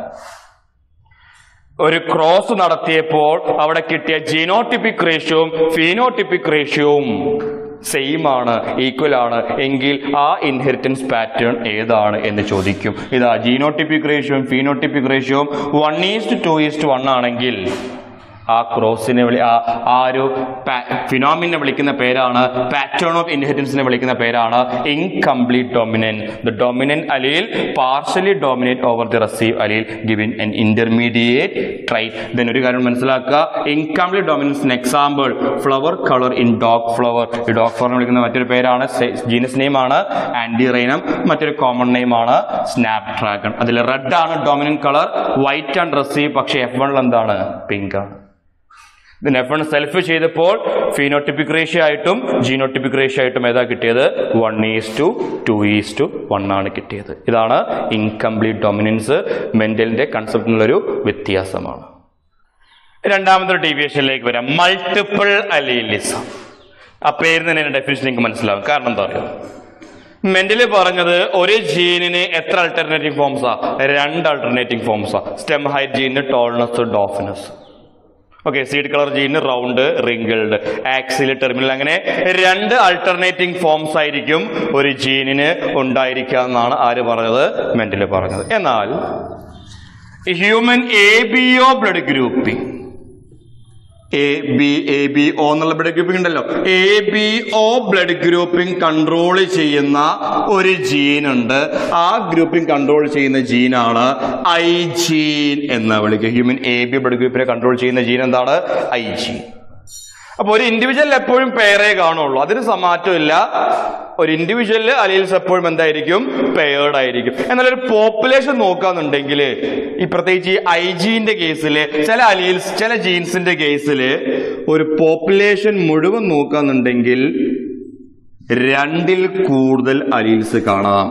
ഒരു ക്രോസ് നടത്തിയപ്പോൾ അവിടെ കിട്ടിയ ജീനോട്ടിപ്പിക് റേഷ്യോവും ഫീനോട്ടിപ്പിക് റേഷ്യോവും സെയിം ആണ് ഈക്വൽ ആണ് എങ്കിൽ ആ ഇൻഹെറിറ്റൻസ് പാറ്റേൺ ഏതാണ് എന്ന് ചോദിക്കും ഇതാ ജീനോട്ടിപ്പിക് റേഷ്യോയും ഫീനോട്ടിപ്പിക് റേഷ്യോയും one is to is one ആണെങ്കിൽ ആ ക്രോസിനെ വിളി ആ ആ ഒരു ഫിനോമിനെ വിളിക്കുന്ന പേരാണ് പാറ്റേൺ ഓഫ് ഇൻഹെറിറ്റൻസിനെ വിളിക്കുന്ന പേരാണ് incomplete dominance the dominant allele partially dominate over the recessive allele giving an intermediate trait then ഒരു കാര്യം മനസ്സിലാക്കുക ഇൻകംപ്ലീറ്റ് ഡൊമിനൻസിന് example flower colour in dog flower ഈ ഡോഗ് ഫ്ലവർ വിളിക്കുന്ന മറ്റൊരു പേരാണ് ജീനസ് നെയിം ആണ് ആന്റി റൈനം മറ്റൊരു കോമൺ നെയിം ആണ് സ്നാപ് ഡ്രാഗൺ അതിൽ റെഡ് ആണ് dominant colour white and recessive പക്ഷേ എഫ് വണ്ണിൽ എന്താണ് പിങ്ക് ആണ് ഇതിന് എഫ് വൺ സെൽഫ് ചെയ്തപ്പോൾ ഫീനോട്ടിപ്പിക് റേഷ്യോ ആയിട്ടും ജീനോട്ടിപ്പിക് റേഷ്യോ ആയിട്ടും ഏതാ കിട്ടിയത് one is to two is to one one കിട്ടിയത് ഇതാണ് ഇൻകംപ്ലീറ്റ് ഡൊമിനൻസ് മെന്റലിന്റെ കൺസെപ്റ്റിനുള്ളൊരു വ്യത്യാസമാണ് രണ്ടാമത്തെ ഡീവിയേഷനിലേക്ക് വരാം മൾട്ടിപ്പിൾ അലീലിസം ആ പേര് തന്നെ ഡെഫിനിഷൻ നിങ്ങൾക്ക് മനസ്സിലാവും കാരണം എന്താ പറയുക മെന്റലി പറഞ്ഞത് ഒരു ജീനിന് എത്ര അൾട്ടർനേറ്റീവ് ഫോംസാ രണ്ട് അൾട്ടർനേറ്റീവ് ഫോംസാ stem height gene tallness dwarfness okay seed colour gene round wrinkled axial terminal അങ്ങനെ രണ്ട് അൾട്ടർനേറ്റിംഗ് ഫോംസ് ആയിരിക്കും ഒരു ജീനിന് ഉണ്ടായിരിക്കുക എന്നാണ് ആര് പറഞ്ഞത് മെന്റലി പറഞ്ഞത് എന്നാൽ human A B O blood grouping A B A B O എന്നുള്ള ബ്ലഡ് ഗ്രൂപ്പിംഗ് ഉണ്ടല്ലോ A B O blood grouping control ചെയ്യുന്ന ഒരു ജീൻ ഉണ്ട് ആ ഗ്രൂപ്പിംഗ് കൺട്രോൾ ചെയ്യുന്ന ജീനാണ് ഐ ജീൻ എന്ന് വിളിക്കുക ഹ്യൂമൻ എ ബി ബ്ലഡ് ഗ്രൂപ്പിനെ കൺട്രോൾ ചെയ്യുന്ന ജീൻ എന്താണ് ഐ ജീൻ അപ്പൊ ഒരു ഇൻഡിവിജ്വൽ എപ്പോഴും പെയറേ കാണുള്ളൂ അതിന് സമാറ്റമില്ല ഒരു ഇൻഡിവിജ്വലില് അലീൽസ് എപ്പോഴും എന്തായിരിക്കും പെയർഡ് ആയിരിക്കും എന്നാൽ ഒരു പോപ്പുലേഷൻ നോക്കാന്നുണ്ടെങ്കിൽ ഈ പ്രത്യേകിച്ച് ഈ ഐ ജിന്റെ കേസിൽ ചില അലീൽസ് ചില ജീൻസിന്റെ കേസിൽ ഒരു പോപ്പുലേഷൻ മുഴുവൻ നോക്കാന്നുണ്ടെങ്കിൽ രണ്ടിൽ കൂടുതൽ അലീൽസ് കാണാം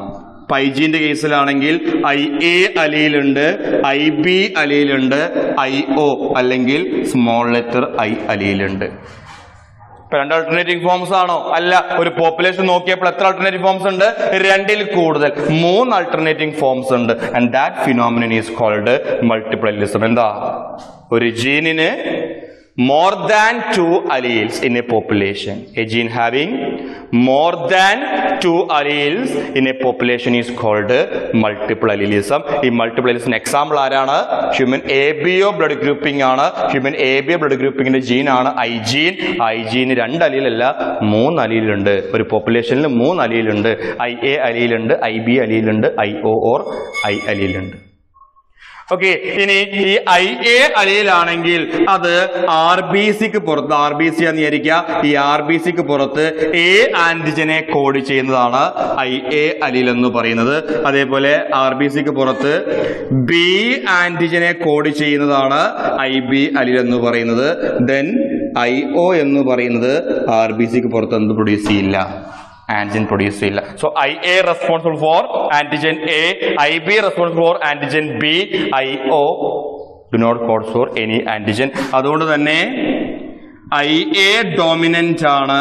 പൈജീന്റെ കേസിലാണെങ്കിൽ ഐ എ അലിയിലുണ്ട് ഐ ബി അലിയിലുണ്ട് ഐ ഒ അല്ലെങ്കിൽ സ്മോൾ ലെറ്റർ ഐ അലിയിലുണ്ട് ഇപ്പൊ രണ്ട് ആൾട്ടർനേറ്റീവ് ഫോംസ് ആണോ അല്ല ഒരു പോപ്പുലേഷൻ നോക്കിയപ്പോൾ എത്ര ആൾട്ടർനേറ്റീവ് ഫോംസ് ഉണ്ട് രണ്ടിൽ കൂടുതൽ മൂന്ന് ആൾട്ടർനേറ്റിംഗ് ഫോംസ് ഉണ്ട് and that phenomenon is called multiple allelism എന്താ ഒരു ജീനിന് more than two alleles in a population a gene having more than two alleles in a population is called multiple allelism ഈ multiple അലീലിസിന് എക്സാമ്പിൾ ആരാണ് human A B O blood grouping ആണ് human A B O blood ഗ്രൂപ്പിംഗിന്റെ gene ആണ് I gene I gene രണ്ട് അലീലല്ല മൂന്ന് അലീലുണ്ട് ഒരു പോപ്പുലേഷനിൽ മൂന്ന് അലീലുണ്ട് ഐ എ അലീലുണ്ട് ഐ ബി അലീലുണ്ട് ഐ ഒ ഓർ ഐ അലീലുണ്ട് ഓക്കെ ഇനി ഈ ഐ എ അലയിലാണെങ്കിൽ അത് ആർ ബി സിക്ക് പുറത്ത് ആർ ബി സി എന്ന് വിചാരിക്കുക ഈ ആർ ബി സിക്ക് പുറത്ത് എ ആന്റിജനെ കോഡ് ചെയ്യുന്നതാണ് ഐ എ അലിൽ എന്ന് പറയുന്നത് അതേപോലെ ആർ ബി സിക്ക് പുറത്ത് ബി ആന്റിജനെ കോഡ് ചെയ്യുന്നതാണ് ഐ ബി അലിൽ എന്ന് പറയുന്നത് ദെൻ ഐ ഒ എന്ന് പറയുന്നത് ആർ ബി സിക്ക് പുറത്ത് എന്ത് പ്രൊഡ്യൂസ് ചെയ്യില്ല ആന്റിജൻ പ്രൊഡ്യൂസ് ചെയ്യില്ല so I A responsible for antigen A I B responsible for antigen B I O do not code for any antigen അതുകൊണ്ട് തന്നെ ഐ എ ഡോമിനന്റ് ആണ്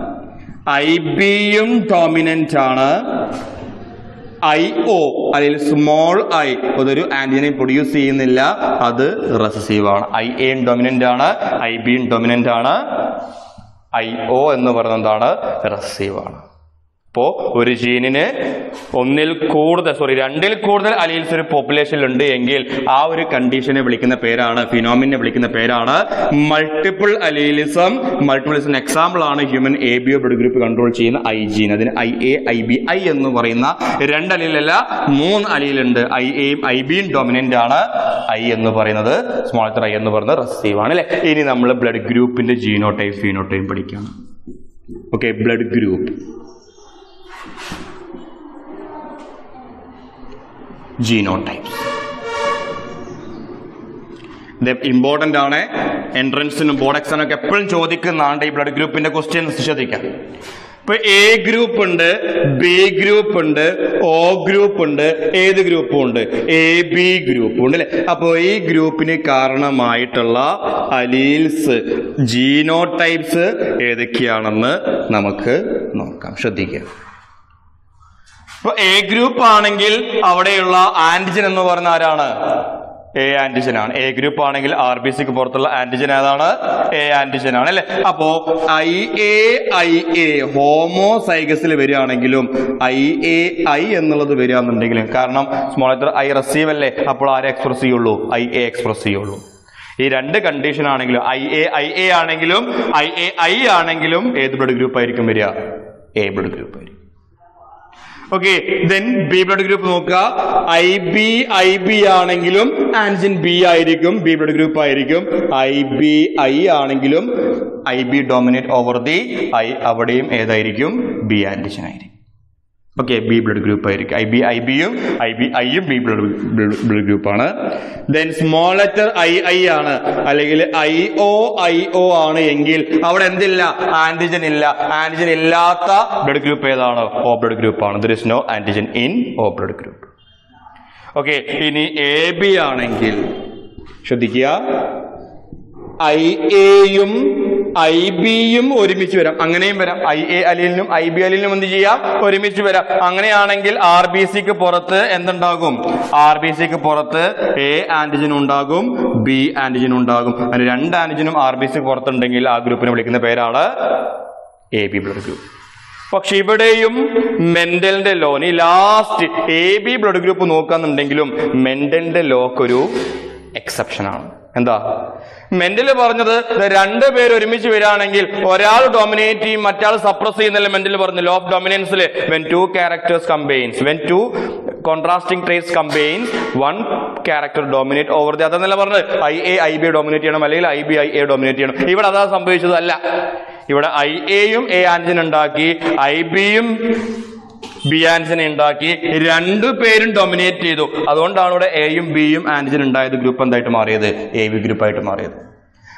ഐ ബിയും ഡോമിനന്റ് ആണ് ഐ ഒ അല്ലെങ്കിൽ small I അതൊരു ആന്റിജനെ produce ചെയ്യുന്നില്ല അത് റെസസീവ് ആണ് ഐ എ ഡൊമിനന്റ് ആണ് ഐ ബിയും ഡൊമിനന്റ് ആണ് ഐ ഒ എന്ന് പറയുന്നത് എന്താണ് റെസീവ് ആണ് അപ്പോ ഒരു ജീനിന് ഒന്നിൽ കൂടുതൽ സോറി രണ്ടിൽ കൂടുതൽ അലീൽസ് ഒരു പോപ്പുലേഷനിൽ ഉണ്ട് എങ്കിൽ ആ ഒരു കണ്ടീഷനെ വിളിക്കുന്ന പേരാണ് ഫിനോമിനെ വിളിക്കുന്ന പേരാണ് മൾട്ടിപ്പിൾ അലീലിസം മൾട്ടിപ്പിളിസം എക്സാമ്പിൾ ആണ് human A B O blood group control ചെയ്യുന്ന ഐ ജീൻ അതിന് I A I B I എന്ന് പറയുന്ന രണ്ട് അലീലല്ല മൂന്ന് അലീലുണ്ട് ഐ എയും ഐ ബിയും ഡൊമിനന്റ് ആണ് ഐ എന്ന് പറയുന്നത് സ്മോൾ ലെറ്റർ ഐ എന്ന് പറയുന്നത് റെസീവ് ആണ് അല്ലെ ഇനി നമ്മൾ ബ്ലഡ് ഗ്രൂപ്പിന്റെ ജീനോടൈപ്പ് ഫീനോടൈപ്പ് പഠിക്കണം ഓക്കെ ബ്ലഡ് ഗ്രൂപ്പ് ജീനോടൈപ്സ് ഇത് ഇമ്പോർട്ടന്റ് ആണ് എൻട്രൻസിനും ബോർഡ് എക്സാമിനൊക്കെ എപ്പോഴും ചോദിക്കുന്നതാണ് ഈ ബ്ലഡ് ഗ്രൂപ്പിന്റെ ക്വസ്റ്റ്യൻസ് ശ്രദ്ധിക്കാം ഇപ്പൊ എ ഗ്രൂപ്പ് ഉണ്ട് ബി ഗ്രൂപ്പ് ഉണ്ട് ഒ ഗ്രൂപ്പ് ഉണ്ട് ഏത് ഗ്രൂപ്പും ഉണ്ട് എ ബി ഗ്രൂപ്പും ഉണ്ട് അല്ലെ അപ്പോ ഈ ഗ്രൂപ്പിന് കാരണമായിട്ടുള്ള അലീൽസ് ജീനോടൈപ്സ് ഏതൊക്കെയാണെന്ന് നമുക്ക് നോക്കാം ശ്രദ്ധിക്കുക ഇപ്പൊ എ ഗ്രൂപ്പ് ആണെങ്കിൽ അവിടെയുള്ള ആന്റിജൻ എന്ന് പറയുന്ന ആരാണ് എ ആന്റിജൻ ആണ് എ ഗ്രൂപ്പ് ആണെങ്കിൽ ആർ ബി സിക്ക് പുറത്തുള്ള ആന്റിജൻ ഏതാണ് എ ആന്റിജൻ ആണ് അല്ലെ അപ്പോ ഐ എ ഐ എ ഹോമോസൈഗസിൽ വരികയാണെങ്കിലും ഐ എ ഐ എന്നുള്ളത് വരികയാണെന്നുണ്ടെങ്കിലും കാരണം സ്മോൾ ലെറ്റർ ഐ റെസീവ് അല്ലേ അപ്പോൾ ആരെ എക്സ്പ്രസ് ചെയ്യുള്ളൂ ഐ എ എക്സ്പ്രസ് ചെയ്യുള്ളൂ ഈ രണ്ട് കണ്ടീഷൻ ആണെങ്കിലും ഐ എ ഐ എ ആണെങ്കിലും ഐ എ ഐ ആണെങ്കിലും ഏത് ബ്ലഡ് ഗ്രൂപ്പ് ആയിരിക്കും വരിക എ ബ്ലഡ് ഗ്രൂപ്പ് ആയിരിക്കും okay then B blood group നോക്കുക ഐ ബി ഐ ബി ആണെങ്കിലും ആൻജിൻ ബി ആയിരിക്കും ബി ബ്ലഡ് ഗ്രൂപ്പ് ആയിരിക്കും ഐ ബി ഐ ആണെങ്കിലും I B dominate over the I അവിടെയും ഏതായിരിക്കും ബി ആന്റിജൻ ആയിരിക്കും ഓക്കെ ബി ബ്ലഡ് ഗ്രൂപ്പ് ആയിരിക്കും ഐ ബി ഐ ബിയും ഐ ബി ഐയും ബി ബ്ലഡ് ബ്ലഡ് ഗ്രൂപ്പാണ് then small letter I I ആണ് അല്ലെങ്കിൽ ഐ ഒ ഐ ഒ ആണ് എങ്കിൽ അവിടെ എന്തില്ല ആന്റിജൻ ഇല്ല ആന്റിജൻ ഇല്ലാത്ത ബ്ലഡ് ഗ്രൂപ്പ് ഏതാണ് ഓ ബ്ലഡ് ഗ്രൂപ്പ് ആണ് there is no antigen in O blood group okay ഇനി എ ബി ആണെങ്കിൽ ശ്രദ്ധിക്കുക ഐ എയും ഐ ബിയും ഒരുമിച്ച് വരാം അങ്ങനെയും വരാം ഐ എ അലിനും ഐ ബി അലിനും എന്ത് ചെയ്യാം ഒരുമിച്ച് വരാം അങ്ങനെയാണെങ്കിൽ ആർ ബി സിക്ക് പുറത്ത് എന്തുണ്ടാകും ആർ ബി സിക്ക് പുറത്ത് എ ആന്റിജൻ ഉണ്ടാകും ബി ആന്റിജൻ ഉണ്ടാകും അങ്ങനെ രണ്ട് ആന്റിജനും ആർ ബി സിക്ക് പുറത്തുണ്ടെങ്കിൽ ആ ഗ്രൂപ്പിനെ വിളിക്കുന്ന പേരാണ് എ ബി ബ്ലഡ് ഗ്രൂപ്പ് പക്ഷെ ഇവിടെയും മെന്റലിന്റെ ലോ ഈ last A B blood group നോക്കാന്നുണ്ടെങ്കിലും മെന്റലിന്റെ ലോക്ക് ഒരു എക്സെപ്ഷൻ ആണ് എന്താ മെന്റൽ പറഞ്ഞത് രണ്ട് പേര് ഒരുമിച്ച് വരികയാണെങ്കിൽ ഒരാൾ ഡോമിനേറ്റ് ചെയ്യും മറ്റാൾ സപ്രസ് ചെയ്യുന്നല്ലേ മെന്റൽ പറഞ്ഞു ലോ ഓഫ് ഡൊമിനൻസിൽ when two characters combines when two contrasting traits combines one character dominate over the അതെന്നല്ല പറഞ്ഞത് I A I B dominate ചെയ്യണം അല്ലെങ്കിൽ I B I A dominate ചെയ്യണം ഇവിടെ അതാ സംഭവിച്ചതല്ല ഇവിടെ ഐ എയും എ ആൻജിൻ ഉണ്ടാക്കി ഐ ബിയും ബി ആൻജിനെ ഉണ്ടാക്കി രണ്ടു പേരും ഡൊമിനേറ്റ് ചെയ്തു അതുകൊണ്ടാണ് ഇവിടെ എയും ബിയും ആൻജിൻ ഉണ്ടായത് ഗ്രൂപ്പ് എന്തായിട്ട് മാറിയത് എ ബി ഗ്രൂപ്പായിട്ട് മാറിയത്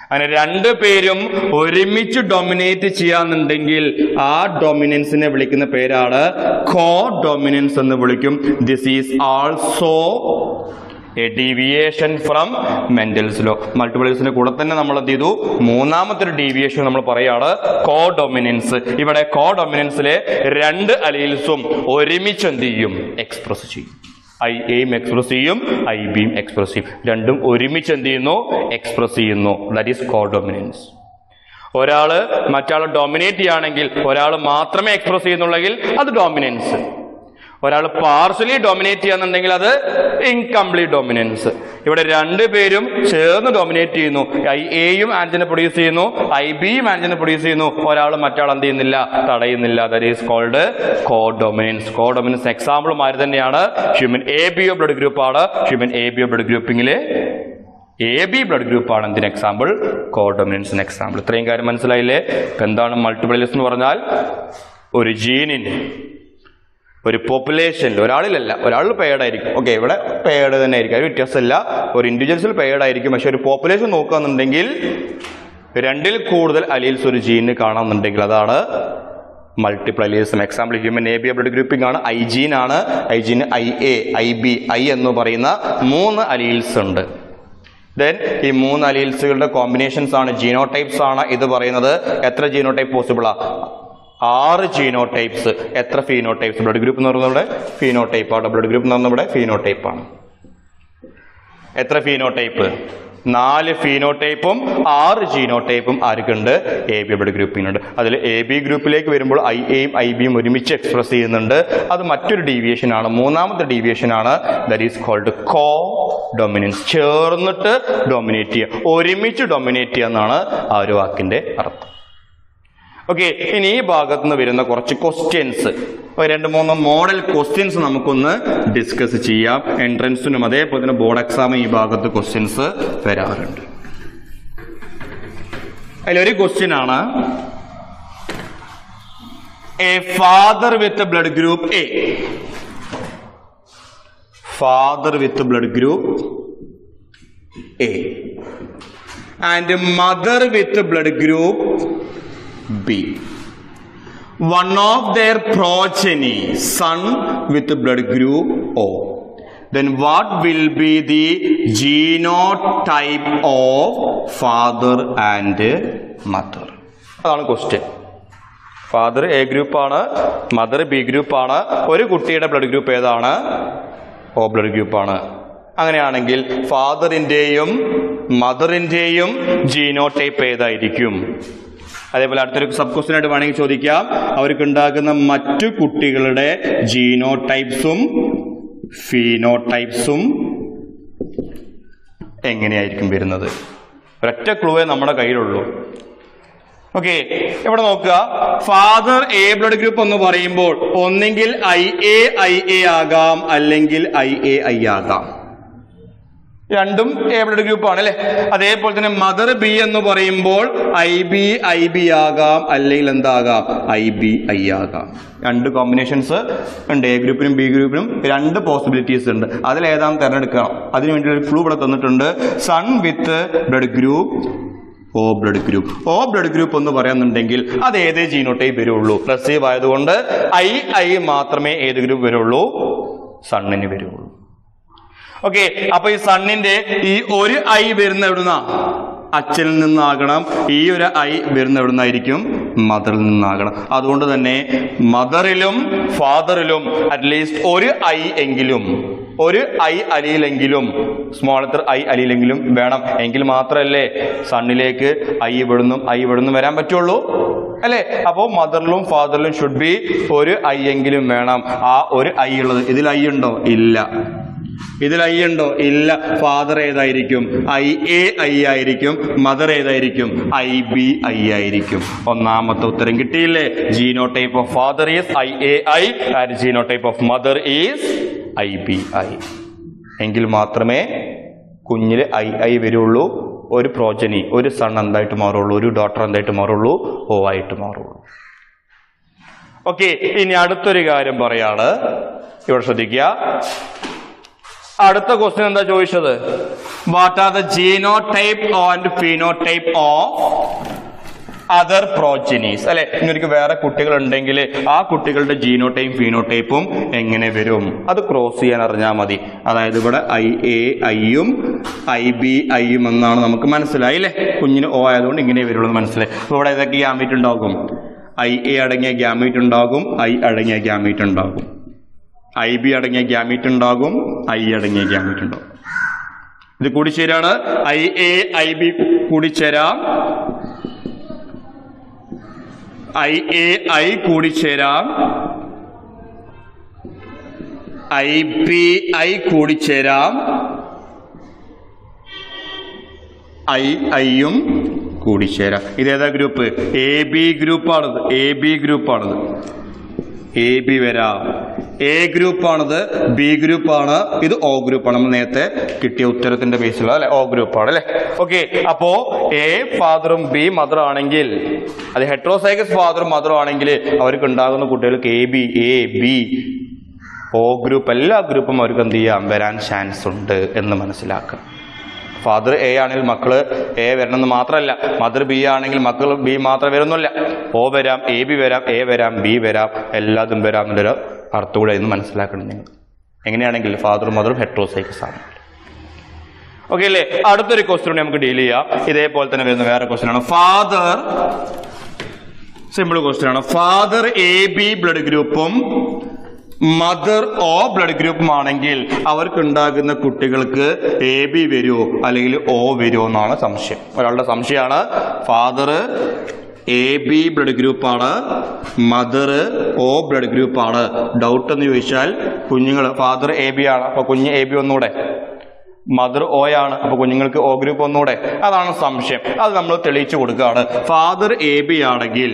അങ്ങനെ രണ്ടു പേരും ഒരുമിച്ച് ഡൊമിനേറ്റ് ചെയ്യാന്നുണ്ടെങ്കിൽ ആ ഡൊമിനൻസിനെ വിളിക്കുന്ന പേരാണ് കോ ഡൊമിനൻസ് എന്ന് വിളിക്കും this is also a deviation from Mendel's law മൾട്ടിപ്പിൾസിന്റെ കൂടെ തന്നെ നമ്മൾ എന്ത് ചെയ്തു മൂന്നാമത്തെ ഒരു ഡീവിയേഷൻ നമ്മൾ പറയാണ് കോ ഡൊമിനൻസ് ഇവിടെ കോ ഡൊമിനൻസിലെ രണ്ട് അലീൽസും ഒരുമിച്ച് എന്ത് ചെയ്യും എക്സ്പ്രസ് ചെയ്യും ഐ എയും എക്സ്പ്രസ് ചെയ്യും ഐ ബിയും എക്സ്പ്രസ് ചെയ്യും രണ്ടും ഒരുമിച്ച് എന്ത് ചെയ്യുന്നു എക്സ്പ്രസ് ചെയ്യുന്നു ദാറ്റ് ഈസ് കോ ഡൊമിനൻസ് ഒരാള് മറ്റാൾ ഡോമിനേറ്റ് ചെയ്യുകയാണെങ്കിൽ ഒരാൾ മാത്രമേ എക്സ്പ്രസ് ചെയ്യുന്നുള്ളെങ്കിൽ അത് ഡോമിനൻസ് ഒരാൾ പാർഷ്യലി ഡോമിനേറ്റ് ചെയ്യാന്നുണ്ടെങ്കിൽ അത് ഇൻകംപ്ലീറ്റ് ഡോമിനൻസ് ഇവിടെ രണ്ടുപേരും ചേർന്ന് ഡോമിനേറ്റ് ചെയ്യുന്നു ഐ എയും ആന്റിനെ പ്രൊഡ്യൂസ് ചെയ്യുന്നു ഐ ബിയും ആന്റിനെ പ്രൊഡ്യൂസ് ചെയ്യുന്നു ഒരാൾ മറ്റാൾ എന്ത് ചെയ്യുന്നില്ല തടയുന്നില്ല that is called co codominance co codominance എക്സാമ്പിളുമാര് തന്നെയാണ് human A B O blood ഗ്രൂപ്പാണ് human A B O blood ഗ്രൂപ്പിംഗിലെ എ ബി ബ്ലഡ് ഗ്രൂപ്പ് ആണ് എന്തിന് എക്സാമ്പിൾ കോ ഡൊമിനൻസിന് എക്സാമ്പിൾ ഇത്രയും കാര്യം മനസ്സിലായില്ലേ ഇപ്പൊ എന്താണ് മൾട്ടിപ്പിളിസ് എന്ന് പറഞ്ഞാൽ ഒരു ജീനിന് ഒരു പോപ്പുലേഷനിൽ ഒരാളിലല്ല ഒരാൾ പെയർഡ് ആയിരിക്കും ഓക്കെ ഇവിടെ പെയർഡ് തന്നെ ആയിരിക്കും അത് വ്യത്യാസമില്ല ഒരു ഇൻഡിവിജ്വൽസിൽ പെയർഡ് ആയിരിക്കും പക്ഷെ ഒരു പോപ്പുലേഷൻ നോക്കുകയാണെന്നുണ്ടെങ്കിൽ രണ്ടിൽ കൂടുതൽ അലീൽസ് ഒരു ജീനിന് കാണാമെന്നുണ്ടെങ്കിൽ അതാണ് മൾട്ടിപ്പിൾ അലീൽസും example human A B blood grouping ആണ് ഐ ജീൻ ആണ് I gene I A I B I എന്ന് പറയുന്ന മൂന്ന് അലീൽസ് ഉണ്ട് ദെൻ ഈ മൂന്ന് അലീൽസുകളുടെ കോമ്പിനേഷൻസ് ആണ് ജീനോടൈപ്സ് ആണ് ഇത് പറയുന്നത് എത്ര ജീനോടൈപ്പ് പോസിബിളാ ആറ് ജീനോടൈപ്സ് എത്ര ഫീനോടൈപ്സ് ബ്ലഡ് ഗ്രൂപ്പ് എന്ന് പറയുന്നത് ഇവിടെ ഫീനോടൈപ്പ് ആണ് ബ്ലഡ് ഗ്രൂപ്പ് എന്ന് പറയുന്നത് ഇവിടെ ഫീനോടൈപ്പ് ആണ് എത്ര ഫീനോടൈപ്പ് നാല് ഫീനോടൈപ്പും ആറ് ജീനോടൈപ്പും ആർക്കുണ്ട് എ ബി ബ്ലഡ് ഗ്രൂപ്പിനുണ്ട് അതിൽ എ ബി ഗ്രൂപ്പിലേക്ക് വരുമ്പോൾ ഐ എയും ഐ ബിയും ഒരുമിച്ച് എക്സ്പ്രസ് ചെയ്യുന്നുണ്ട് അത് മറ്റൊരു ഡീവിയേഷൻ ആണ് മൂന്നാമത്തെ ഡീവിയേഷൻ ആണ് that is called co dominance ചേർന്നിട്ട് ഡൊമിനേറ്റ് ചെയ്യുക ഒരുമിച്ച് ഡൊമിനേറ്റ് ചെയ്യുക എന്നാണ് ആ ഒരു വാക്കിന്റെ അർത്ഥം ഓക്കെ ഇനി ഈ ഭാഗത്ത് നിന്ന് വരുന്ന കുറച്ച് ക്വസ്റ്റ്യൻസ് രണ്ട് മൂന്ന് മോഡൽ ക്വസ്റ്റ്യൻസ് നമുക്കൊന്ന് ഡിസ്കസ് ചെയ്യാം എൻട്രൻസിനും അതേപോലെ തന്നെ ബോർഡ് എക്സാം ഈ ഭാഗത്ത് ക്വസ്റ്റ്യൻസ് വരാറുണ്ട് അതിലൊരു ക്വസ്റ്റ്യൻ ആണ് a father with blood group A father with blood group A and mother with blood group B. One of their progeny, son with blood group O. Then what will be the genotype of father and mother? അതാണ് question father A ഗ്രൂപ്പാണ് mother B ഗ്രൂപ്പാണ് ഒരു കുട്ടിയുടെ blood group ഏതാണ് O blood ഗ്രൂപ്പാണ് അങ്ങനെയാണെങ്കിൽ ഫാദറിന്റെയും മദറിന്റെയും genotype ഏതായിരിക്കും അതേപോലെ അടുത്തൊരു സബ് ക്വസ്റ്റ്യൻ ആയിട്ട് വേണമെങ്കിൽ ചോദിക്കാം അവർക്ക് ഉണ്ടാകുന്ന മറ്റു കുട്ടികളുടെ ജീനോടൈപ്സും ഫീനോടൈപ്സും എങ്ങനെയായിരിക്കും വരുന്നത് ഒരൊറ്റ ക്ലൂവേ നമ്മുടെ കയ്യിലുള്ളൂ ഓക്കെ ഇവിടെ നോക്കുക ഫാദർ എ ബ്ലഡ് ഗ്രൂപ്പ് എന്ന് പറയുമ്പോൾ ഒന്നെങ്കിൽ ഐ എ ഐ എ ആകാം അല്ലെങ്കിൽ ഐ എ ഐ ആകാം രണ്ടും എ ബ്ലഡ് ഗ്രൂപ്പ് ആണ് അല്ലെ അതേപോലെ തന്നെ മദർ ബി എന്ന് പറയുമ്പോൾ ഐ ബി ഐ ബി ആകാം അല്ലെങ്കിൽ എന്താകാം ഐ ബി ഐ ആകാം രണ്ട് കോമ്പിനേഷൻസ് ഉണ്ട് എ ഗ്രൂപ്പിനും ബി ഗ്രൂപ്പിനും രണ്ട് പോസിബിലിറ്റീസ് ഉണ്ട് അതിൽ ഏതാണെന്ന് തിരഞ്ഞെടുക്കണം അതിനു വേണ്ടി ഒരു ക്ലൂ ഇവിടെ തന്നിട്ടുണ്ട് son with blood group O blood group O blood group എന്ന് പറയുന്നുണ്ടെങ്കിൽ അത് ഏതേ ജീനോട്ടേ വരുള്ളൂ റെസീവ് ആയതുകൊണ്ട് ഐ ഐ മാത്രമേ ഏത് ഗ്രൂപ്പ് വരുള്ളൂ സണ്ണിന് വരുള്ളൂ ഓക്കെ അപ്പൊ ഈ സണ്ണിന്റെ ഈ ഒരു ഐ വരുന്ന എവിടുന്ന അച്ഛനിൽ നിന്നാകണം ഈ ഒരു ഐ വരുന്ന എവിടുന്നായിരിക്കും മദറിൽ നിന്നാകണം അതുകൊണ്ട് തന്നെ മദറിലും ഫാദറിലും അറ്റ്ലീസ്റ്റ് ഒരു ഐ എങ്കിലും ഒരു ഐ അലിയിലെങ്കിലും സ്മോൾ ലെറ്റർ ഐ അലിയിലെങ്കിലും വേണം എങ്കിൽ മാത്രമല്ലേ സണ്ണിലേക്ക് ഐ ഇവിടുന്നും ഐ ഇവിടുന്നും വരാൻ പറ്റുള്ളൂ അല്ലേ അപ്പോൾ മദറിലും ഫാദറിലും ഷുഡ് ബി ഒരു ഐ എങ്കിലും വേണം ആ ഒരു ഐ ഉള്ളത് ഇതിൽ ഐ ഉണ്ടോ ഇല്ല ഇതിൽ ഐ ഉണ്ടോ ഇല്ല ഫാദർ ഏതായിരിക്കും ഐ എ ഐ ആയിരിക്കും മദർ ഏതായിരിക്കും ഐ ബി ഐ ആയിരിക്കും ഒന്നാമത്തെ ഉത്തരം കിട്ടിയില്ലേ genotype of father is I A I and genotype of mother is I B I എങ്കിൽ മാത്രമേ കുഞ്ഞിൽ ഐ ഐ വരുള്ളൂ ഒരു പ്രോജനി ഒരു സൺ എന്തായിട്ട് മാറുള്ളൂ ഒരു ഡോട്ടർ എന്തായിട്ട് മാറുള്ളൂ ഓ ആയിട്ട് മാറുള്ളൂ ഓക്കെ ഇനി അടുത്തൊരു കാര്യം പറയാണ് ഇവിടെ ശ്രദ്ധിക്കുക അടുത്ത ക്വസ്റ്റ്യൻ എന്താ ചോദിച്ചത് what are the genotype and phenotype of other progenies അല്ലെ ഇങ്ങനെയൊക്കെ വേറെ കുട്ടികൾ ഉണ്ടെങ്കിൽ ആ കുട്ടികളുടെ ജീനോടൈപ്പും ഫീനോടൈപ്പും എങ്ങനെ വരും അത് ക്രോസ് ചെയ്യാൻ അറിഞ്ഞാൽ മതി അതായത് ഇവിടെ ഐ എ ഐയും ഐ ബി ഐയും എന്നാണ് നമുക്ക് മനസ്സിലായി അല്ലേ കുഞ്ഞിന് ഓ ആയതുകൊണ്ട് ഇങ്ങനെ വരുള്ളൂ എന്ന് മനസ്സിലായി അപ്പൊ ഇവിടെ ഇതൊക്കെ ഗ്യാമീറ്റ് ഉണ്ടാകും ഐ എ അടങ്ങിയ ഗ്യാമീറ്റ് ഉണ്ടാകും ഐ അടങ്ങിയ ഗ്യാമീറ്റ് ഉണ്ടാകും ഐ ബി അടങ്ങിയ ഗ്യാമീറ്റ് ഉണ്ടാകും ഐ അടങ്ങിയ ഗ്യാമീറ്റ് ഉണ്ടാകും ഇത് കൂടിച്ചേരാണ് ഐ എ ഐ ബി കൂടിച്ചേരാം ഐ എ ഐ കൂടിച്ചേരാം ഐ ബി ഐ കൂടിച്ചേരാം ഐ ഐയും കൂടിച്ചേരാം ഇതേതാ ഗ്രൂപ്പ് എ ബി ഗ്രൂപ്പാണിത് എ ബി ഗ്രൂപ്പാണിത് എ ബി വരാം എ ഗ്രൂപ്പാണിത് ബി ഗ്രൂപ്പാണ് ഇത് ഒ ഗ്രൂപ്പാണ് നമ്മൾ നേരത്തെ കിട്ടിയ ഉത്തരത്തിന്റെ ബേസിലുള്ള അല്ലെ ഒ ഗ്രൂപ്പാണ് അല്ലെ ഓക്കെ അപ്പോ എ ഫാദറും ബി മദർ ആണെങ്കിൽ അത് ഹെട്രോസൈഗസ് ഫാദറും മദറും ആണെങ്കിൽ അവർക്ക് ഉണ്ടാകുന്ന കുട്ടികൾക്ക് A B A B O group എല്ലാ ഗ്രൂപ്പും അവർക്ക് എന്ത് ചെയ്യാം വരാൻ ചാൻസ് ഉണ്ട് എന്ന് മനസ്സിലാക്കുക ഫാദർ എ ആണെങ്കിൽ മക്കള് എ വരണമെന്ന് മാത്രമല്ല മദർ ബി ആണെങ്കിൽ മക്കൾ ബി മാത്രം വരുന്നില്ല ഓ വരാം എ ബി വരാം എ വരാം ബി വരാം എല്ലാതും വരാം എന്നൊരു അർത്ഥം കൂടെ എന്ന് മനസ്സിലാക്കണം നിങ്ങൾ എങ്ങനെയാണെങ്കിൽ ഫാദറും മദറും ഹെട്രോസൈക്കസ് ആണ് ഓക്കെ അല്ലേ അടുത്തൊരു ക്വസ്റ്റ്യൻ നമുക്ക് ഡീൽ ചെയ്യാം ഇതേപോലെ തന്നെ വരുന്ന വേറെ ക്വസ്റ്റ്യൻ ആണ് ഫാദർ സിമ്പിൾ ക്വസ്റ്റ്യൻ ആണ് ഫാദർ എ ബി ബ്ലഡ് ഗ്രൂപ്പും മദർ ഓ ബ്ലഡ് ഗ്രൂപ്പും ആണെങ്കിൽ അവർക്ക് ഉണ്ടാകുന്ന കുട്ടികൾക്ക് എ ബി വരുമോ അല്ലെങ്കിൽ ഒ വരുമോ എന്നാണ് സംശയം ഒരാളുടെ സംശയമാണ് ഫാദർ എ ബി ബ്ലഡ് ഗ്രൂപ്പാണ് മദർ ഒ ബ്ലഡ് ഗ്രൂപ്പാണ് ഡൗട്ട് എന്ന് ചോദിച്ചാൽ കുഞ്ഞുങ്ങൾ ഫാദർ എ ബി ആണ് അപ്പൊ കുഞ്ഞ് എ ബി ഒന്നുകൂടെ മദർ ഒ ആണ് അപ്പൊ കുഞ്ഞുങ്ങൾക്ക് ഒ ഗ്രൂപ്പ് ഒന്നുകൂടെ അതാണ് സംശയം അത് നമ്മൾ തെളിയിച്ചു കൊടുക്കുകയാണ് ഫാദർ എ ബി ആണെങ്കിൽ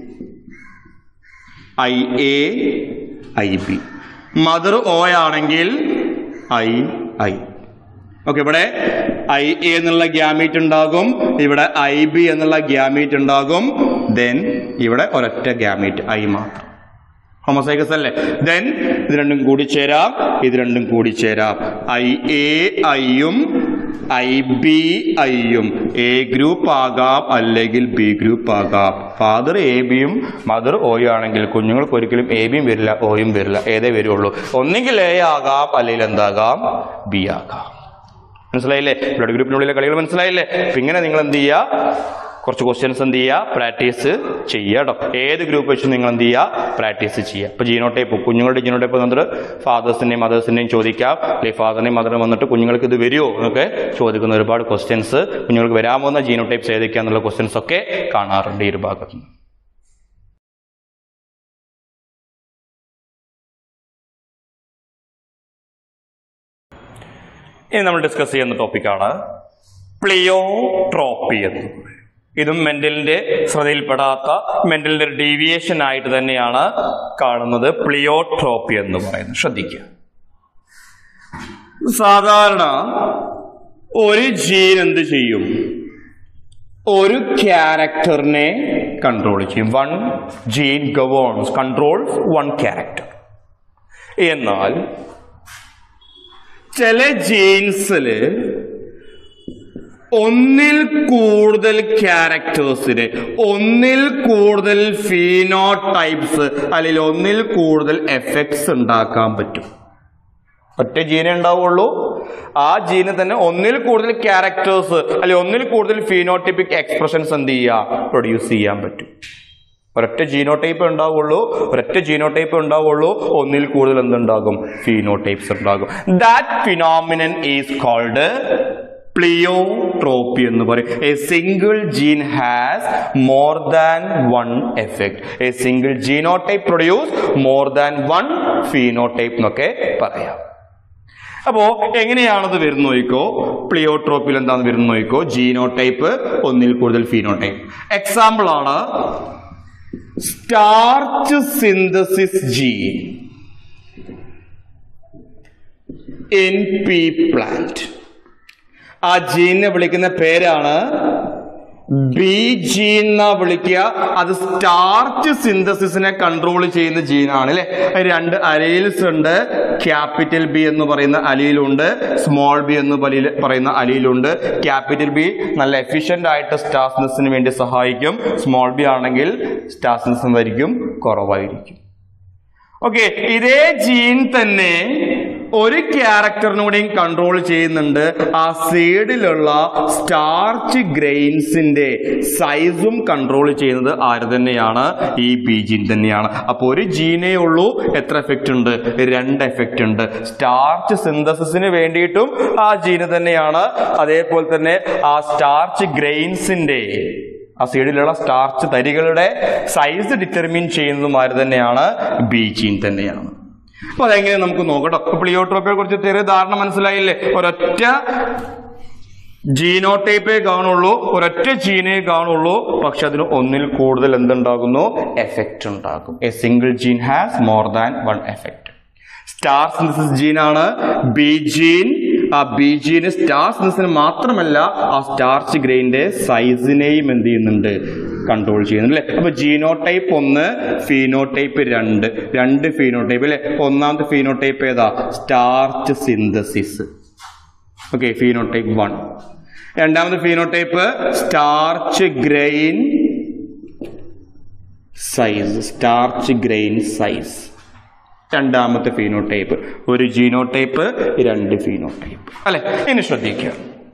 I A I B mother O ആണെങ്കിൽ ഐ ഐ ഓക്കെ ഇവിടെ ഐ എ എന്നുള്ള ഗ്യാമീറ്റ് ഉണ്ടാകും ഇവിടെ ഐ ബി എന്നുള്ള ഗ്യാമീറ്റ് ഉണ്ടാകും ദെൻ ഇവിടെ ഒരൊറ്റ ഗ്യാമീറ്റ് ഐ മാത്രം ഹോമോസൈക്കസ് അല്ലേ ദെൻ ഇത് രണ്ടും കൂടി ചേരാം ഇത് രണ്ടും കൂടി ചേരാം ഐ എ ഐയും ഐ ബി ഐയും എ ഗ്രൂപ്പ് ആകാം അല്ലെങ്കിൽ ബി ഗ്രൂപ്പ് ആകാം ഫാദർ എ ബിയും മദർ ഒയും ആണെങ്കിൽ കുഞ്ഞുങ്ങൾക്ക് ഒരിക്കലും എ ബിയും വരില്ല ഒയും വരില്ല ഏതേ വരുള്ളൂ ഒന്നെങ്കിൽ എ ആകാം അല്ലെങ്കിൽ എന്താകാം ബി ആകാം മനസ്സിലായില്ലേ ബ്ലഡ് ഗ്രൂപ്പിനുള്ളിലെ കളികൾ മനസ്സിലായില്ലേ അപ്പൊ ഇങ്ങനെ നിങ്ങൾ എന്ത് ചെയ്യുക കുറച്ച് ക്വസ്റ്റ്യൻസ് എന്ത് ചെയ്യുക പ്രാക്ടീസ് ചെയ്യുക കേട്ടോ ഏത് ഗ്രൂപ്പ് വെച്ച് നിങ്ങൾ എന്ത് ചെയ്യുക പ്രാക്ടീസ് ചെയ്യുക ഇപ്പൊ ജീനോടൈപ്പ് കുഞ്ഞുങ്ങളുടെ ജീനോടൈപ്പ് വന്നിട്ട് ഫാദേഴ്സിന്റെയും മദേഴ്സിന്റെയും ചോദിക്കാം അല്ലെങ്കിൽ ഫാദറിനെയും മദറിനും വന്നിട്ട് കുഞ്ഞുങ്ങൾക്ക് ഇത് വരുമോ എന്നൊക്കെ ചോദിക്കുന്ന ഒരുപാട് ക്വസ്റ്റ്യൻസ് കുഞ്ഞുങ്ങൾക്ക് വരാൻ ജീനോടൈപ്സ് ഏതൊക്കെയാന്നുള്ള ക്വസ്റ്റ്യൻസ് ഒക്കെ കാണാറുണ്ട് ഈ ഒരു ഭാഗത്ത് നിന്ന്. ഇനി നമ്മൾ ഡിസ്കസ് ചെയ്യുന്ന ടോപ്പിക്കാണ് പ്ലിയോട്രോപ്പി എന്ന് പറയും. ഇതും മെന്റലിന്റെ ശ്രദ്ധയിൽപ്പെടാത്ത മെന്റലിന്റെ ഒരു ഡീവിയേഷൻ ആയിട്ട് തന്നെയാണ് കാണുന്നത് പ്ലിയോട്രോപ്പി എന്ന് പറയുന്നത് ശ്രദ്ധിക്കുക സാധാരണ ഒരു ജീൻ എന്ത് ചെയ്യും ഒരു ക്യാരക്ടറിനെ കൺട്രോൾ ചെയ്യും one gene governs controls one character എന്നാൽ ചില ജീൻസില് ഒന്നിൽ കൂടുതൽ ക്യാരക്ടേഴ്സിന് ഒന്നിൽ കൂടുതൽ ഫീനോ ടൈപ്സ് അല്ലെങ്കിൽ ഒന്നിൽ കൂടുതൽ എഫക്ട്സ് ഉണ്ടാക്കാൻ പറ്റും ഒറ്റ ജീനെ ഉണ്ടാവുള്ളൂ ആ ജീന് തന്നെ ഒന്നിൽ കൂടുതൽ ക്യാരക്ടേഴ്സ് അല്ലെങ്കിൽ ഒന്നിൽ കൂടുതൽ ഫീനോട്ടിപ്പിക് എക്സ്പ്രഷൻസ് എന്ത് ചെയ്യുക പ്രൊഡ്യൂസ് ചെയ്യാൻ പറ്റും ഒരൊറ്റ ജീനോടൈപ്പ് ഉണ്ടാവുള്ളൂ ഒരൊറ്റ ജീനോടൈപ്പ് ഉണ്ടാവുള്ളൂ ഒന്നിൽ കൂടുതൽ എന്തുണ്ടാകും ഫീനോടൈപ്സ് ഉണ്ടാകും that phenomenon is called pleiotropy എന്ന് പറയും a single gene has more than one effect a single genotype produce more than one phenotype എന്നൊക്കെ പറയാം അപ്പോ എങ്ങനെയാണത് വരുന്ന നോക്കോ പ്ലിയോട്രോപ്പിൽ എന്താണ് വരുന്ന നോക്കോ ജീനോടൈപ്പ് ഒന്നിൽ കൂടുതൽ ഫീനോടൈപ്പ് എക്സാമ്പിൾ ആണ് starch synthesis gene in pea plant ആ ജീനെ വിളിക്കുന്ന പേരാണ് ബി ജീൻ എന്നാ വിളിക്കുക അത് സ്റ്റാർച്ച് സിന്തസിസിനെ കൺട്രോൾ ചെയ്യുന്ന ജീനാണ് അല്ലെ രണ്ട് അലീൽസ് ഉണ്ട് ക്യാപിറ്റൽ ബി എന്ന് പറയുന്ന അലീലുണ്ട് സ്മോൾ ബി എന്ന് പലി- പറയുന്ന അലീലുണ്ട് ക്യാപിറ്റൽ ബി നല്ല എഫിഷ്യന്റ് ആയിട്ട് സ്റ്റാസ്നെസ്സിന് വേണ്ടി സഹായിക്കും സ്മോൾ ബി ആണെങ്കിൽ സ്റ്റാസ്നെസ് വരിക്കും കുറവായിരിക്കും ഓക്കെ ഇതേ ജീൻ തന്നെ ഒരു ക്യാരക്ടറിനൂടെയും കൺട്രോൾ ചെയ്യുന്നുണ്ട് ആ സീഡിലുള്ള സ്റ്റാർച്ച് ഗ്രെയിൻസിന്റെ സൈസും കൺട്രോൾ ചെയ്യുന്നത് ആര് തന്നെയാണ് ഈ ബി ജീൻ തന്നെയാണ് അപ്പൊ ഒരു ജീനേ ഉള്ളൂ എത്ര എഫക്റ്റ് ഉണ്ട് രണ്ട് എഫക്റ്റ് ഉണ്ട് സ്റ്റാർച്ച് സിന്തസിസിന് വേണ്ടിയിട്ടും ആ ജീന് തന്നെയാണ് അതേപോലെ തന്നെ ആ സ്റ്റാർച്ച് ഗ്രെയിൻസിന്റെ ആ സൈഡിലുള്ള സ്റ്റാർച്ച് തരികളുടെ സൈസ് ഡിറ്റർമിൻ ചെയ്യുന്നതും ആര് തന്നെയാണ് ബി ജീൻ തന്നെയാണ് അപ്പൊ അതെങ്ങനെ നമുക്ക് നോക്കട്ടോ അപ്പൊ പ്ലിയോട്രോപ്പിയെ കുറിച്ച് ചെറിയ ധാരണ മനസ്സിലായില്ലേ ഒരൊറ്റ ജീനോടൈപ്പേ കാണുള്ളൂ ഒരൊറ്റ ജീനേ കാണുള്ളൂ പക്ഷെ അതിന് ഒന്നിൽ കൂടുതൽ എന്തുണ്ടാകുന്നു എഫക്റ്റ് ഉണ്ടാകും a single gene has more than one effect starch synthesis ജീനാണ് ബി ജീൻ ആ ബി ജീന് സ്റ്റാർ സിന്തസിന് മാത്രമല്ല ആ സ്റ്റാർച്ച് ഗ്രെയിന്റെ സൈസിനെയും എന്ത് ചെയ്യുന്നുണ്ട് കൺട്രോൾ ചെയ്യുന്നുണ്ട് അല്ലെ അപ്പൊ ജീനോടൈപ്പ് ഒന്ന് ഫീനോടൈപ്പ് രണ്ട് രണ്ട് ഫീനോടൈപ്പ് അല്ലെ ഒന്നാമത്തെ ഫീനോടൈപ്പ് ഏതാ starch synthesis okay phenotype one രണ്ടാമത്തെ phenotype starch grain size starch grain size രണ്ടാമത്തെ ഫീനോടൈപ്പ് ഒരു ജീനോടൈപ്പ് രണ്ട് ഫീനോടൈപ്പ് അല്ലെ ഇനി ശ്രദ്ധിക്കുക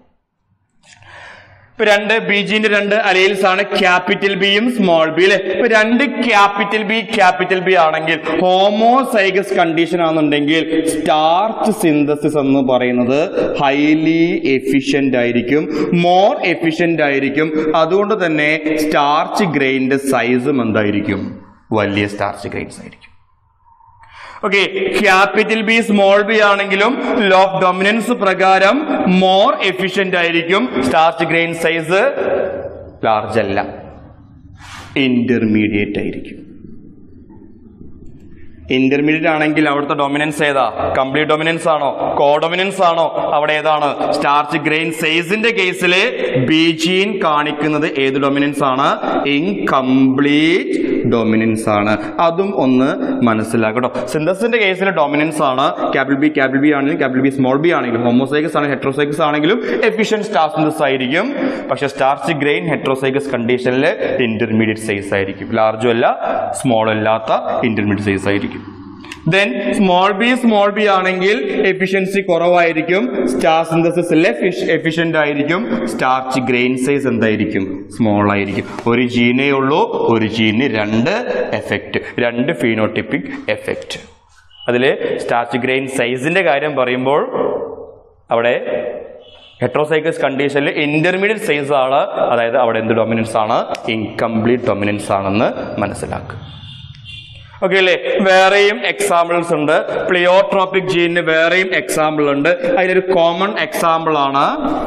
ഇപ്പൊ രണ്ട് ബീജിന്റെ രണ്ട് അലയിൽസ് ആണ് ക്യാപിറ്റൽ ബിയും സ്മോൾ ബി അല്ലെ ഇപ്പൊ രണ്ട് ക്യാപിറ്റൽ ബി ക്യാപിറ്റൽ ബി ആണെങ്കിൽ ഹോമോസൈഗസ് കണ്ടീഷൻ ആണെന്നുണ്ടെങ്കിൽ സ്റ്റാർച്ച് സിന്തസിസ് എന്ന് പറയുന്നത് ഹൈലി എഫിഷ്യന്റ് ആയിരിക്കും മോർ എഫിഷ്യന്റ് ആയിരിക്കും അതുകൊണ്ട് തന്നെ സ്റ്റാർച്ച് ഗ്രൈൻ്റെ സൈസും എന്തായിരിക്കും വലിയ സ്റ്റാർച്ച് ഗ്രൈൻസ് ആയിരിക്കും okay capital B small B ആണെങ്കിലും ലോ ഓഫ് ഡൊമിനൻസ് പ്രകാരം മോർ എഫിഷ്യന്റ് ആയിരിക്കും സ്റ്റാർച്ച് ഗ്രെയിൻ സൈസ് ലാർജ് അല്ല ഇന്റർമീഡിയറ്റ് ആയിരിക്കും ഇന്റർമീഡിയറ്റ് ആണെങ്കിൽ അവിടുത്തെ ഡൊമിനൻസ് ഏതാ കംപ്ലീറ്റ് ഡൊമിനൻസ് ആണോ കോ ഡൊമിനൻസ് ആണോ അവിടെ ഏതാണ് സ്റ്റാർച്ച് ഗ്രെയിൻ സൈസിന്റെ കേസിൽ ബീജീൻ കാണിക്കുന്നത് ഏത് ഡൊമിനൻസ് ആണ് ഇൻകംപ്ലീറ്റ് ഡൊമിനൻസ് ആണ് അതും ഒന്ന് മനസ്സിലാക്കട്ടോ സിന്തസിന്റെ കേസിൽ ഡൊമിനൻസ് ആണ് ക്യാപിറ്റൽ ബി ക്യാപിറ്റൽ ബി ആണെങ്കിലും ക്യാപിറ്റൽ ബി സ്മോൾ ബി ആണെങ്കിലും ഹോമോസൈക്കസ് ആണ് ഹെട്രോസൈക്കസ് ആണെങ്കിലും എഫിഷ്യൻ സ്റ്റാർ സിന്തസ് ആയിരിക്കും പക്ഷെ സ്റ്റാർച്ച് ഗ്രെയിൻ ഹെട്രോസൈക്കസ് കണ്ടീഷനിൽ ഇന്റർമീഡിയറ്റ് സൈസ് ആയിരിക്കും ലാർജും അല്ല സ്മോൾ അല്ലാത്ത ഇന്റർമീഡിയറ്റ് സൈസ് ആയിരിക്കും then small B small B ആണെങ്കിൽ എഫിഷ്യൻസി കുറവായിരിക്കും സ്റ്റാർ സിന്തസിസിൽ എഫിഷ്യന്റ് ആയിരിക്കും സ്റ്റാർച്ച് ഗ്രെയിൻ സൈസ് എന്തായിരിക്കും സ്മോൾ ആയിരിക്കും ഒരു ജീനേ ഉള്ളൂ ഒരു ജീന് രണ്ട് എഫക്റ്റ് രണ്ട് ഫീനോട്ടിപ്പിക് എഫക്റ്റ് അതിൽ സ്റ്റാർച്ച് ഗ്രെയിൻ സൈസിന്റെ കാര്യം പറയുമ്പോൾ അവിടെ ഹെട്രോസൈക്കസ് കണ്ടീഷനിൽ ഇന്റർമീഡിയറ്റ് സൈസ് ആണ് അതായത് അവിടെ എന്ത് ഡൊമിനൻസ് ആണ് ഇൻകംപ്ലീറ്റ് ഡൊമിനൻസ് ആണെന്ന് മനസ്സിലാക്കുക ഓക്കെ അല്ലേ വേറെയും എക്സാമ്പിൾസ് ഉണ്ട് പ്ലിയോട്രോപ്പിക് ജീനിന് വേറെയും എക്സാമ്പിൾ ഉണ്ട് അതിലൊരു കോമൺ എക്സാമ്പിൾ ആണ്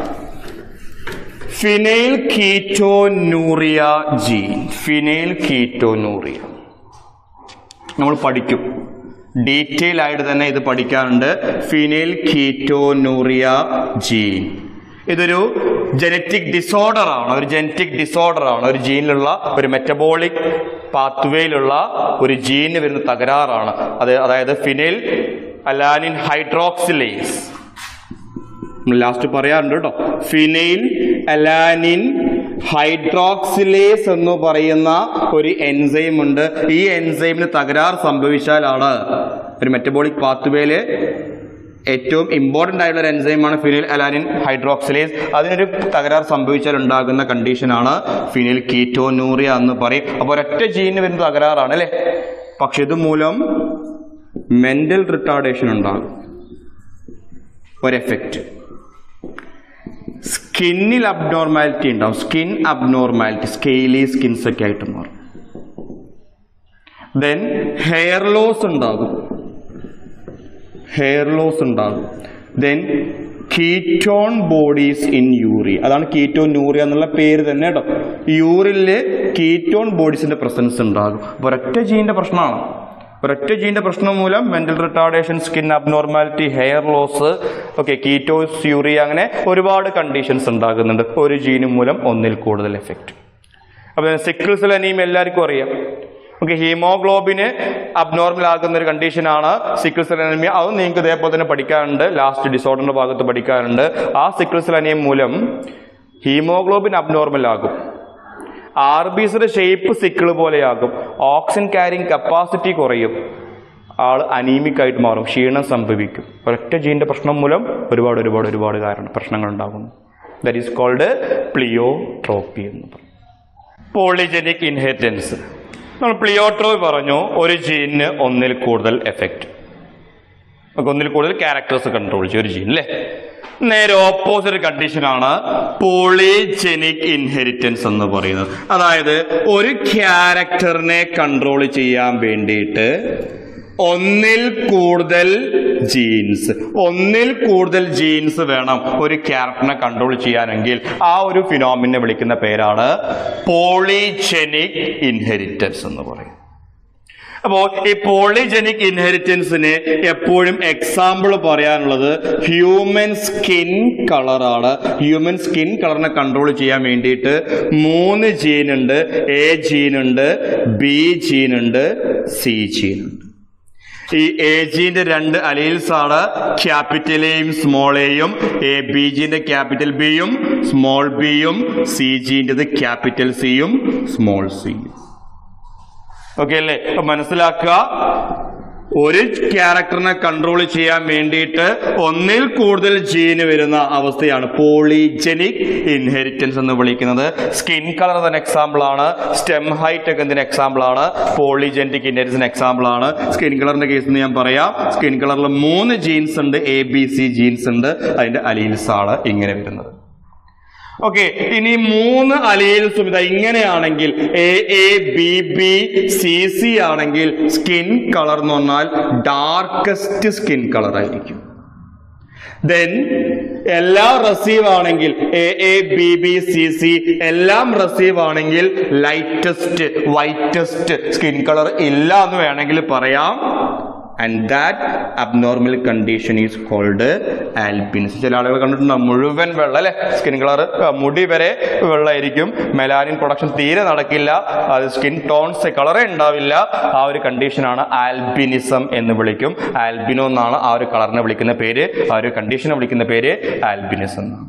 phenylketonuria gene phenylketonuria നമ്മൾ പഠിക്കും ഡീറ്റെയിൽ ആയിട്ട് തന്നെ ഇത് പഠിക്കാനുണ്ട് ഫിനൈൽ കീറ്റോനൂറിയ ജീൻ ഇതൊരു ജനറ്റിക് ഡിസോർഡർ ആണ് ഒരു ജനറ്റിക് ഡിസോർഡർ ആണ് ഒരു ജീനിലുള്ള ഒരു മെറ്റബോളിക് പാത്വേയിലുള്ള ഒരു ജീനിന് വരുന്ന തകരാറാണ് അത് അതായത് ഫിനൈൽ അലാനിൻ ഹൈഡ്രോക്സിലേസ് ലാസ്റ്റ് പറയാറുണ്ട് കേട്ടോ ഫിനൈൽ അലാനിൻ ഹൈഡ്രോക്സിലേസ് എന്ന് പറയുന്ന ഒരു എൻസൈം ഉണ്ട് ഈ എൻസൈമിന് തകരാർ സംഭവിച്ചാലാണ് ഒരു മെറ്റബോളിക് പാത്വേയില് ഏറ്റവും ഇമ്പോർട്ടന്റ് ആയിട്ടുള്ള ഒരു എൻസൈമാണ് ഫിനിൽ അലാനിൻ ഹൈഡ്രോക്സിലേസ് അതിനൊരു തകരാർ സംഭവിച്ചാൽ ഉണ്ടാകുന്ന കണ്ടീഷനാണ് ഫിനിൽ കീറ്റോനൂറിയ എന്ന് പറയും അപ്പോൾ ഒരൊറ്റ ജീനിന് വരുന്ന തകരാറാണ് അല്ലേ പക്ഷെ ഇത് മൂലം മെന്റൽ റിട്ടാർഡേഷൻ ഉണ്ടാകും ഒരു എഫക്റ്റ് സ്കിന്നിൽ അബ്നോർമാലിറ്റി ഉണ്ടാവും സ്കിൻ അബ്നോർമാലിറ്റി സ്കെയിലി സ്കിൻസ് ഒക്കെ ആയിട്ട് മാറും ദെൻ ഹെയർ ലോസ് ഉണ്ടാകും ഹെയർ ലോസ് ഉണ്ടാകും then ketone bodies in urine അതാണ് കീറ്റോൺ യൂറിയ എന്നുള്ള പേര് തന്നെ കേട്ടോ യൂറിനില് കീറ്റോൺ ബോഡീസിന്റെ പ്രസൻസ് ഉണ്ടാകും അപ്പോൾ ഒരൊറ്റ ജീനിന്റെ പ്രശ്നമാണ് ഒരൊറ്റ ജീൻ്റെ പ്രശ്നം മൂലം mental retardation skin abnormality hair loss okay ketonuria അങ്ങനെ ഒരുപാട് കണ്ടീഷൻസ് ഉണ്ടാകുന്നുണ്ട് ഒരു ജീനും മൂലം ഒന്നിൽ കൂടുതൽ എഫക്റ്റ് അപ്പോൾ സിക്കിൾ സെൽ അനീമിയ എല്ലാവർക്കും അറിയാം ഓക്കെ ഹീമോഗ്ലോബിന് അബ്നോർമൽ ആകുന്ന ഒരു കണ്ടീഷനാണ് സിക്കിൾ സെൽ അനീമിയ അത് നിങ്ങൾക്ക് ഇതേപോലെ തന്നെ പഠിക്കാറുണ്ട് ലാസ്റ്റ് ഡിസോർഡറിന്റെ ഭാഗത്ത് പഠിക്കാറുണ്ട് ആ സിക്കിൾ സെൽ അനീമിയ മൂലം ഹീമോഗ്ലോബിൻ അബ്നോർമൽ ആകും ആർ ബി സിയുടെ ഷേപ്പ് സിക്കിൾ പോലെയാകും ഓക്സിജൻ ക്യാരിങ് കപ്പാസിറ്റി കുറയും ആൾ അനീമിക് ആയിട്ട് മാറും ക്ഷീണം സംഭവിക്കും ഒരൊറ്റ ജീൻ്റെ പ്രശ്നം മൂലം ഒരുപാട് ഒരുപാട് ഒരുപാട് കാരണം പ്രശ്നങ്ങൾ ഉണ്ടാകുന്നു ദറ്റ് ഈസ് കോൾഡ് പ്ലിയോട്രോപ്പി എന്ന് പറയും പോളിജനിക് ഇൻഹെറിറ്റൻസ് നമ്മൾ പ്ലിയോട്രോപ്പി പറഞ്ഞു ഒരു ജീനിന് ഒന്നിൽ കൂടുതൽ എഫക്റ്റ് നമുക്ക് ഒന്നിൽ കൂടുതൽ ക്യാരക്ടേഴ്സ് കൺട്രോൾ ചെയ്യും ഒരു ജീൻ അല്ലേ നേരെ ഓപ്പോസിറ്റ് കണ്ടീഷനാണ് പോളിജനിക് ഇൻഹെറിറ്റൻസ് എന്ന് പറയുന്നത് അതായത് ഒരു ക്യാരക്ടറിനെ കൺട്രോൾ ചെയ്യാൻ വേണ്ടിയിട്ട് ഒന്നിൽ കൂടുതൽ ജീൻസ് ഒന്നിൽ കൂടുതൽ ജീൻസ് വേണം ഒരു ക്യാരക്ടറിനെ കൺട്രോൾ ചെയ്യാനെങ്കിൽ ആ ഒരു ഫിനോമിനെ വിളിക്കുന്ന പേരാണ് പോളിജനിക് ഇൻഹെറിറ്റൻസ് എന്ന് പറയും അപ്പോൾ ഈ പോളിജനിക് ഇൻഹെറിറ്റൻസിന് എപ്പോഴും എക്സാമ്പിൾ പറയാനുള്ളത് ഹ്യൂമൻ സ്കിൻ കളറാണ് ഹ്യൂമൻ സ്കിൻ കളറിനെ കൺട്രോൾ ചെയ്യാൻ വേണ്ടിയിട്ട് മൂന്ന് ജീനുണ്ട് എ ജീനുണ്ട് ബി ജീനുണ്ട് സി ജീനുണ്ട് ഈ എ ജിന്റെ രണ്ട് അലീൽസ് ആണ് ക്യാപിറ്റൽ എയും സ്മോൾ എയും എ ബി ജിന്റെ ക്യാപിറ്റൽ ബിയും സ്മോൾ ബിയും സി ജിൻ്റെത് ക്യാപിറ്റൽ സിയും സ്മോൾ സിയും ഓക്കെ അല്ലേ അപ്പൊ മനസ്സിലാക്കുക ഒരു ക്യാരക്ടറിനെ കൺട്രോൾ ചെയ്യാൻ വേണ്ടിയിട്ട് ഒന്നിൽ കൂടുതൽ ജീന് വരുന്ന അവസ്ഥയാണ് പോളിജനിക് ഇൻഹെറിറ്റൻസ് എന്ന് വിളിക്കുന്നത് സ്കിൻ കളർ തന്നെ എക്സാമ്പിൾ ആണ് സ്റ്റെം ഹൈറ്റ് ഒക്കെ എന്തിന് എക്സാമ്പിൾ ആണ് പോളിജനിക് ഇൻഹെറിറ്റൻസിന് എക്സാമ്പിൾ ആണ് സ്കിൻ കളറിന്റെ കേസ് ഞാൻ പറയാം സ്കിൻ കളറിൽ മൂന്ന് ജീൻസ് ഉണ്ട് എ ബി സി ജീൻസ് ഉണ്ട് അതിന്റെ അലീൽസ് ആണ് ഇങ്ങനെ വരുന്നത് ഓക്കെ ഇനി മൂന്ന് അലീൽസും ഇതാ ഇങ്ങനെയാണെങ്കിൽ A A B B C C ആണെങ്കിൽ സ്കിൻ കളർ എന്ന് പറഞ്ഞാൽ ഡാർക്കസ്റ്റ് സ്കിൻ കളർ ആയിരിക്കും ദെൻ എല്ലാം റസീവ് ആണെങ്കിൽ A A B B C C എല്ലാം റസീവ് ആണെങ്കിൽ ലൈറ്റസ്റ്റ് വൈറ്റസ്റ്റ് സ്കിൻ കളർ ഇല്ല എന്ന് വേണമെങ്കിൽ പറയാം and that abnormal condition is called albinism ചില ആളുകൾ കണ്ടിട്ടുണ്ടാവും മുഴുവൻ വെള്ളം അല്ലെ സ്കിൻ കളർ മുടി വരെ വെള്ളമായിരിക്കും മെലാനിൻ പ്രൊഡക്ഷൻ തീരെ നടക്കില്ല അത് സ്കിൻ ടോൺസ് കളറേ ഉണ്ടാവില്ല ആ ഒരു കണ്ടീഷനാണ് ആൽബിനിസം എന്ന് വിളിക്കും ആൽബിനോ എന്നാണ് ആ ഒരു കളറിനെ വിളിക്കുന്ന പേര് ആ ഒരു കണ്ടീഷനെ വിളിക്കുന്ന പേര് ആൽബിനിസം എന്നാണ്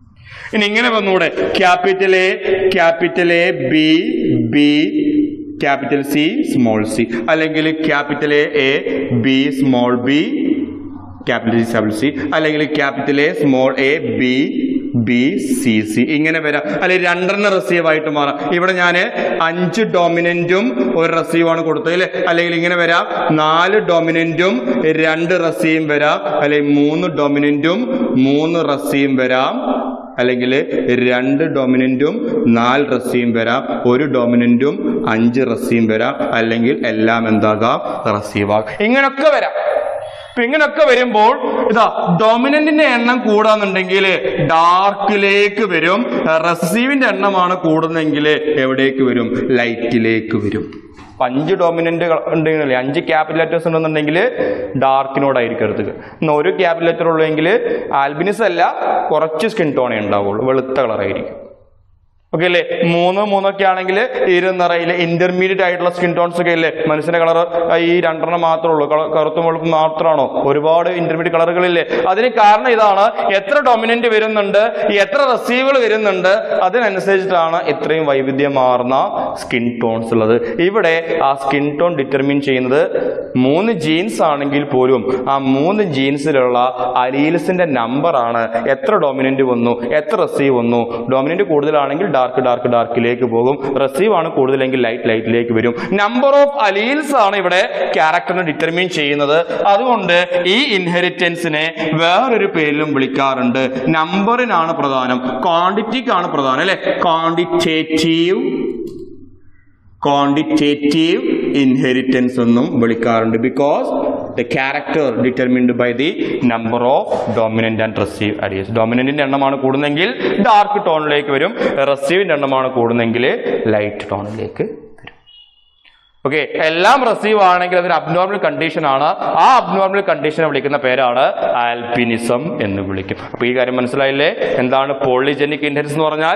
ഇനി ഇങ്ങനെ വന്നൂടെ capital A capital A B B capital C small C അല്ലെങ്കിൽ capital A A B small B capital C small C അല്ലെങ്കിൽ capital A small A B B C C ഇങ്ങനെ വരാം അല്ലെങ്കിൽ രണ്ടെണ്ണം റെസീവ് ആയിട്ട് മാറാം ഇവിടെ ഞാൻ അഞ്ച് ഡോമിനന്റും ഒരു റെസീവ് ആണ് കൊടുത്തത് അല്ലേ അല്ലെങ്കിൽ ഇങ്ങനെ വരാം നാല് ഡോമിനന്റും രണ്ട് റസീവും വരാം അല്ലെങ്കിൽ മൂന്ന് ഡോമിനന്റും മൂന്ന് റസീവും വരാം അല്ലെങ്കിൽ രണ്ട് ഡോമിനന്റും നാല് റസിയും വരാം ഒരു ഡോമിനന്റും അഞ്ച് റസിയും വരാം അല്ലെങ്കിൽ എല്ലാം എന്താകാം റസീവ് ആകാം ഇങ്ങനൊക്കെ വരാം അപ്പൊ ഇങ്ങനൊക്കെ വരുമ്പോൾ ഇതാ ഡോമിനന്റിന്റെ എണ്ണം കൂടാന്നുണ്ടെങ്കിൽ ഡാർക്കിലേക്ക് വരും റസീവിന്റെ എണ്ണമാണ് കൂടുന്നെങ്കിൽ എവിടേക്ക് വരും ലൈറ്റിലേക്ക് വരും അപ്പൊ അഞ്ച് ഡോമിനന്റ് ഉണ്ടെങ്കിൽ അഞ്ച് ക്യാപിറ്റൽ ലെറ്റേഴ്സ് ഉണ്ടെന്നുണ്ടെങ്കിൽ ഡാർക്കിനോടായിരിക്കും എടുത്തുക എന്നാൽ ഒരു ക്യാപിറ്റൽ ലെറ്റർ ഉള്ളെങ്കിൽ ആൽബിനിസ് അല്ല കുറച്ച് സ്കിൻ ടോണേ ഉണ്ടാവുള്ളൂ വെളുത്ത കളറായിരിക്കും ഓക്കെ അല്ലേ മൂന്ന് മൂന്നൊക്കെ ആണെങ്കിൽ ഇരുനിറയില് ഇന്റർമീഡിയറ്റ് ആയിട്ടുള്ള സ്കിൻ ടോൺസ് ഒക്കെ അല്ലേ മനുഷ്യന്റെ കളർ ഈ രണ്ടെണ്ണം മാത്രമേ ഉള്ളൂ കള- കറുത്തും വെളുപ്പും മാത്രമാണോ ഒരുപാട് ഇന്റർമീഡിയറ്റ് കളറുകളില്ലേ അതിന് കാരണം ഇതാണ് എത്ര ഡൊമിനന്റ് വരുന്നുണ്ട് എത്ര റസീവുകൾ വരുന്നുണ്ട് അതിനനുസരിച്ചിട്ടാണ് ഇത്രയും വൈവിധ്യമാർന്ന സ്കിൻ ടോൺസ് ഉള്ളത് ഇവിടെ ആ സ്കിൻ ടോൺ ഡിറ്റർമിൻ ചെയ്യുന്നത് മൂന്ന് ജീൻസ് ആണെങ്കിൽ പോലും ആ മൂന്ന് ജീൻസിലുള്ള അലീൽസിന്റെ നമ്പർ ആണ് എത്ര ഡോമിനന്റ് വന്നു എത്ര റസീവ് വന്നു ഡോമിനന്റ് കൂടുതലാണെങ്കിൽ ഡാർക്ക് ഡാർക്ക് ഡാർക്കിലേക്ക് പോകും റസീവ് ആണ് കൂടുതലെങ്കിൽ ലൈറ്റ് ലൈറ്റിലേക്ക് വരും നമ്പർ ഓഫ് അലീൽസ് ആണ് ഇവിടെ ക്യാരക്ടറിനെ ഡിറ്റർമിൻ ചെയ്യുന്നത് അതുകൊണ്ട് ഈ ഇൻഹെറിറ്റൻസിനെ വേറൊരു പേരിലും വിളിക്കാറുണ്ട് നമ്പറിനാണ് പ്രധാനം ക്വാണ്ടിറ്റിക്കാണ് പ്രധാനം അല്ലെ ക്വാണ്ടിറ്റേറ്റീവ് ക്വാണ്ടിറ്റേറ്റീവ് ഇൻഹെറിറ്റൻസ് എന്നും വിളിക്കാറുണ്ട് because the character determined by the number of dominant and recessive alleles ഡോമിനന്റിന്റെ എണ്ണമാണ് കൂടുന്നെങ്കിൽ ഡാർക്ക് ടോണിലേക്ക് വരും റെസീവിന്റെ എണ്ണമാണ് കൂടുന്നെങ്കിൽ ലൈറ്റ് ടോണിലേക്ക് വരും ഓക്കെ എല്ലാം റെസീവ് ആണെങ്കിൽ അതൊരു അബ്നോർമൽ കണ്ടീഷൻ ആണ് ആ അബ്നോർമൽ കണ്ടീഷനെ വിളിക്കുന്ന പേരാണ് ആൽപിനിസം എന്ന് വിളിക്കും അപ്പൊ ഈ കാര്യം മനസ്സിലായില്ലേ എന്താണ് പോളിജനിക് ഇൻഹെറിറ്റൻസ് എന്ന് പറഞ്ഞാൽ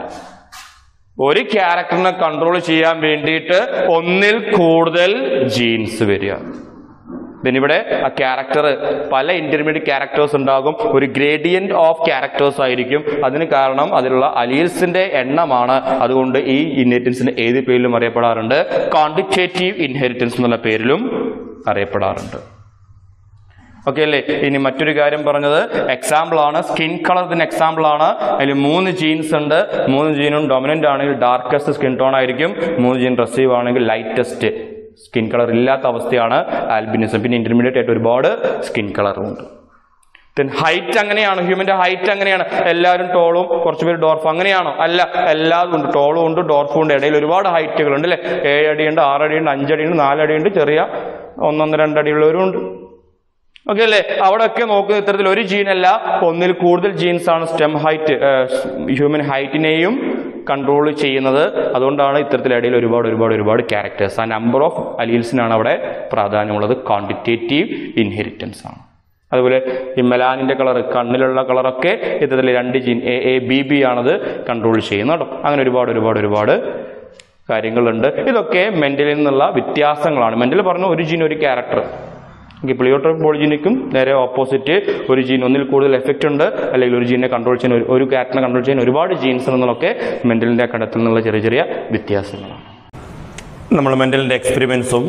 ഒരു ക്യാരക്ടറിനെ കൺട്രോൾ ചെയ്യാൻ വേണ്ടിയിട്ട് ഒന്നിൽ കൂടുതൽ ജീൻസ് വരിക പിന്നെ ഇവിടെ ആ ക്യാരക്ടർ പല ഇന്റർമീഡിയറ്റ് ക്യാരക്ടേഴ്സ് ഉണ്ടാകും ഒരു ഗ്രേഡിയന്റ് ഓഫ് ക്യാരക്ടേഴ്സ് ആയിരിക്കും അതിന് കാരണം അതിലുള്ള അലീൽസിന്റെ എണ്ണമാണ് അതുകൊണ്ട് ഈ ഇൻഹെറിറ്റൻസിന് ഏത് പേരിലും അറിയപ്പെടാറുണ്ട് ക്വാണ്ടിറ്റേറ്റീവ് ഇൻഹെറിറ്റൻസ് എന്നുള്ള പേരിലും അറിയപ്പെടാറുണ്ട് ഓക്കെ അല്ലേ ഇനി മറ്റൊരു കാര്യം പറഞ്ഞത് എക്സാമ്പിൾ ആണ് സ്കിൻ കളർ ഇതിന് എക്സാമ്പിൾ ആണ് അതിൽ മൂന്ന് ജീൻസ് ഉണ്ട് മൂന്ന് ജീനും ഡൊമിനന്റ് ആണെങ്കിൽ ഡാർക്കസ്റ്റ് സ്കിൻ ടോൺ ആയിരിക്കും മൂന്ന് ജീൻ റെസീവ് ആണെങ്കിൽ ലൈറ്റസ്റ്റ് സ്കിൻ കളർ ഇല്ലാത്ത അവസ്ഥയാണ് ആൽബിനിസം പിന്നെ ഇന്റർമീഡിയറ്റ് ആയിട്ട് ഒരുപാട് സ്കിൻ കളറും ഉണ്ട് ദെൻ ഹൈറ്റ് അങ്ങനെയാണ് ഹ്യൂമന്റെ ഹൈറ്റ് അങ്ങനെയാണ് എല്ലാവരും ടോളും കുറച്ച് പേര് ഡോർഫ് അങ്ങനെയാണോ അല്ല എല്ലാതും ഉണ്ട് ടോളും ഉണ്ട് ഡോർഫും ഉണ്ട് ഇടയിൽ ഒരുപാട് ഹൈറ്റുകൾ ഉണ്ട് അല്ലെ ഏഴ് അടിയുണ്ട് ആറ് അടിയുണ്ട് അഞ്ചടിയുണ്ട് നാലടിയുണ്ട് ചെറിയ ഒന്നൊന്ന് രണ്ടടിയുള്ളവരും ഉണ്ട് ഓക്കെ അല്ലേ അവിടെ ഒക്കെ നോക്കുന്ന ഇത്തരത്തിൽ ഒരു ജീനല്ല ഒന്നിൽ കൂടുതൽ ജീൻസ് ആണ് സ്റ്റെം ഹൈറ്റ് ഹ്യൂമൻ ഹൈറ്റിനെയും കൺട്രോൾ ചെയ്യുന്നത് അതുകൊണ്ടാണ് ഇത്തരത്തിൽ ഇടയിൽ ഒരുപാട് ഒരുപാട് ഒരുപാട് ക്യാരക്ടേഴ്സ് ആ നമ്പർ ഓഫ് അലീൽസിനാണ് അവിടെ പ്രാധാന്യമുള്ളത് ക്വാണ്ടിറ്റേറ്റീവ് ഇൻഹെറിറ്റൻസ് ആണ് അതുപോലെ ഈ മെലാനിന്റെ കളർ കണ്ണിലുള്ള കളറൊക്കെ ഇത്തരത്തിൽ രണ്ട് gene A A B B ആണത് കൺട്രോൾ ചെയ്യുന്നത് കേട്ടോ അങ്ങനെ ഒരുപാട് ഒരുപാട് ഒരുപാട് കാര്യങ്ങളുണ്ട് ഇതൊക്കെ മെന്റലിൽ നിന്നുള്ള വ്യത്യാസങ്ങളാണ് മെന്റൽ പറഞ്ഞ ഒരു ജീൻ ഒരു ക്യാരക്ടർ പ്ലിയോട്രോപ്പ് പോളിജീനിക്കും നേരെ ഓപ്പോസിറ്റ് ഒരു ജീൻ ഒന്നിൽ കൂടുതൽ എഫക്റ്റ് ഉണ്ട് അല്ലെങ്കിൽ ഒരു ജീനെ കൺട്രോൾ ചെയ്യാൻ ഒരു- ഒരു ക്യാരക്ടറിനെ കൺട്രോൾ ചെയ്യാൻ ഒരുപാട് ജീൻസ് എന്നുള്ളതൊക്കെ മെന്റലിന്റെ കടത്തിൽ നിന്നുള്ള ചെറിയ ചെറിയ വ്യത്യാസങ്ങളാണ് നമ്മൾ മെന്റലിന്റെ എക്സ്പെരിമെന്റ്സും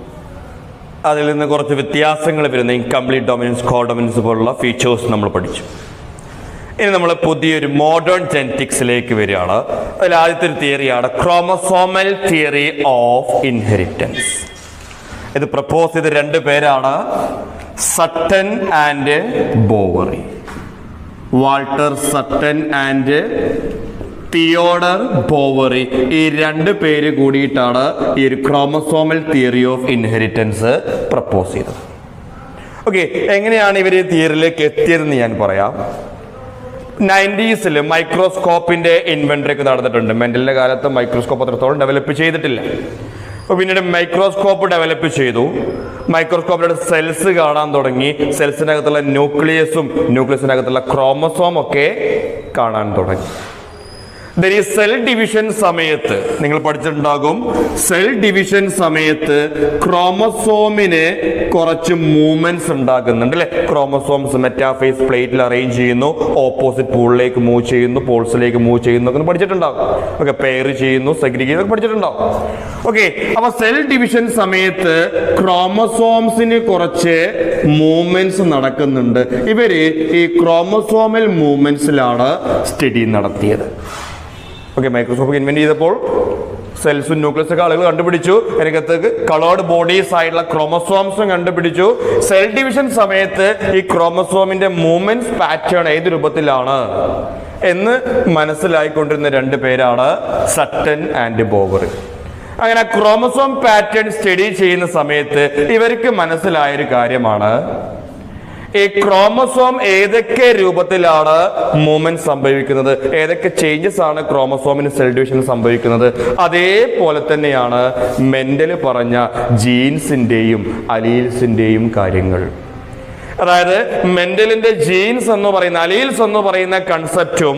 അതിൽ നിന്ന് കുറച്ച് വ്യത്യാസങ്ങൾ വരുന്ന ഇൻകംപ്ലീറ്റ് ഡൊമിനൻസ് കോ ഡൊമിനൻസ് പോലുള്ള ഫീച്ചേഴ്സ് നമ്മൾ പഠിച്ചു ഇനി നമ്മൾ പുതിയൊരു മോഡേൺ ജെനറ്റിക്സിലേക്ക് വരികയാണ് അതിൽ ആദ്യത്തെ ഒരു തിയറിയാണ് ക്രോമസോമൽ തിയറി ഓഫ് ഇൻഹെറിറ്റൻസ് ഇത് പ്രപ്പോസ് ചെയ്ത രണ്ട് പേരാണ് സട്ടൻ ആൻഡ് ബോവറി വാൾട്ടർ സട്ടൻ ആൻഡ് തിയോഡർ ബോവറി ഈ രണ്ട് പേര് കൂടിയിട്ടാണ് ഈ ഒരു chromosomal theory of inheritance propose ചെയ്തത് ഓക്കെ എങ്ങനെയാണ് ഇവർ ഈ തിയറിയിലേക്ക് എത്തിയതെന്ന് ഞാൻ പറയാം നയൻറ്റീസിൽ മൈക്രോസ്കോപ്പിന്റെ ഇൻവെന്ററി ഒക്കെ നടന്നിട്ടുണ്ട് മെന്റലിന്റെ കാലത്ത് മൈക്രോസ്കോപ്പ് അത്രത്തോളം ഡെവലപ്പ് ചെയ്തിട്ടില്ല അപ്പൊ പിന്നീട് മൈക്രോസ്കോപ്പ് ഡെവലപ്പ് ചെയ്തു മൈക്രോസ്കോപ്പിലൂടെ സെൽസ് കാണാൻ തുടങ്ങി സെൽസിനകത്തുള്ള ന്യൂക്ലിയസും ന്യൂക്ലിയസിനകത്തുള്ള ക്രോമസോം ഒക്കെ കാണാൻ തുടങ്ങി ദെൻ ഈ സെൽ ഡിവിഷൻ സമയത്ത് നിങ്ങൾ പഠിച്ചിട്ടുണ്ടാകും സെൽ ഡിവിഷൻ സമയത്ത് ക്രോമസോമിന് കുറച്ച് മൂവ്മെന്റ്സ് ഉണ്ടാകുന്നുണ്ട് അല്ലെ ക്രോമസോംസ് മെറ്റാഫേസ് പ്ലേറ്റിൽ അറേഞ്ച് ചെയ്യുന്നു ഓപ്പോസിറ്റ് പൂളിലേക്ക് മൂവ് ചെയ്യുന്നു പോൾസിലേക്ക് മൂവ് ചെയ്യുന്നു ഒക്കെ പഠിച്ചിട്ടുണ്ടാകും ഓക്കെ പെയർ ചെയ്യുന്നു സെഗ്രിഗേറ്റ് ഒക്കെ പഠിച്ചിട്ടുണ്ടാകും ഓക്കെ അപ്പൊ സെൽ ഡിവിഷൻ സമയത്ത് ക്രോമസോംസിന് കുറച്ച് മൂവ്മെന്റ്സ് നടക്കുന്നുണ്ട് ഇവര് ഈ ക്രോമസോമൽ മൂവ്മെന്റ്സിലാണ് സ്റ്റഡി നടത്തിയത് ഓക്കെ മൈക്രോസ്കോപ്പ് ഇൻവെന്റ് ചെയ്തപ്പോൾ സെൽസും ന്യൂക്ലിയസ് ഒക്കെ ആളുകൾ കണ്ടുപിടിച്ചു അതിനകത്തേക്ക് കളേർഡ് ബോഡീസ് ആയിട്ടുള്ള ക്രോമസോംസും കണ്ടുപിടിച്ചു സെൽ ഡിവിഷൻ സമയത്ത് ഈ ക്രോമസോമിന്റെ മൂവ്മെന്റ്സ് പാറ്റേൺ ഏത് രൂപത്തിലാണ് എന്ന് മനസ്സിലായിക്കൊണ്ടിരുന്ന രണ്ട് പേരാണ് സട്ടൻ ആൻഡ് ബോവർ അങ്ങനെ ക്രോമസോം പാറ്റേൺ സ്റ്റഡി ചെയ്യുന്ന സമയത്ത് ഇവർക്ക് മനസ്സിലായ ഒരു കാര്യമാണ് ഈ ക്രോമസോം ഏതൊക്കെ രൂപത്തിലാണ് മൂവ്മെന്റ് സംഭവിക്കുന്നത് ഏതൊക്കെ ചേഞ്ചസ് ആണ് ക്രോമസോമിന് സെൽ ഡിവിഷനിൽ സംഭവിക്കുന്നത് അതേപോലെ തന്നെയാണ് മെന്റൽ പറഞ്ഞ ജീൻസിന്റെയും അലീൽസിന്റെയും കാര്യങ്ങൾ അതായത് മെന്റലിന്റെ ജീൻസ് എന്ന് പറയുന്ന അലീൽസ് എന്ന് പറയുന്ന കൺസെപ്റ്റും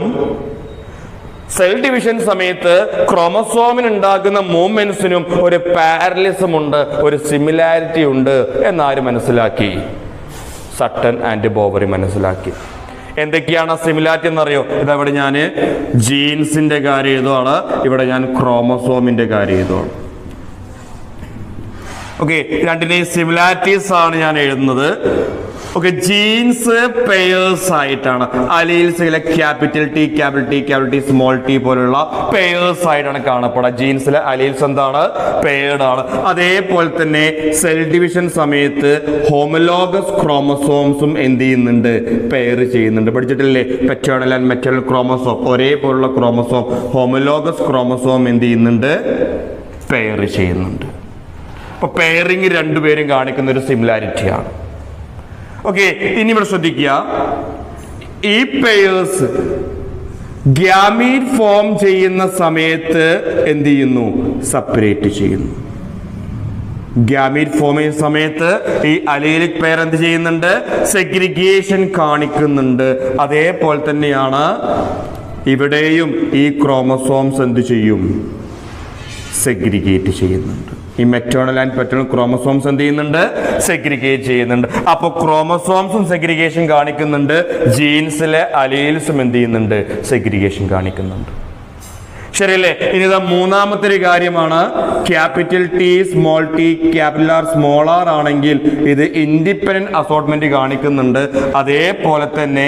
സെൽ ഡിവിഷൻ സമയത്ത് ക്രോമസോമിന് ഉണ്ടാകുന്ന മൂവ്മെന്റ്സിനും ഒരു പാരലിസം ഉണ്ട് ഒരു സിമിലാരിറ്റി ഉണ്ട് എന്നാര് മനസ്സിലാക്കി സട്ടൻ ആൻഡ് ബോവറി മനസ്സിലാക്കി എന്തൊക്കെയാണ് സിമിലാരിറ്റി എന്നറിയോ ഇതവിടെ ഞാൻ ജീൻസിന്റെ കാര്യം എഴുതുവാണ് ഇവിടെ ഞാൻ ക്രോമസോമിന്റെ കാര്യം എഴുതുവാണ് ഓക്കെ രണ്ടിനെയും സിമിലാരിറ്റീസ് ആണ് ഞാൻ എഴുതുന്നത് ഓക്കെ ജീൻസ് പെയേഴ്സ് ആയിട്ടാണ് അലീൽസിലെ capital T capital T capital T small T പോലുള്ള പെയേഴ്സ് ആയിട്ടാണ് കാണപ്പെടുക ജീൻസിലെ അലീൽസ് എന്താണ് പെയർഡ് ആണ് അതേപോലെ തന്നെ സെൽ ഡിവിഷൻ സമയത്ത് ഹോമലോഗസ് ക്രോമസോംസും എന്ത് ചെയ്യുന്നുണ്ട് പെയർ ചെയ്യുന്നുണ്ട് പഠിച്ചിട്ടില്ലേ പെറ്റേണൽ ആൻഡ് മെറ്റേണൽ ക്രോമസോം ഒരേപോലുള്ള ക്രോമസോം ഹോമലോഗസ് ക്രോമസോം എന്ത് ചെയ്യുന്നുണ്ട് പെയർ ചെയ്യുന്നുണ്ട് അപ്പൊ പെയറിങ് രണ്ടുപേരും കാണിക്കുന്ന ഒരു സിമിലാരിറ്റിയാണ് ഓക്കെ ഇനി ഇവിടെ ശ്രദ്ധിക്കുക ഈ പെയേഴ്സ് ഗ്യാമീറ്റ് ഫോം ചെയ്യുന്ന സമയത്ത് എന്ത് ചെയ്യുന്നു സെപ്പറേറ്റ് ചെയ്യുന്നു ഗ്യാമീറ്റ് ഫോം ചെയ്യുന്ന സമയത്ത് ഈ അലീലിക് പെയർ എന്ത് ചെയ്യുന്നുണ്ട് സെഗ്രിഗേഷൻ കാണിക്കുന്നുണ്ട് അതേപോലെ തന്നെയാണ് ഇവിടെയും ഈ ക്രോമസോംസ് എന്ത് ചെയ്യും സെഗ്രിഗേറ്റ് ചെയ്യുന്നുണ്ട് ഈ മെറ്റേണൽ ആൻഡ് പെറ്റേണൽ ക്രോമസോംസ് എന്ത് ചെയ്യുന്നുണ്ട് സെഗ്രിഗേറ്റ് ചെയ്യുന്നുണ്ട് അപ്പോൾ ക്രോമസോംസും സെഗ്രിഗേഷൻ കാണിക്കുന്നുണ്ട് ജീൻസിലെ അലീൽസും എന്ത് ചെയ്യുന്നുണ്ട് സെഗ്രിഗേഷൻ കാണിക്കുന്നുണ്ട് ശരിയല്ലേ ഇനി ഇതാ മൂന്നാമത്തെ ഒരു കാര്യമാണ് capital T small T capital R small R ആണെങ്കിൽ ഇത് ഇൻഡിപെൻഡന്റ് അസോർട്ട്മെന്റ് കാണിക്കുന്നുണ്ട് അതേപോലെ തന്നെ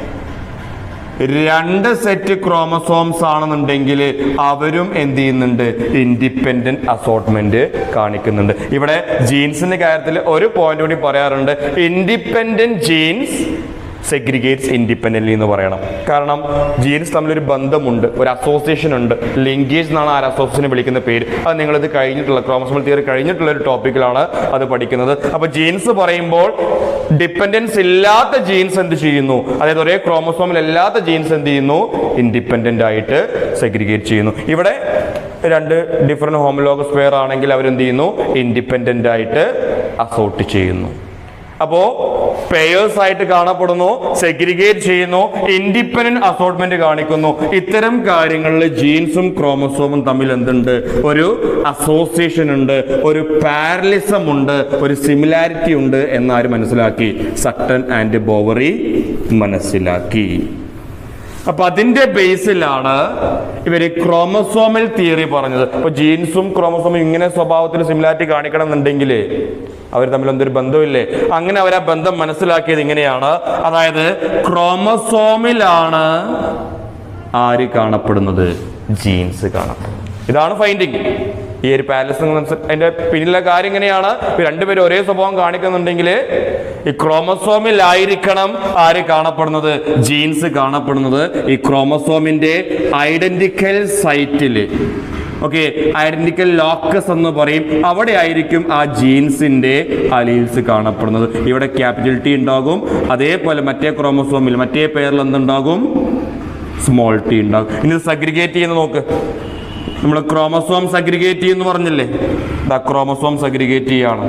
രണ്ട് സെറ്റ് ക്രോമസോംസ് ആണെന്നുണ്ടെങ്കിൽ അവരും എന്ത് ചെയ്യുന്നുണ്ട് ഇൻഡിപെൻഡന്റ് അസോർട്ട്മെന്റ് കാണിക്കുന്നുണ്ട് ഇവിടെ ജീൻസിന്റെ കാര്യത്തിൽ ഒരു പോയിന്റ് കൂടി പറയാറുണ്ട് ഇൻഡിപെൻഡന്റ് ജീൻസ് സെഗ്രിഗേറ്റ്സ് ഇൻഡിപെൻഡൻ്റ്ലി എന്ന് പറയണം കാരണം ജീൻസ് തമ്മിലൊരു ബന്ധമുണ്ട് ഒരു അസോസിയേഷൻ ഉണ്ട് ലിങ്കേജ് എന്നാണ് ആ അസോസിയേഷനെ വിളിക്കുന്ന പേര് അത് നിങ്ങളിത് കഴിഞ്ഞിട്ടുള്ള ക്രോമസോമൽ തിയറി കഴിഞ്ഞിട്ടുള്ള ഒരു ടോപ്പിക്കിലാണ് അത് പഠിക്കുന്നത് അപ്പോൾ ജീൻസ് പറയുമ്പോൾ ഡിപ്പെൻഡൻസ് ഇല്ലാത്ത ജീൻസ് എന്ത് ചെയ്യുന്നു അതായത് ഒരേ ക്രോമസോമിൽ അല്ലാത്ത ജീൻസ് എന്ത് ചെയ്യുന്നു ഇൻഡിപെൻഡന്റ് ആയിട്ട് സെഗ്രിഗേറ്റ് ചെയ്യുന്നു ഇവിടെ രണ്ട് ഡിഫറെന്റ് ഹോമലോഗസ് പെയർ ആണെങ്കിൽ അവരെന്ത് ചെയ്യുന്നു ഇൻഡിപെൻഡന്റ് ആയിട്ട് അസോർട്ട് ചെയ്യുന്നു അപ്പോ പേയേഴ്സ് ആയിട്ട് കാണപ്പെടുന്നു സെഗ്രിഗേറ്റ് ചെയ്യുന്നു ഇൻഡിപെൻഡന്റ് അസോർട്ട്മെന്റ് കാണിക്കുന്നു ഇത്തരം കാര്യങ്ങളിൽ ജീൻസും ക്രോമസോമും തമ്മിൽ എന്തുണ്ട് ഒരു അസോസിയേഷൻ ഉണ്ട് ഒരു പാരലിസം ഉണ്ട് ഒരു സിമിലാരിറ്റി ഉണ്ട് എന്നാര് മനസ്സിലാക്കി സട്ടൻ ആൻഡ് ബോവറി മനസ്സിലാക്കി അപ്പൊ അതിന്റെ ബേസിലാണ് ഇവര് ക്രോമസോമൽ തിയറി പറഞ്ഞത് അപ്പൊ ജീൻസും ക്രോമസോമും ഇങ്ങനെ സ്വഭാവത്തിൽ സിമിലാരിറ്റി കാണിക്കണം എന്നുണ്ടെങ്കിൽ അവർ തമ്മിൽ എന്തൊരു ബന്ധമില്ലേ അങ്ങനെ അവർ ആ ബന്ധം മനസ്സിലാക്കിയത് ഇങ്ങനെയാണ് അതായത് ക്രോമസോമിലാണ് ആര് കാണപ്പെടുന്നത് ജീൻസ് കാണപ്പെടുന്നത് ഇതാണ് ഫൈൻഡിങ് ഈ ഒരു പാലസ് അതിന്റെ പിന്നിലെ കാര്യം ഇങ്ങനെയാണ് ഇവർ രണ്ടുപേരും ഒരേ സ്വഭാവം കാണിക്കുന്നുണ്ടെങ്കിൽ ഈ ക്രോമസോമിലായിരിക്കണം ആര് കാണപ്പെടുന്നത് ജീൻസ് കാണപ്പെടുന്നത് ഈ ക്രോമസോമിന്റെ ഐഡന്റിക്കൽ സൈറ്റില് ഓക്കെ ഐഡന്റിക്കൽ ലോക്കസ് എന്ന് പറയും അവിടെ ആയിരിക്കും ആ ജീൻസിന്റെ അലീൽസ് കാണപ്പെടുന്നത് ഇവിടെ ക്യാപിറ്റൽ ടി ഉണ്ടാകും അതേപോലെ മറ്റേ ക്രോമസോമിൽ മറ്റേ പേരിൽ എന്തുണ്ടാകും സ്മോൾ ടി ഉണ്ടാകും ഇനി സഗ്രിഗേറ്റ് ചെയ്യുന്ന നോക്ക് നമ്മൾ ക്രോമസോം സഗ്രിഗേറ്റ് ചെയ്യുന്നു പറഞ്ഞില്ലേ ദാ ക്രോമസോം സഗ്രിഗേറ്റ് ചെയ്യാണ്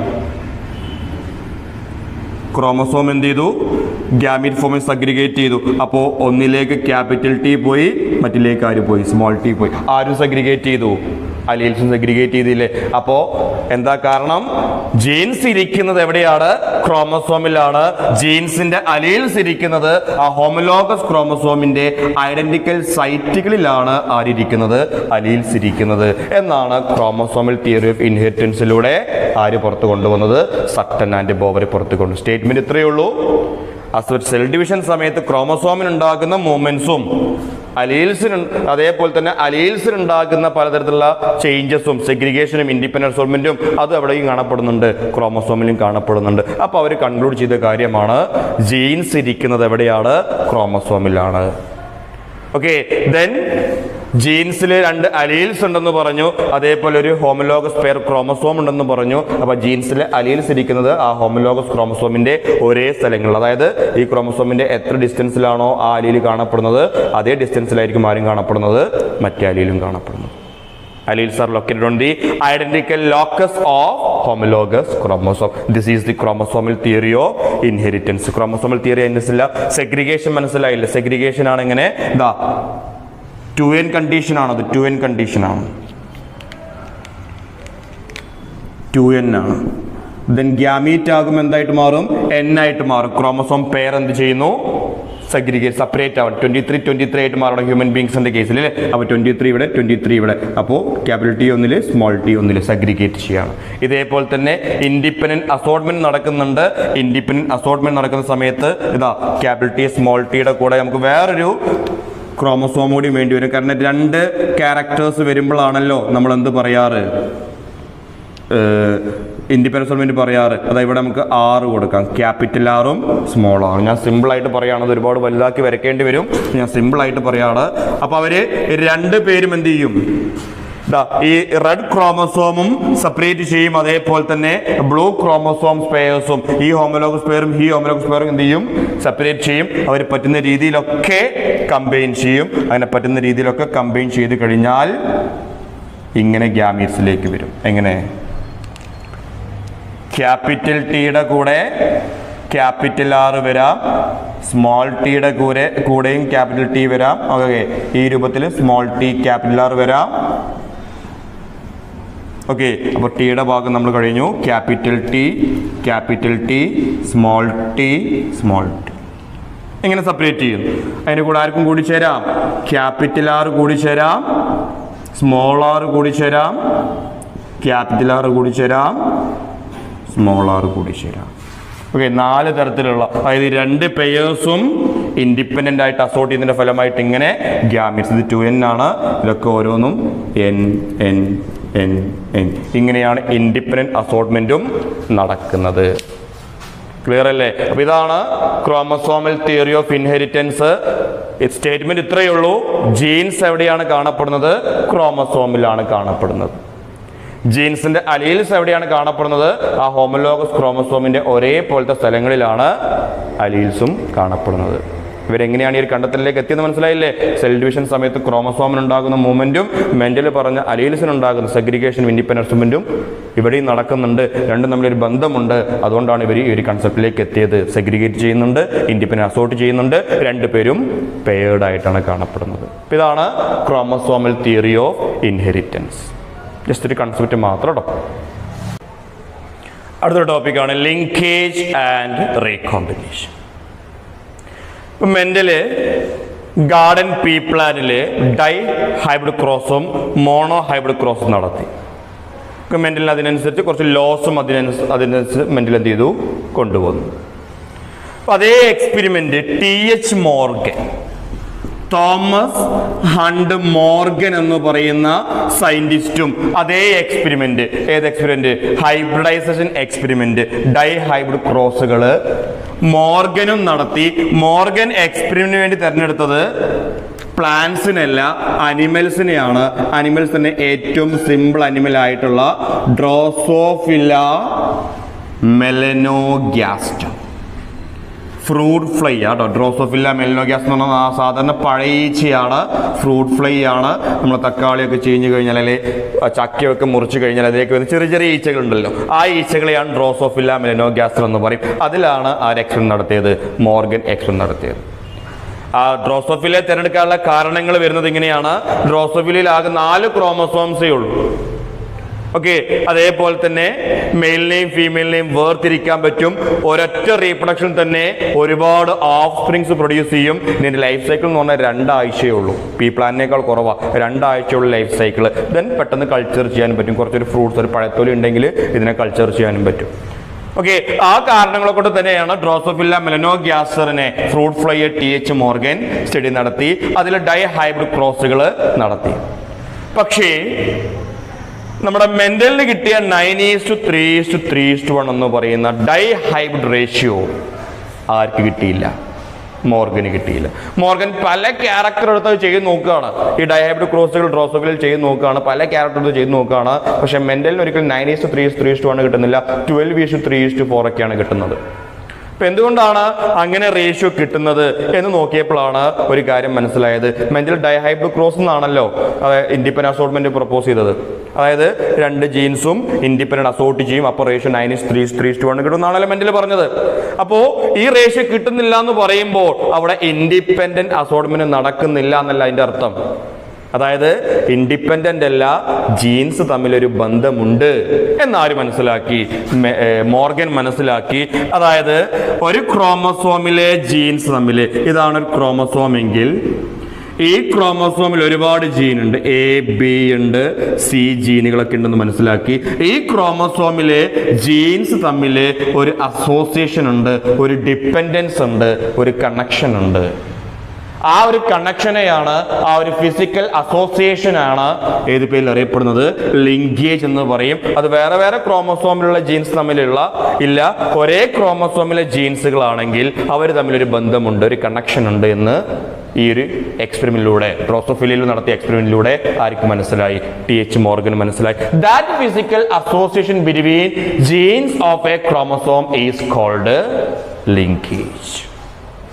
ക്രോമസോം എന്ത് ചെയ്തു ഗ്യാമിറ്റ് ഫോമിൽ സഗ്രിഗേറ്റ് ചെയ്തു അപ്പോൾ ഒന്നിലേക്ക് ക്യാപിറ്റൽ ടി പോയി മറ്റിലേക്ക് ആര് പോയി സ്മോൾ ടി പോയി ആരും സഗ്രിഗേറ്റ് ചെയ്തു അലീൽസും സെഗ്രിഗേറ്റ് ചെയ്തില്ലേ അപ്പോ എന്താ കാരണം ജീൻസ് ഇരിക്കുന്നത് എവിടെയാണ് ക്രോമസോമിലാണ് ജീൻസിന്റെ അലീൽസ് ഇരിക്കുന്നത് ആ ഹോമലോഗസ് ക്രോമസോമിന്റെ ഐഡന്റിക്കൽ സൈറ്റുകളിലാണ് ആരിയിരിക്കുന്നത് അലീൽസ് ഇരിക്കുന്നത് എന്നാണ് ക്രോമസോമൽ തിയറി ഓഫ് ഇൻഹെറിറ്റൻസിലൂടെ ആര് പുറത്തു കൊണ്ടുവന്നത് സട്ടൻ ആൻഡ് ബോവറി പുറത്തു കൊണ്ടു സ്റ്റേറ്റ്മെന്റ് ഇത്രയേ ഉള്ളൂ അസ് സെൽ ഡിവിഷൻ സമയത്ത് ക്രോമസോമിന് ഉണ്ടാകുന്ന മൂവ്മെന്റ്സും അലീൽസിന് അതേപോലെ തന്നെ അലീൽസിന് ഉണ്ടാകുന്ന പലതരത്തിലുള്ള ചേഞ്ചസും സെഗ്രിഗേഷനും ഇൻഡിപെൻഡന്റ് സോൾമെന്റും അത് അവിടെയും കാണപ്പെടുന്നുണ്ട് ക്രോമസോമിലും കാണപ്പെടുന്നുണ്ട് അപ്പൊ അവർ കൺക്ലൂഡ് ചെയ്ത കാര്യമാണ് ജീൻസ് ഇരിക്കുന്നത് എവിടെയാണ് ക്രോമസോമിലാണ് ഓക്കെ ദെൻ ജീൻസിൽ രണ്ട് അലീൽസ് ഉണ്ടെന്ന് പറഞ്ഞു അതേപോലെ ഒരു ഹോമലോഗസ് പെയർ ക്രോമസോം ഉണ്ടെന്ന് പറഞ്ഞു അപ്പൊ ജീൻസിലെ അലീൽസ് ഇരിക്കുന്നത് ആ ഹോമലോഗസ് ക്രോമസോമിന്റെ ഒരേ സ്ഥലങ്ങളിൽ അതായത് ഈ ക്രോമസോമിന്റെ എത്ര ഡിസ്റ്റൻസിലാണോ ആ അലീൽ കാണപ്പെടുന്നത് അതേ ഡിസ്റ്റൻസിലായിരിക്കും ആരും കാണപ്പെടുന്നത് മറ്റേ അലീലും കാണപ്പെടുന്നത് alleles are located on the identical locus of homologous chromosome this is the chromosomal theory of inheritance chromosomal theory മനസ്സില്ല സെഗ്രിഗേഷൻ മനസ്സിലായില്ല സെഗ്രിഗേഷൻ ആണ് ഇങ്ങനെ ഇതാ ടു എൻ കണ്ടീഷൻ ആണത് ടു എൻ കണ്ടീഷൻ ആണ് ടു എൻ ആണ് ദെൻ ഗ്യാമീറ്റ് ആകും എന്തായിട്ട് മാറും എൻ ആയിട്ട് മാറും ക്രോമസോം പെയർ എന്ത് ചെയ്യുന്നു സഗ്രിഗേറ്റ് സെപ്പറേറ്റ് ആവണം ട്വന്റി ത്രീ ട്വന്റി ത്രീ ആയിട്ട് മാറണം ഹ്യൂമൻ ബീങ്സിന്റെ കേസിൽ അല്ലേ അപ്പോൾ ട്വന്റി ത്രീ ഇവിടെ ട്വന്റി ത്രീ ഇവിടെ അപ്പോൾ ക്യാപിറ്റൽ ടി ഒന്നിൽ സ്മോൾ ടി ഒന്നിൽ സഗ്രിഗേറ്റ് ചെയ്യാണ് ഇതേപോലെ തന്നെ ഇൻഡിപെൻഡന്റ് അസോർട്ട്മെന്റ് നടക്കുന്നുണ്ട് ഇൻഡിപെൻഡന്റ് അസോർട്ട്മെന്റ് നടക്കുന്ന സമയത്ത് ഇതാ ക്യാപിറ്റൽ ടി സ്മോൾ ടിയുടെ കൂടെ നമുക്ക് വേറൊരു ക്രോമസോം കൂടി വേണ്ടി വരും കാരണം രണ്ട് ക്യാരക്ടേഴ്സ് വരുമ്പോഴാണല്ലോ നമ്മൾ എന്ത് പറയാറ് ഇൻഡിപെൻഡൻസ് ഗവൺമെന്റ് പറയാറ് അതായത് ഇവിടെ നമുക്ക് ആറ് കൊടുക്കാം ക്യാപിറ്റൽ ആറും സ്മോൾ ആറും ഞാൻ സിമ്പിൾ ആയിട്ട് പറയുകയാണത് ഒരുപാട് വലുതാക്കി വരയ്ക്കേണ്ടി വരും ഞാൻ സിമ്പിൾ ആയിട്ട് പറയാണ് അപ്പൊ അവര് രണ്ട് പേരും എന്ത് ചെയ്യും ദാ ഈ റെഡ് ക്രോമസോമും സെപ്പറേറ്റ് ചെയ്യും അതേപോലെ തന്നെ ബ്ലൂ ക്രോമസോം സ്പെയേഴ്സും ഈ ഹോമലോഗസ് പെയറും ഈ ഹോമലോഗസ് പെയറും എന്ത് ചെയ്യും സെപ്പറേറ്റ് ചെയ്യും അവർ പറ്റുന്ന രീതിയിലൊക്കെ കമ്പൈൻ ചെയ്യും അങ്ങനെ പറ്റുന്ന രീതിയിലൊക്കെ കമ്പൈൻ ചെയ്ത് കഴിഞ്ഞാൽ ഇങ്ങനെ ഗ്യാമീറ്റ്സിലേക്ക് വരും എങ്ങനെ ക്യാപിറ്റൽ ടിയുടെ കൂടെ ക്യാപിറ്റൽ ആർ വരാം സ്മോൾ ടിയുടെ കൂടെ കൂടെയും ക്യാപിറ്റൽ ടി വരാം ഓക്കെ ഈ രൂപത്തിൽ സ്മോൾ ടി ക്യാപിറ്റൽ ആർ വരാം ഓക്കെ അപ്പോൾ ടിയുടെ ഭാഗം നമ്മൾ കഴിഞ്ഞു capital T capital T small T small T എങ്ങനെ സെപ്പറേറ്റ് ചെയ്യും അതിന് കൂടെ ആർക്കും കൂടി ചേരാം ക്യാപിറ്റൽ ആർ കൂടി ചേരാം സ്മോൾ ആർ കൂടി ചേരാം ക്യാപിറ്റൽ ആർ കൂടി ചേരാം സ്മോൾ ആർ കൂടി ചേരാം ഓക്കെ നാല് തരത്തിലുള്ള അതായത് ഈ രണ്ട് പെയേഴ്സും ഇൻഡിപെൻഡന്റ് ആയിട്ട് അസോർട്ട് ചെയ്യുന്നതിന്റെ ഫലമായിട്ട് ഇങ്ങനെ ഗ്യാമിറ്റ്സ് ഇത് ടു എൻ ആണ് ഇതൊക്കെ ഓരോന്നും എൻ എൻ എൻ എൻ ഇങ്ങനെയാണ് ഇൻഡിപെൻഡന്റ് അസോർട്ട്മെന്റും നടക്കുന്നത് ക്ലിയർ അല്ലേ അപ്പൊ ഇതാണ് chromosomal theory of inheritance statement ഇത്രയേ ഉള്ളൂ ജീൻസ് എവിടെയാണ് കാണപ്പെടുന്നത് ക്രോമസോമിലാണ് കാണപ്പെടുന്നത് ജീൻസിന്റെ അലീൽസ് എവിടെയാണ് കാണപ്പെടുന്നത് ആ ഹോമലോഗസ് ക്രോമസോമിന്റെ ഒരേപോലത്തെ സ്ഥലങ്ങളിലാണ് അലീൽസും കാണപ്പെടുന്നത് ഇവരെങ്ങനെയാണ് ഈ ഒരു കണ്ടെത്തലിലേക്ക് എത്തിയെന്ന് മനസ്സിലായില്ലേ സെൽ ഡിവിഷൻ സമയത്ത് ക്രോമസോമിന് ഉണ്ടാകുന്ന മൂവ്മെന്റും മെന്റൽ പറഞ്ഞ അലീൽസിന് ഉണ്ടാകുന്ന സെഗ്രിഗേഷനും ഇൻഡിപെൻഡൻസ് മൂവ്മെന്റും ഇവിടെയും നടക്കുന്നുണ്ട് രണ്ടും തമ്മിലൊരു ബന്ധമുണ്ട് അതുകൊണ്ടാണ് ഇവർ ഈ ഒരു കൺസെപ്റ്റിലേക്ക് എത്തിയത് സെഗ്രിഗേറ്റ് ചെയ്യുന്നുണ്ട് ഇൻഡിപെൻഡന്റ് അസോർട്ട് ചെയ്യുന്നുണ്ട് രണ്ടുപേരും പെയർഡ് ആയിട്ടാണ് കാണപ്പെടുന്നത് അപ്പൊ ഇതാണ് chromosomal theory of inheritance just ഒരു കൺസെപ്റ്റ് മാത്രം കേട്ടോ അടുത്ത ടോപ്പിക്കാണ് ലിങ്കേജ് ആൻഡ് റീകോമ്പിനേഷൻ ഇപ്പം മെന്റല് ഗാർഡൻ പീ പ്ലാനില് ഡൈ ഹൈബ്രിഡ് ക്രോസും മോണോ ഹൈബ്രിഡ് ക്രോസും നടത്തി മെന്റലിന് അതിനനുസരിച്ച് കുറച്ച് ലോസും അതിനനുസരിച്ച് അതിനനുസരിച്ച് മെന്റൽ എന്ത് ചെയ്തു കൊണ്ടുവന്നു അപ്പൊ അതേ experiment T H Morgan Thomas Hunt Morgan എന്ന് പറയുന്ന സയന്റിസ്റ്റും അതേ എക്സ്പെരിമെന്റ് ഏത് experiment hybridization experiment dihybrid ക്രോസുകൾ മോർഗനും നടത്തി മോർഗൻ എക്സ്പെരിമെന്റിന് വേണ്ടി തിരഞ്ഞെടുത്തത് പ്ലാന്റ്സിനല്ല അനിമൽസിനെയാണ് അനിമൽസിന്റെ ഏറ്റവും സിമ്പിൾ അനിമൽ ആയിട്ടുള്ള ഡ്രോസോഫില മെലനോഗ്യാസ്റ്റം ഫ്രൂട്ട് ഫ്ലൈ ആട്ടോ ഡ്രോസോഫില്ല മെലിനോഗ്യാസ് എന്ന് പറഞ്ഞാൽ ആ സാധാരണ പഴയ ഈച്ചയാണ് ഫ്രൂട്ട് ഫ്ലൈ ആണ് നമ്മൾ തക്കാളിയൊക്കെ ചീഞ്ഞു കഴിഞ്ഞാൽ അല്ലെങ്കിൽ ചക്കയൊക്കെ മുറിച്ച് കഴിഞ്ഞാൽ അതിലേക്ക് വരുന്ന ചെറിയ ചെറിയ ഈച്ചകളുണ്ടല്ലോ ആ ഈച്ചകളെയാണ് ഡ്രോസോഫില്ല മെലിനോഗ്യാസ് എന്ന് പറയും അതിലാണ് ആ എക്സ്പെൻ നടത്തിയത് മോർഗൻ എക്സ്പെൻ നടത്തിയത് ആ ഡ്രോസോഫിലെ തിരഞ്ഞെടുക്കാനുള്ള കാരണങ്ങൾ വരുന്നത് ഇങ്ങനെയാണ് ഡ്രോസോഫിലയിൽ ആകെ നാല് ക്രോമസോംസേ ഉള്ളൂ ഓക്കെ അതേപോലെ തന്നെ മെയിലിനെയും ഫീമെയിലിനെയും വേർതിരിക്കാൻ പറ്റും ഒരൊറ്റ റീപ്രൊഡക്ഷൻ തന്നെ ഒരുപാട് ഓഫ് സ്പ്രിങ്സ് പ്രൊഡ്യൂസ് ചെയ്യും ഇതിന്റെ ലൈഫ് സൈക്കിൾ എന്ന് പറഞ്ഞാൽ രണ്ടാഴ്ചയേ ഉള്ളൂ പീ പ്ലാനിനേക്കാൾ കുറവാണ് രണ്ടാഴ്ചയുള്ള ലൈഫ് സൈക്കിൾ ദെൻ പെട്ടെന്ന് കൾച്ചർ ചെയ്യാനും പറ്റും കുറച്ചൊരു ഫ്രൂട്ട്സ് ഒരു പഴത്തൊലി ഉണ്ടെങ്കിൽ ഇതിനെ കൾച്ചർ ചെയ്യാനും പറ്റും ഓക്കെ ആ കാരണങ്ങളെ കൊണ്ട് തന്നെയാണ് ഡ്രോസോഫില്ല മെലനോഗ്യാസറിനെ fruit fly T H Morgan study നടത്തി അതിൽ ഡൈ ഹൈബ്രിഡ് ക്രോസുകൾ നടത്തി പക്ഷേ നമ്മുടെ മെന്റലിന് കിട്ടിയ nine is to three is to three is to one എന്ന് പറയുന്ന ഡൈ ഹൈബ്രിഡ് റേഷ്യോ ആർക്ക് കിട്ടിയില്ല മോർഗന് കിട്ടിയില്ല മോർഗൻ പല ക്യാരക്ടർ എടുത്ത് ചെയ്ത് നോക്കുകയാണ് ഈ ഡയഹൈബ്രിഡ് ക്രോസുകൾ ഡ്രോസോഫിലിൽ ചെയ്ത് നോക്കുകയാണ് പല ക്യാരക്ടർ എടുത്ത് ചെയ്ത് നോക്കുകയാണ് പക്ഷെ മെന്റലിന് ഒരിക്കലും nine is three is three is two ആണ് കിട്ടുന്നില്ല twelve is three is to four ഒക്കെയാണ് കിട്ടുന്നത് അപ്പൊ എന്തുകൊണ്ടാണ് അങ്ങനെ റേഷ്യോ കിട്ടുന്നത് എന്ന് നോക്കിയപ്പോഴാണ് ഒരു കാര്യം മനസ്സിലായത് മെന്റൽ ഡൈഹൈബ്രിഡ് ക്രോസ് എന്നാണല്ലോ ഇൻഡിപെൻഡന്റ് അസോർട്ട്മെന്റ് പ്രപ്പോസ് ചെയ്തത് അതായത് രണ്ട് ജീൻസും ഇൻഡിപെൻഡന്റ് അസോർട്ട് ചെയ്യും അപ്പോൾ ratio nine is three three to one കിട്ടും എന്നാണല്ലോ മെന്റൽ പറഞ്ഞത് അപ്പോ ഈ റേഷ്യോ കിട്ടുന്നില്ല എന്ന് പറയുമ്പോൾ അവിടെ ഇൻഡിപെൻഡന്റ് അസോർട്ട്മെന്റ് നടക്കുന്നില്ല എന്നല്ല അതിന്റെ അർത്ഥം അതായത് ഇൻഡിപെൻഡന്റ് അല്ല ജീൻസ് തമ്മിലൊരു ബന്ധമുണ്ട് എന്നാര് മനസ്സിലാക്കി മെ- ഏ, മോർഗൻ മനസ്സിലാക്കി അതായത് ഒരു ക്രോമസോമിലെ ജീൻസ് തമ്മിൽ ഇതാണ് ഒരു ക്രോമസോം എങ്കിൽ ഈ ക്രോമസോമിൽ ഒരുപാട് ജീൻ ഉണ്ട് എ ബി ഉണ്ട് സി ജീനുകളൊക്കെ ഉണ്ടെന്ന് മനസ്സിലാക്കി ഈ ക്രോമസോമിലെ ജീൻസ് തമ്മിൽ ഒരു അസോസിയേഷൻ ഉണ്ട് ഒരു ഡിപ്പെൻഡൻസ് ഉണ്ട് ഒരു കണക്ഷൻ ഉണ്ട് ആ ഒരു കണക്ഷനെയാണ് ആ ഒരു ഫിസിക്കൽ അസോസിയേഷൻ ആണ് ഏത് പേരിൽ അറിയപ്പെടുന്നത് ലിങ്കേജ് എന്ന് പറയും അത് വേറെ വേറെ ക്രോമസോമിലുള്ള ജീൻസ് തമ്മിലുള്ള ഇല്ല ഒരേ ക്രോമസോമിലെ ജീൻസുകളാണെങ്കിൽ അവർ തമ്മിലൊരു ബന്ധമുണ്ട് ഒരു കണക്ഷൻ ഉണ്ട് എന്ന് ഈ ഒരു എക്സ്പെരിമെന്റിലൂടെ ഡ്രോസോഫിലിയിൽ നടത്തിയ എക്സ്പെരിമെന്റിലൂടെ ആർക്ക് മനസ്സിലായി ടി എച്ച് മോർഗൻ മനസ്സിലായി that physical association between genes of a chromosome is called linkage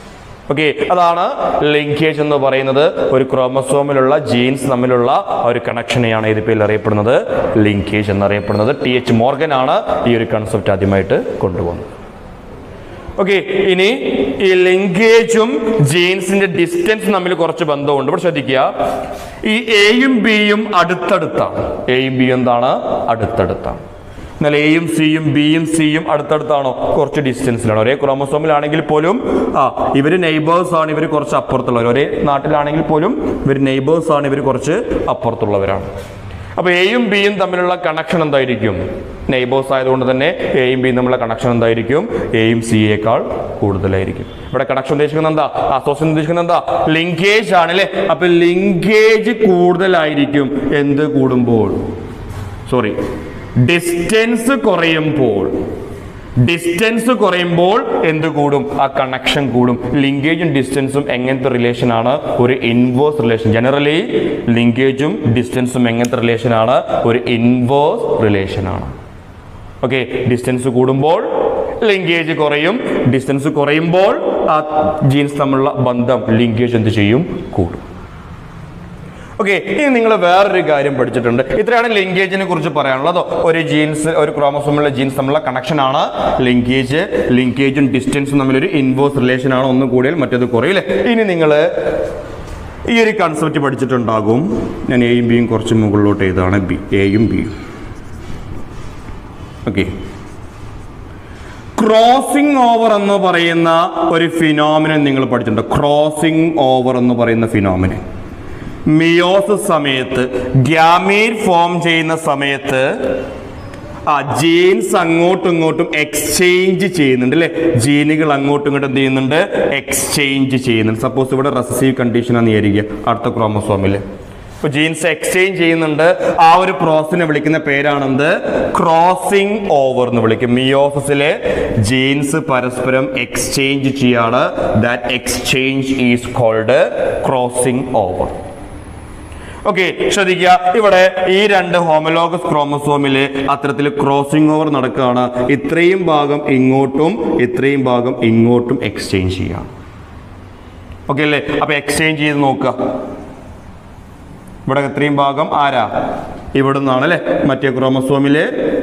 okay അതാണ് ലിങ്കേജ് എന്ന് പറയുന്നത് ഒരു ക്രോമസോമിലുള്ള ജീൻസ് തമ്മിലുള്ള ആ ഒരു കണക്ഷനെയാണ് ഇത് പേരിൽ അറിയപ്പെടുന്നത് ലിങ്കേജ് എന്നറിയപ്പെടുന്നത് ടി എച്ച് മോർഗൻ ആണ് ഈ ഒരു കൺസെപ്റ്റ് ആദ്യമായിട്ട് കൊണ്ടുവന്നത് ഓക്കെ ഇനി ഈ ലിങ്കേജും ജീൻസിന്റെ ഡിസ്റ്റൻസ് തമ്മിൽ കുറച്ച് ബന്ധമുണ്ട് ഇവിടെ ശ്രദ്ധിക്കുക ഈ എയും ബിയും അടുത്തടുത്താണ് എയും ബിയും എന്താണ് അടുത്തടുത്താണ് എന്നാൽ എയും സിയും ബിയും സിയും അടുത്തടുത്താണോ കുറച്ച് ഡിസ്റ്റൻസിലാണ് ഒരേ ക്രോമസോമിലാണെങ്കിൽ പോലും ആ ഇവര് നെയ്ബേഴ്സ് ആണ് ഇവർ കുറച്ച് അപ്പുറത്തുള്ളവർ ഒരേ നാട്ടിലാണെങ്കിൽ പോലും ഇവർ നെയ്ബേഴ്സ് ആണ് ഇവർ കുറച്ച് അപ്പുറത്തുള്ളവരാണ് അപ്പൊ എയും ബിയും തമ്മിലുള്ള കണക്ഷൻ എന്തായിരിക്കും നെയ്ബേഴ്സ് ആയതുകൊണ്ട് തന്നെ എയും ബിയും തമ്മിലുള്ള കണക്ഷൻ എന്തായിരിക്കും എയും സിയേക്കാൾ കൂടുതലായിരിക്കും ഇവിടെ കണക്ഷൻ ഉദ്ദേശിക്കുന്നത് എന്താ അസോസിയേഷൻ ഉദ്ദേശിക്കുന്നത് എന്താ ലിങ്കേജ് ആണ് അല്ലെ അപ്പൊ ലിങ്കേജ് കൂടുതലായിരിക്കും എന്ത് കൂടുമ്പോൾ സോറി ഡിസ്റ്റൻസ് കുറയുമ്പോൾ ഡിസ്റ്റൻസ് കുറയുമ്പോൾ എന്ത് കൂടും ആ കണക്ഷൻ കൂടും ലിങ്കേജും ഡിസ്റ്റൻസും എങ്ങനത്തെ റിലേഷൻ ആണ് ഒരു ഇൻവേഴ്സ് റിലേഷൻ ജനറലി ലിങ്കേജും ഡിസ്റ്റൻസും എങ്ങനത്തെ റിലേഷൻ ആണ് ഒരു ഇൻവേഴ്സ് റിലേഷൻ ആണ് ഓക്കെ ഡിസ്റ്റൻസ് കൂടുമ്പോൾ ലിങ്കേജ് കുറയും ഡിസ്റ്റൻസ് കുറയുമ്പോൾ ആ ജീൻസ് തമ്മിലുള്ള ബന്ധം ലിങ്കേജ് എന്ത് ചെയ്യും കൂടും ഓക്കെ ഇനി നിങ്ങൾ വേറൊരു കാര്യം പഠിച്ചിട്ടുണ്ട് ഇത്രയാണ് ലിങ്കേജിനെ കുറിച്ച് പറയാനുള്ളത് ഒരു ജീൻസ് ഒരു ക്രോമസോമിലുള്ള ജീൻസ് തമ്മിലുള്ള കണക്ഷൻ ആണ് ലിങ്കേജ് ലിങ്കേജും ഡിസ്റ്റൻസും തമ്മിലൊരു ഇൻവേഴ്സ് റിലേഷൻ ആണ് ഒന്ന് കൂടിയാൽ മറ്റേത് കുറയില്ലേ ഇനി നിങ്ങൾ ഈ ഒരു കൺസെപ്റ്റ് പഠിച്ചിട്ടുണ്ടാകും ഞാൻ എയും ബിയും കുറച്ച് മുകളിലോട്ട് എഴുതാണ് ബി എയും ബിയും ഓക്കെ ക്രോസിംഗ് ഓവർ എന്ന് പറയുന്ന ഒരു ഫിനോമിനൻ നിങ്ങൾ പഠിച്ചിട്ടുണ്ട് ക്രോസിംഗ് ഓവർ എന്ന് പറയുന്ന ഫിനോമിനൻ മിയോസിസ് സമയത്ത് ഗ്യാമീറ്റ് ഫോം ചെയ്യുന്ന സമയത്ത് ആ ജീൻസ് അങ്ങോട്ടും ഇങ്ങോട്ടും എക്സ്ചേഞ്ച് ചെയ്യുന്നുണ്ട് അല്ലെ ജീനുകൾ അങ്ങോട്ടും ഇങ്ങോട്ടും എന്ത് ചെയ്യുന്നുണ്ട് എക്സ്ചേഞ്ച് ചെയ്യുന്നുണ്ട് സപ്പോസ് ഇവിടെ റെസസീവ് കണ്ടീഷൻ ആണെന്ന് വിചാരിക്കുക അടുത്ത ക്രോമസോമിൽ ഇപ്പൊ ജീൻസ് എക്സ്ചേഞ്ച് ചെയ്യുന്നുണ്ട് ആ ഒരു പ്രോസസ്സിനെ വിളിക്കുന്ന പേരാണെന്ത് ക്രോസിംഗ് ഓവർ എന്ന് വിളിക്കും മിയോസിസിലെ ജീൻസ് പരസ്പരം എക്സ്ചേഞ്ച് ചെയ്യാണ് that exchange is called crossing over okay ശ്രദ്ധിക്കുക ഇവിടെ ഈ രണ്ട് ഹോമലോഗസ് ക്രോമസോമില് അത്തരത്തിൽ ക്രോസിംഗ് ഓവർ നടക്കുകയാണ് ഇത്രയും ഭാഗം ഇങ്ങോട്ടും ഇത്രയും ഭാഗം ഇങ്ങോട്ടും എക്സ്ചേഞ്ച് ചെയ്യാണ് ഓക്കെ അല്ലേ അപ്പൊ എക്സ്ചേഞ്ച് ചെയ്ത് നോക്കുക ഇവിടെ ഇത്രയും ഭാഗം ആരാ ഇവിടെ നിന്നാണ് അല്ലേ മറ്റേ ക്രോമസോമില്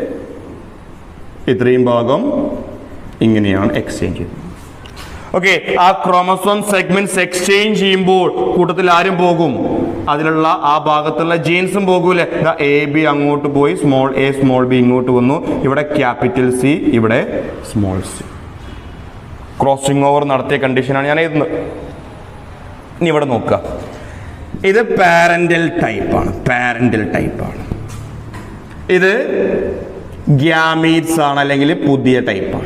ഇത്രയും ഭാഗം ഇങ്ങനെയാണ് എക്സ്ചേഞ്ച് ചെയ്യുന്നത് ഓക്കെ ആ ക്രോമസോം സെഗ്മെന്റ്സ് എക്സ്ചേഞ്ച് ചെയ്യുമ്പോൾ കൂട്ടത്തിൽ ആരും പോകും അതിലുള്ള ആ ഭാഗത്തുള്ള ജീൻസും പോകൂലേ എ ബി അങ്ങോട്ട് പോയി സ്മോൾ എ സ്മോൾ ബി ഇങ്ങോട്ട് വന്നു ഇവിടെ ക്യാപിറ്റൽ സി ഇവിടെ സ്മോൾ സി ക്രോസിംഗ് ഓവർ നടത്തിയ കണ്ടീഷനാണ് ഞാൻ എഴുതുന്നത് ഇനി ഇവിടെ നോക്കുക ഇത് പാരന്റൽ ടൈപ്പാണ് പാരന്റൽ ടൈപ്പാണ് ഇത് ഗ്യാമീറ്റ്സ് ആണ് അല്ലെങ്കിൽ പുതിയ ടൈപ്പാണ്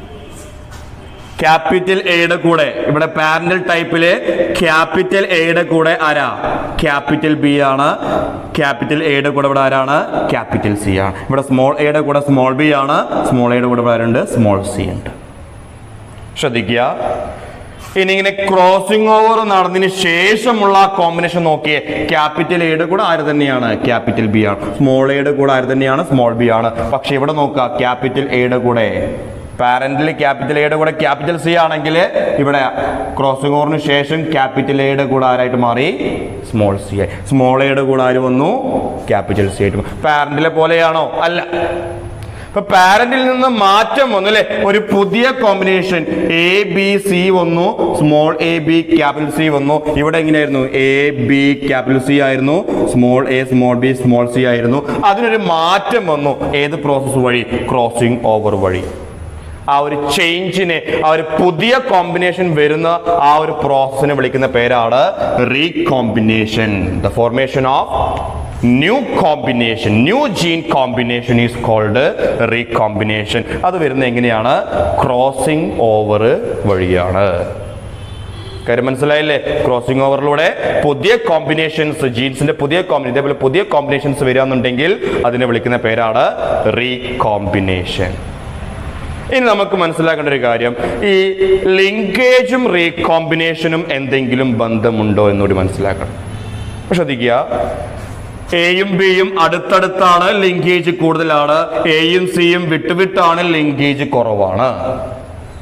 ക്യാപിറ്റൽ എയുടെ കൂടെ ഇവിടെ പാരന്റൽ ടൈപ്പില് ക്യാപിറ്റൽ എയുടെ കൂടെ ആരാ ക്യാപിറ്റൽ ബി ആണ് ക്യാപിറ്റൽ എയുടെ കൂടെ ഇവിടെ ആരാണ് ക്യാപിറ്റൽ സി ആണ് ഇവിടെ സ്മോൾ എയുടെ കൂടെ സ്മോൾ ബി ആണ് സ്മോൾ എയുടെ കൂടെ ഇവിടെ ആരുണ്ട് സ്മോൾ സി ഉണ്ട് ശ്രദ്ധിക്കുക ഇനി ഇങ്ങനെ ക്രോസിംഗ് ഓവർ നടന്നതിന് ശേഷമുള്ള കോമ്പിനേഷൻ നോക്കിയേ ക്യാപിറ്റൽ എയുടെ കൂടെ ആര് തന്നെയാണ് ക്യാപിറ്റൽ ബി ആണ് സ്മോൾ എയുടെ കൂടെ ആര് തന്നെയാണ് സ്മോൾ ബി ആണ് പക്ഷെ ഇവിടെ നോക്കുക ക്യാപിറ്റൽ എയുടെ കൂടെ പാരന്റിൽ ക്യാപിറ്റൽ എയുടെ കൂടെ ക്യാപിറ്റൽ സി ആണെങ്കിൽ ഇവിടെ ക്രോസിംഗ് ഓവറിന് ശേഷം ക്യാപിറ്റൽ എയുടെ കൂടെ ആരായിട്ട് മാറി സ്മോൾ സി ആയി സ്മോൾ എയുടെ കൂടെ ആര് വന്നു ക്യാപിറ്റൽ സി ആയിട്ട് പാരന്റിലെ പോലെയാണോ അല്ല ഇപ്പൊ പാരന്റിൽ നിന്ന് മാറ്റം വന്നു അല്ലെ ഒരു പുതിയ കോമ്പിനേഷൻ എ ബി സി വന്നു small A B capital C വന്നു ഇവിടെ എങ്ങനെയായിരുന്നു എ ബി ക്യാപിറ്റൽ സി ആയിരുന്നു small A small B small C ആയിരുന്നു അതിനൊരു മാറ്റം വന്നു ഏത് പ്രോസസ്സ് വഴി ക്രോസിംഗ് ഓവർ വഴി ആ ഒരു ചേഞ്ചിനെ ആ ഒരു പുതിയ കോമ്പിനേഷൻ വരുന്ന ആ ഒരു പ്രോസസ്സിനെ വിളിക്കുന്ന പേരാണ് recombination the formation of new combination new gene combination is called recombination അത് വരുന്നത് എങ്ങനെയാണ് ക്രോസിംഗ് ഓവർ വഴിയാണ് കാര്യം മനസ്സിലായില്ലേ ക്രോസിംഗ് ഓവറിലൂടെ പുതിയ കോമ്പിനേഷൻസ് ജീൻസിന്റെ പുതിയ കോമ്പിനേഷൻ ഇതേപോലെ പുതിയ കോമ്പിനേഷൻസ് വരികയാണെന്നുണ്ടെങ്കിൽ അതിനെ വിളിക്കുന്ന പേരാണ് റീകോമ്പിനേഷൻ ഇനി നമുക്ക് മനസ്സിലാക്കേണ്ട ഒരു കാര്യം ഈ ലിങ്കേജും റീകോമ്പിനേഷനും എന്തെങ്കിലും ബന്ധമുണ്ടോ എന്നുകൂടി മനസ്സിലാക്കണം അപ്പൊ ശ്രദ്ധിക്കുക എയും ബിയും അടുത്തടുത്താണ് ലിങ്കേജ് കൂടുതലാണ് എയും സിയും വിട്ടുവിട്ടാണ് ലിങ്കേജ് കുറവാണ്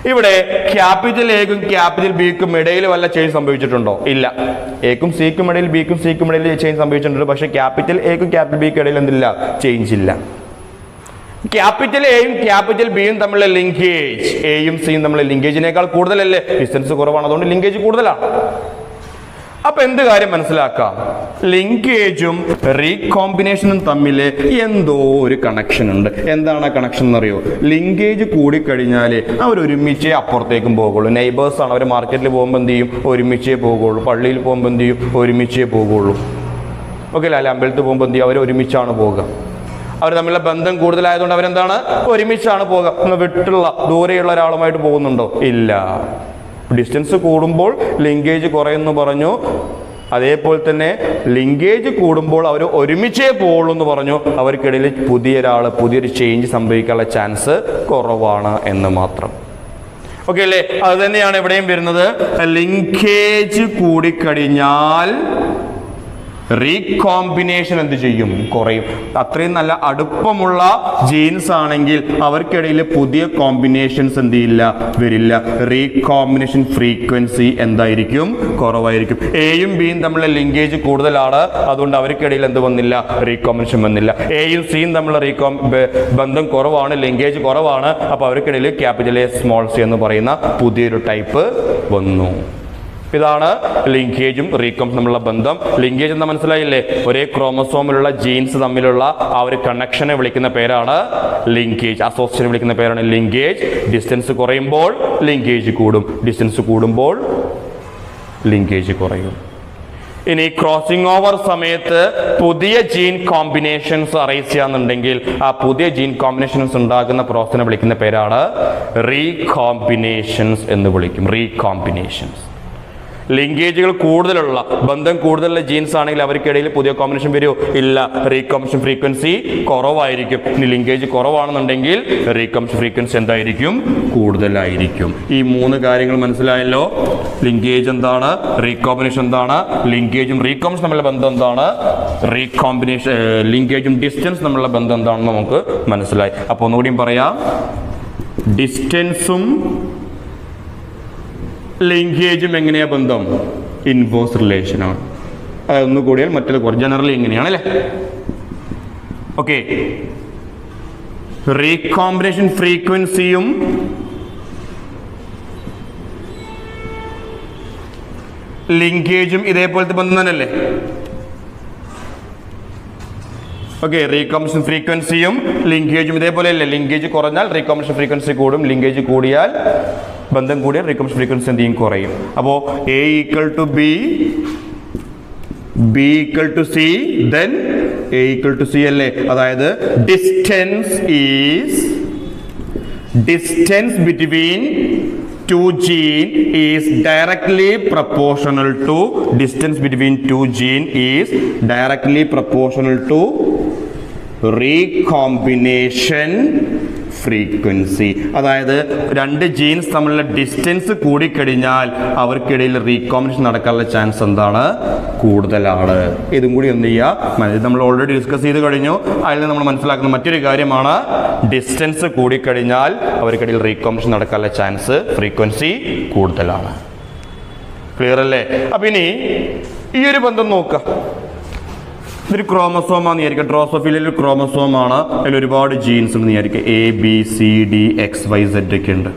ഇവിടെ ക്യാപിറ്റൽ എക്കും ക്യാപിറ്റൽ ബിക്കും ഇടയിൽ വല്ല ചേഞ്ച് സംഭവിച്ചിട്ടുണ്ടോ ഇല്ല എക്കും സിക്കും ഇടയിൽ ബിക്കും സിക്കും ഇടയിൽ ചേഞ്ച് സംഭവിച്ചിട്ടുണ്ട് പക്ഷേ ക്യാപിറ്റൽ എക്കും ക്യാപിറ്റൽ ബിക്കും ഇടയിൽ എന്തില്ല ചേഞ്ച് ഇല്ല ക്യാപിറ്റൽ എയും ക്യാപിറ്റൽ ബിയും തമ്മിലുള്ള ലിങ്കേജ് എയും സിയും തമ്മിലുള്ള ലിങ്കേജിനേക്കാൾ കൂടുതലല്ലേ ഡിസ്റ്റൻസ് കുറവാണ് അതുകൊണ്ട് ലിങ്കേജ് കൂടുതലാണ് അപ്പൊ എന്ത് കാര്യം മനസ്സിലാക്കാം ലിങ്കേജും റീകോമ്പിനേഷനും തമ്മിൽ എന്തോ ഒരു കണക്ഷൻ ഉണ്ട് എന്താണ് ആ കണക്ഷൻ എന്നറിയോ ലിങ്കേജ് കൂടിക്കഴിഞ്ഞാൽ അവർ ഒരുമിച്ചേ അപ്പുറത്തേക്കും പോകുള്ളൂ നെയ്ബേഴ്സ് ആണ് അവർ മാർക്കറ്റിൽ പോകുമ്പോൾ എന്ത് ചെയ്യും ഒരുമിച്ചേ പോകുള്ളൂ പള്ളിയിൽ പോകുമ്പോൾ എന്ത് ചെയ്യും ഒരുമിച്ചേ പോകുള്ളൂ ഓക്കെ അല്ലേ അമ്പലത്തിൽ പോകുമ്പോൾ എന്ത് ചെയ്യും അവർ ഒരുമിച്ചാണ് പോകുക അവർ തമ്മിലുള്ള ബന്ധം കൂടുതലായതുകൊണ്ട് അവരെന്താണ് ഒരുമിച്ചാണ് പോകുക ഒന്ന് വിട്ടുള്ള ദൂരെയുള്ള ഒരാളുമായിട്ട് പോകുന്നുണ്ടോ ഇല്ല ഡിസ്റ്റൻസ് കൂടുമ്പോൾ ലിങ്കേജ് കുറയുന്നു പറഞ്ഞു അതേപോലെ തന്നെ ലിങ്കേജ് കൂടുമ്പോൾ അവർ ഒരുമിച്ചേ പോകുള്ളൂ എന്ന് പറഞ്ഞു അവർക്കിടയിൽ പുതിയൊരാൾ പുതിയൊരു ചേഞ്ച് സംഭവിക്കാനുള്ള ചാൻസ് കുറവാണ് എന്ന് മാത്രം ഓക്കെ അല്ലേ അത് തന്നെയാണ് ഇവിടെയും വരുന്നത് ലിങ്കേജ് കൂടിക്കഴിഞ്ഞാൽ റീകോമ്പിനേഷൻ എന്ത് ചെയ്യും കുറയും അത്രയും നല്ല അടുപ്പമുള്ള ജീൻസ് ആണെങ്കിൽ അവർക്കിടയിൽ പുതിയ കോമ്പിനേഷൻസ് എന്ത് ചെയ്യില്ല വരില്ല റീകോമ്പിനേഷൻ ഫ്രീക്വൻസി എന്തായിരിക്കും കുറവായിരിക്കും എയും ബിയും തമ്മിലുള്ള ലിങ്കേജ് കൂടുതലാണ് അതുകൊണ്ട് അവർക്കിടയിൽ എന്ത് വന്നില്ല റീകോമ്പിനേഷൻ വന്നില്ല എയും സിയും തമ്മിലുള്ള റീകോം ബ- ബന്ധം കുറവാണ് ലിങ്കേജ് കുറവാണ് അപ്പോൾ അവർക്കിടയിൽ ക്യാപിറ്റൽ എ സ്മോൾ സി എന്ന് പറയുന്ന പുതിയൊരു ടൈപ്പ് വന്നു ഇതാണ് ലിങ്കേജും റീകോം തമ്മിലുള്ള ബന്ധം ലിങ്കേജ് എന്താ മനസ്സിലായില്ലേ ഒരേ ക്രോമസോമിലുള്ള ജീൻസ് തമ്മിലുള്ള ആ ഒരു കണക്ഷനെ വിളിക്കുന്ന പേരാണ് ലിങ്കേജ് അസോസിയേഷൻ വിളിക്കുന്ന പേരാണ് ലിങ്കേജ് ഡിസ്റ്റൻസ് കുറയുമ്പോൾ ലിങ്കേജ് കൂടും ഡിസ്റ്റൻസ് കൂടുമ്പോൾ ലിങ്കേജ് കുറയും ഇനി ക്രോസിംഗ് ഓവർ സമയത്ത് പുതിയ ജീൻ കോമ്പിനേഷൻസ് അറേസ് ചെയ്യാന്നുണ്ടെങ്കിൽ ആ പുതിയ ജീൻ കോമ്പിനേഷൻസ് ഉണ്ടാകുന്ന പ്രോസസ്സിനെ വിളിക്കുന്ന പേരാണ് റീകോമ്പിനേഷൻസ് എന്ന് വിളിക്കും റീകോമ്പിനേഷൻസ് ലിങ്കേജുകൾ കൂടുതലുള്ള ബന്ധം കൂടുതലുള്ള ജീൻസ് ആണെങ്കിൽ അവർക്കിടയിൽ പുതിയ കോമ്പിനേഷൻ വരുമോ ഇല്ല റീകോമ്പിനേഷൻ ഫ്രീക്വൻസി കുറവായിരിക്കും ഇനി ലിങ്കേജ് കുറവാണെന്നുണ്ടെങ്കിൽ റീകോമ്പിനേഷൻ ഫ്രീക്വൻസി എന്തായിരിക്കും കൂടുതലായിരിക്കും ഈ മൂന്ന് കാര്യങ്ങൾ മനസ്സിലായല്ലോ ലിങ്കേജ് എന്താണ് റീകോമ്പിനേഷൻ എന്താണ് ലിങ്കേജും റീകോമ്പിനേഷൻ തമ്മിലുള്ള ബന്ധം എന്താണ് റീകോമ്പിനേഷൻ ലിങ്കേജും ഡിസ്റ്റൻസ് തമ്മിലുള്ള ബന്ധം എന്താണെന്ന് നമുക്ക് മനസ്സിലായി അപ്പോൾ ഒന്നുകൂടിയും പറയാം ഡിസ്റ്റൻസും ലിങ്കേജും എങ്ങനെയാ ബന്ധം ഇൻവേഴ്സ് റിലേഷൻ ആണ് അതൊന്നു കൂടിയാൽ മറ്റേത് കുറച്ച് ജനറലി എങ്ങനെയാണ് അല്ലേ ഓക്കെ റീകോമ്പിനേഷൻ ഫ്രീക്വൻസിയും ലിങ്കേജും ഇതേപോലത്തെ ബന്ധം തന്നെയല്ലേ ഓക്കെ റീകോമ്പിനേഷൻ ഫ്രീക്വൻസിയും ലിങ്കേജും ഇതേപോലെ അല്ലേ ലിങ്കേജ് കുറഞ്ഞാൽ റീകോമ്പിനേഷൻ ഫ്രീക്വൻസി കൂടും ലിങ്കേജ് കൂടിയാൽ ബന്ധം കൂടിയാൽ റീകോമ്പിനേഷൻ ഫ്രീക്വൻസി എന്ത് ചെയ്യും കുറയും അപ്പോൾ A equal to B B equal to C then A equal to C അല്ലേ അതായത് distance is distance between two gene is directly proportional to distance between two gene is directly proportional to recombination frequency അതായത് രണ്ട് jeans തമ്മിലുള്ള distance കൂടിക്കഴിഞ്ഞാൽ അവർക്കിടയിൽ recombination നടക്കാനുള്ള chance എന്താണ് കൂടുതലാണ് ഇതും കൂടി എന്ത് ചെയ്യുക ഇത് നമ്മൾ ഓൾറെഡി ഡിസ്കസ് ചെയ്ത് കഴിഞ്ഞു അതിൽ നമ്മൾ മനസ്സിലാക്കുന്ന മറ്റൊരു കാര്യമാണ് ഡിസ്റ്റൻസ് കൂടിക്കഴിഞ്ഞാൽ അവർക്കിടയിൽ റീകോമ്പിനേഷൻ നടക്കാനുള്ള ചാൻസ് ഫ്രീക്വൻസി കൂടുതലാണ് ക്ലിയർ അല്ലേ അപ്പൊ ഇനി ഈ ഒരു ബന്ധം നോക്കുക ഇതൊരു ക്രോമസോം ആണെന്ന് വിചാരിക്കുക ഡ്രോസോഫിലിൽ ഒരു ക്രോമസോം ആണ് അതിൽ ഒരുപാട് ജീൻസ് ഉണ്ട് വിചാരിക്കുക A B C D X Y Z ഒക്കെ ഉണ്ട്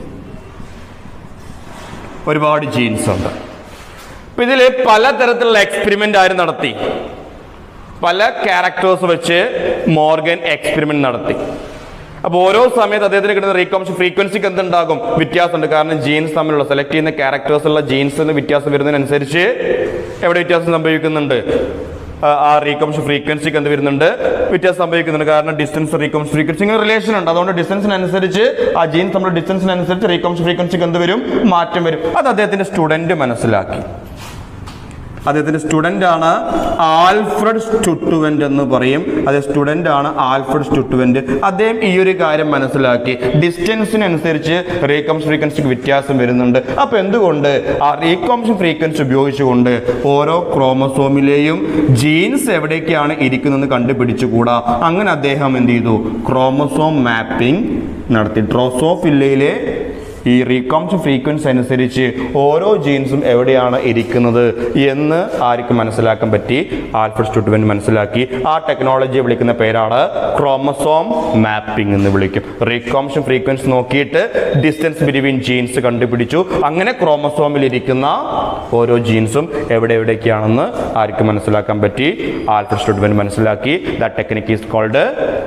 ഒരുപാട് ജീൻസ് ഉണ്ട് അപ്പൊ ഇതിൽ പലതരത്തിലുള്ള എക്സ്പെരിമെന്റ് ആര് നടത്തി പല ക്യാരക്ടേഴ്സ് വെച്ച് മോർഗൻ എക്സ്പെരിമെന്റ് നടത്തി അപ്പോൾ ഓരോ സമയത്ത് അദ്ദേഹത്തിന് കിട്ടുന്ന റീകോംഷൻ ഫ്രീക്വൻസിക്ക് എന്തുണ്ടാകും വ്യത്യാസമുണ്ട് കാരണം ജീൻസ് തമ്മിലുള്ള സെലക്ട് ചെയ്യുന്ന ക്യാരക്ടേഴ്സ് ഉള്ള ജീൻസിന് വ്യത്യാസം വരുന്നതിനനുസരിച്ച് എവിടെ വ്യത്യാസം സംഭവിക്കുന്നുണ്ട് ആ- ആ റീകോംഷൻ ഫ്രീക്വൻസിക്ക് എന്ത് വരുന്നുണ്ട് വ്യത്യാസം സംഭവിക്കുന്നുണ്ട് കാരണം ഡിസ്റ്റൻസ് റീകോംഷൻ ഫ്രീക്വൻസി റിലേഷൻ ഉണ്ട് അതുകൊണ്ട് ഡിസ്റ്റൻസിനനുസരിച്ച് ആ ജീൻസ് നമ്മുടെ ഡിസ്റ്റൻസിനനുസരിച്ച് റീകോംഷൻ ഫ്രീക്വൻസിക്ക് എന്ത് വരും മാറ്റം വരും അത് അദ്ദേഹത്തിന്റെ സ്റ്റുഡന്റ് മനസ്സിലാക്കി അദ്ദേഹത്തിന്റെ സ്റ്റുഡന്റ് ആണ് ആൽഫ്രഡ് സ്റ്റുട്ടുവന്റ് എന്ന് പറയും അത് സ്റ്റുഡന്റ് ആണ് ആൽഫ്രഡ് സ്റ്റുട്ടുവന്റ് അദ്ദേഹം ഈ ഒരു കാര്യം മനസ്സിലാക്കി ഡിസ്റ്റൻസിനനുസരിച്ച് റീകോംഷൻ ഫ്രീക്വൻസിക്ക് വ്യത്യാസം വരുന്നുണ്ട് അപ്പൊ എന്തുകൊണ്ട് ആ റീകോംഷൻ ഫ്രീക്വൻസി ഉപയോഗിച്ചുകൊണ്ട് ഓരോ ക്രോമസോമിലെയും ജീൻസ് എവിടേക്കാണ് ഇരിക്കുന്നതെന്ന് കണ്ടുപിടിച്ചുകൂടാ അങ്ങനെ അദ്ദേഹം എന്ത് ചെയ്തു ക്രോമസോം മാപ്പിംഗ് നടത്തി ഡ്രോസോഫില്ലയിലെ ഈ റീകോംസ് ഫ്രീക്വൻസി അനുസരിച്ച് ഓരോ ജീൻസും എവിടെയാണ് ഇരിക്കുന്നത് എന്ന് ആർക്ക് മനസ്സിലാക്കാൻ പറ്റി ആൽഫ്രഡ് സ്റ്റുഡ്വൻ മനസ്സിലാക്കി ആ ടെക്നോളജിയെ വിളിക്കുന്ന പേരാണ് ക്രോമസോം മാപ്പിംഗ് എന്ന് വിളിക്കും റീകോംഷൻ ഫ്രീക്വൻസി നോക്കിയിട്ട് ഡിസ്റ്റൻസ് ബിറ്റ്വീൻ ജീൻസ് കണ്ടുപിടിച്ചു അങ്ങനെ ക്രോമസോമിൽ ഇരിക്കുന്ന ഓരോ ജീൻസും എവിടെ എവിടേക്കാണെന്ന് ആർക്ക് മനസ്സിലാക്കാൻ പറ്റി ആൽഫ്രഡ് സ്റ്റുഡ്വൻ മനസ്സിലാക്കി the technique is called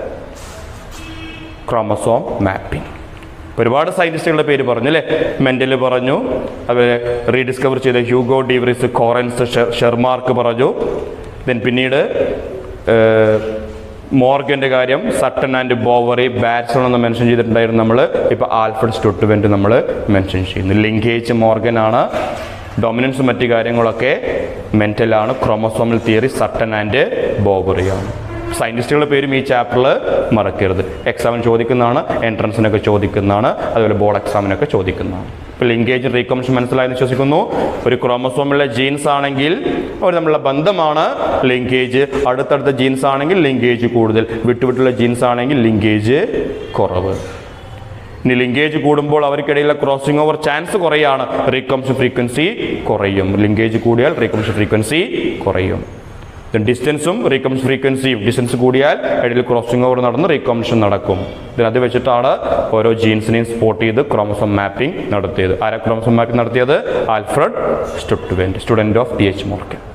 chromosome mapping ഒരുപാട് സയൻറ്റിസ്റ്റുകളുടെ പേര് പറഞ്ഞു അല്ലേ മെന്റൽ പറഞ്ഞു അതുപോലെ റീഡിസ്കവർ ചെയ്ത ഹ്യൂഗോ ഡിവറിസ് കോറൻസ് ഷെർമാർക്ക് പറഞ്ഞു ദെൻ പിന്നീട് മോർഗന്റെ കാര്യം സട്ടൺ ആൻഡ് ബോവറി ബാറ്റ്സൺ എന്ന് മെൻഷൻ ചെയ്തിട്ടുണ്ടായിരുന്നു നമ്മൾ ഇപ്പോൾ ആൽഫ്രഡ് സ്റ്റുട്ടുവെന്റ് നമ്മൾ മെൻഷൻ ചെയ്യുന്നു ലിങ്കേജ് മോർഗൻ ആണ് ഡൊമിനൻസ് മറ്റു കാര്യങ്ങളൊക്കെ മെന്റലാണ് ക്രോമസോമൽ തിയറി സട്ടൺ ആൻഡ് ബോവറിയാണ് സയൻറ്റിസ്റ്റുകളുടെ പേരും ഈ ചാപ്റ്ററിൽ മറക്കരുത് എക്സാമിന് ചോദിക്കുന്നതാണ് എൻട്രൻസിനൊക്കെ ചോദിക്കുന്നതാണ് അതുപോലെ ബോർഡ് എക്സാമിനൊക്കെ ചോദിക്കുന്നതാണ് ഇപ്പോൾ ലിങ്കേജ് റീകോംഷൻ മനസ്സിലായെന്ന് വിശ്വസിക്കുന്നു ഒരു ക്രോമസോമിലെ ജീൻസ് ആണെങ്കിൽ അവർ തമ്മിലുള്ള ബന്ധമാണ് ലിങ്കേജ് അടുത്തടുത്ത ജീൻസ് ആണെങ്കിൽ ലിങ്കേജ് കൂടുതൽ വിട്ടുവിട്ടുള്ള ജീൻസ് ആണെങ്കിൽ ലിങ്കേജ് കുറവ് ഇനി ലിങ്കേജ് കൂടുമ്പോൾ അവർക്കിടയിലെ ക്രോസിംഗ് ഓവർ ചാൻസ് കുറയാണ് റീകോംഷൻ ഫ്രീക്വൻസി കുറയും ലിങ്കേജ് കൂടിയാൽ റീകോംഷൻ ഫ്രീക്വൻസി കുറയും ഡിസ്റ്റൻസും റീകോംഷൻ ഫ്രീക്വൻസിയും ഡിസ്റ്റൻസ് കൂടിയാൽ ഇടയിൽ ക്രോസിംഗ് ഓവർ നടന്ന് റീകോംഷൻ നടക്കും ഇതിന് അത് വെച്ചിട്ടാണ് ഓരോ ജീൻസിനെയും സ്പോട്ട് ചെയ്ത് ക്രോമസോം മാപ്പിംഗ് നടത്തിയത് ആരാ ക്രോമസോം മാപ്പിംഗ് നടത്തിയത് Alfred Sturtevant student of T H മോർക്കൻ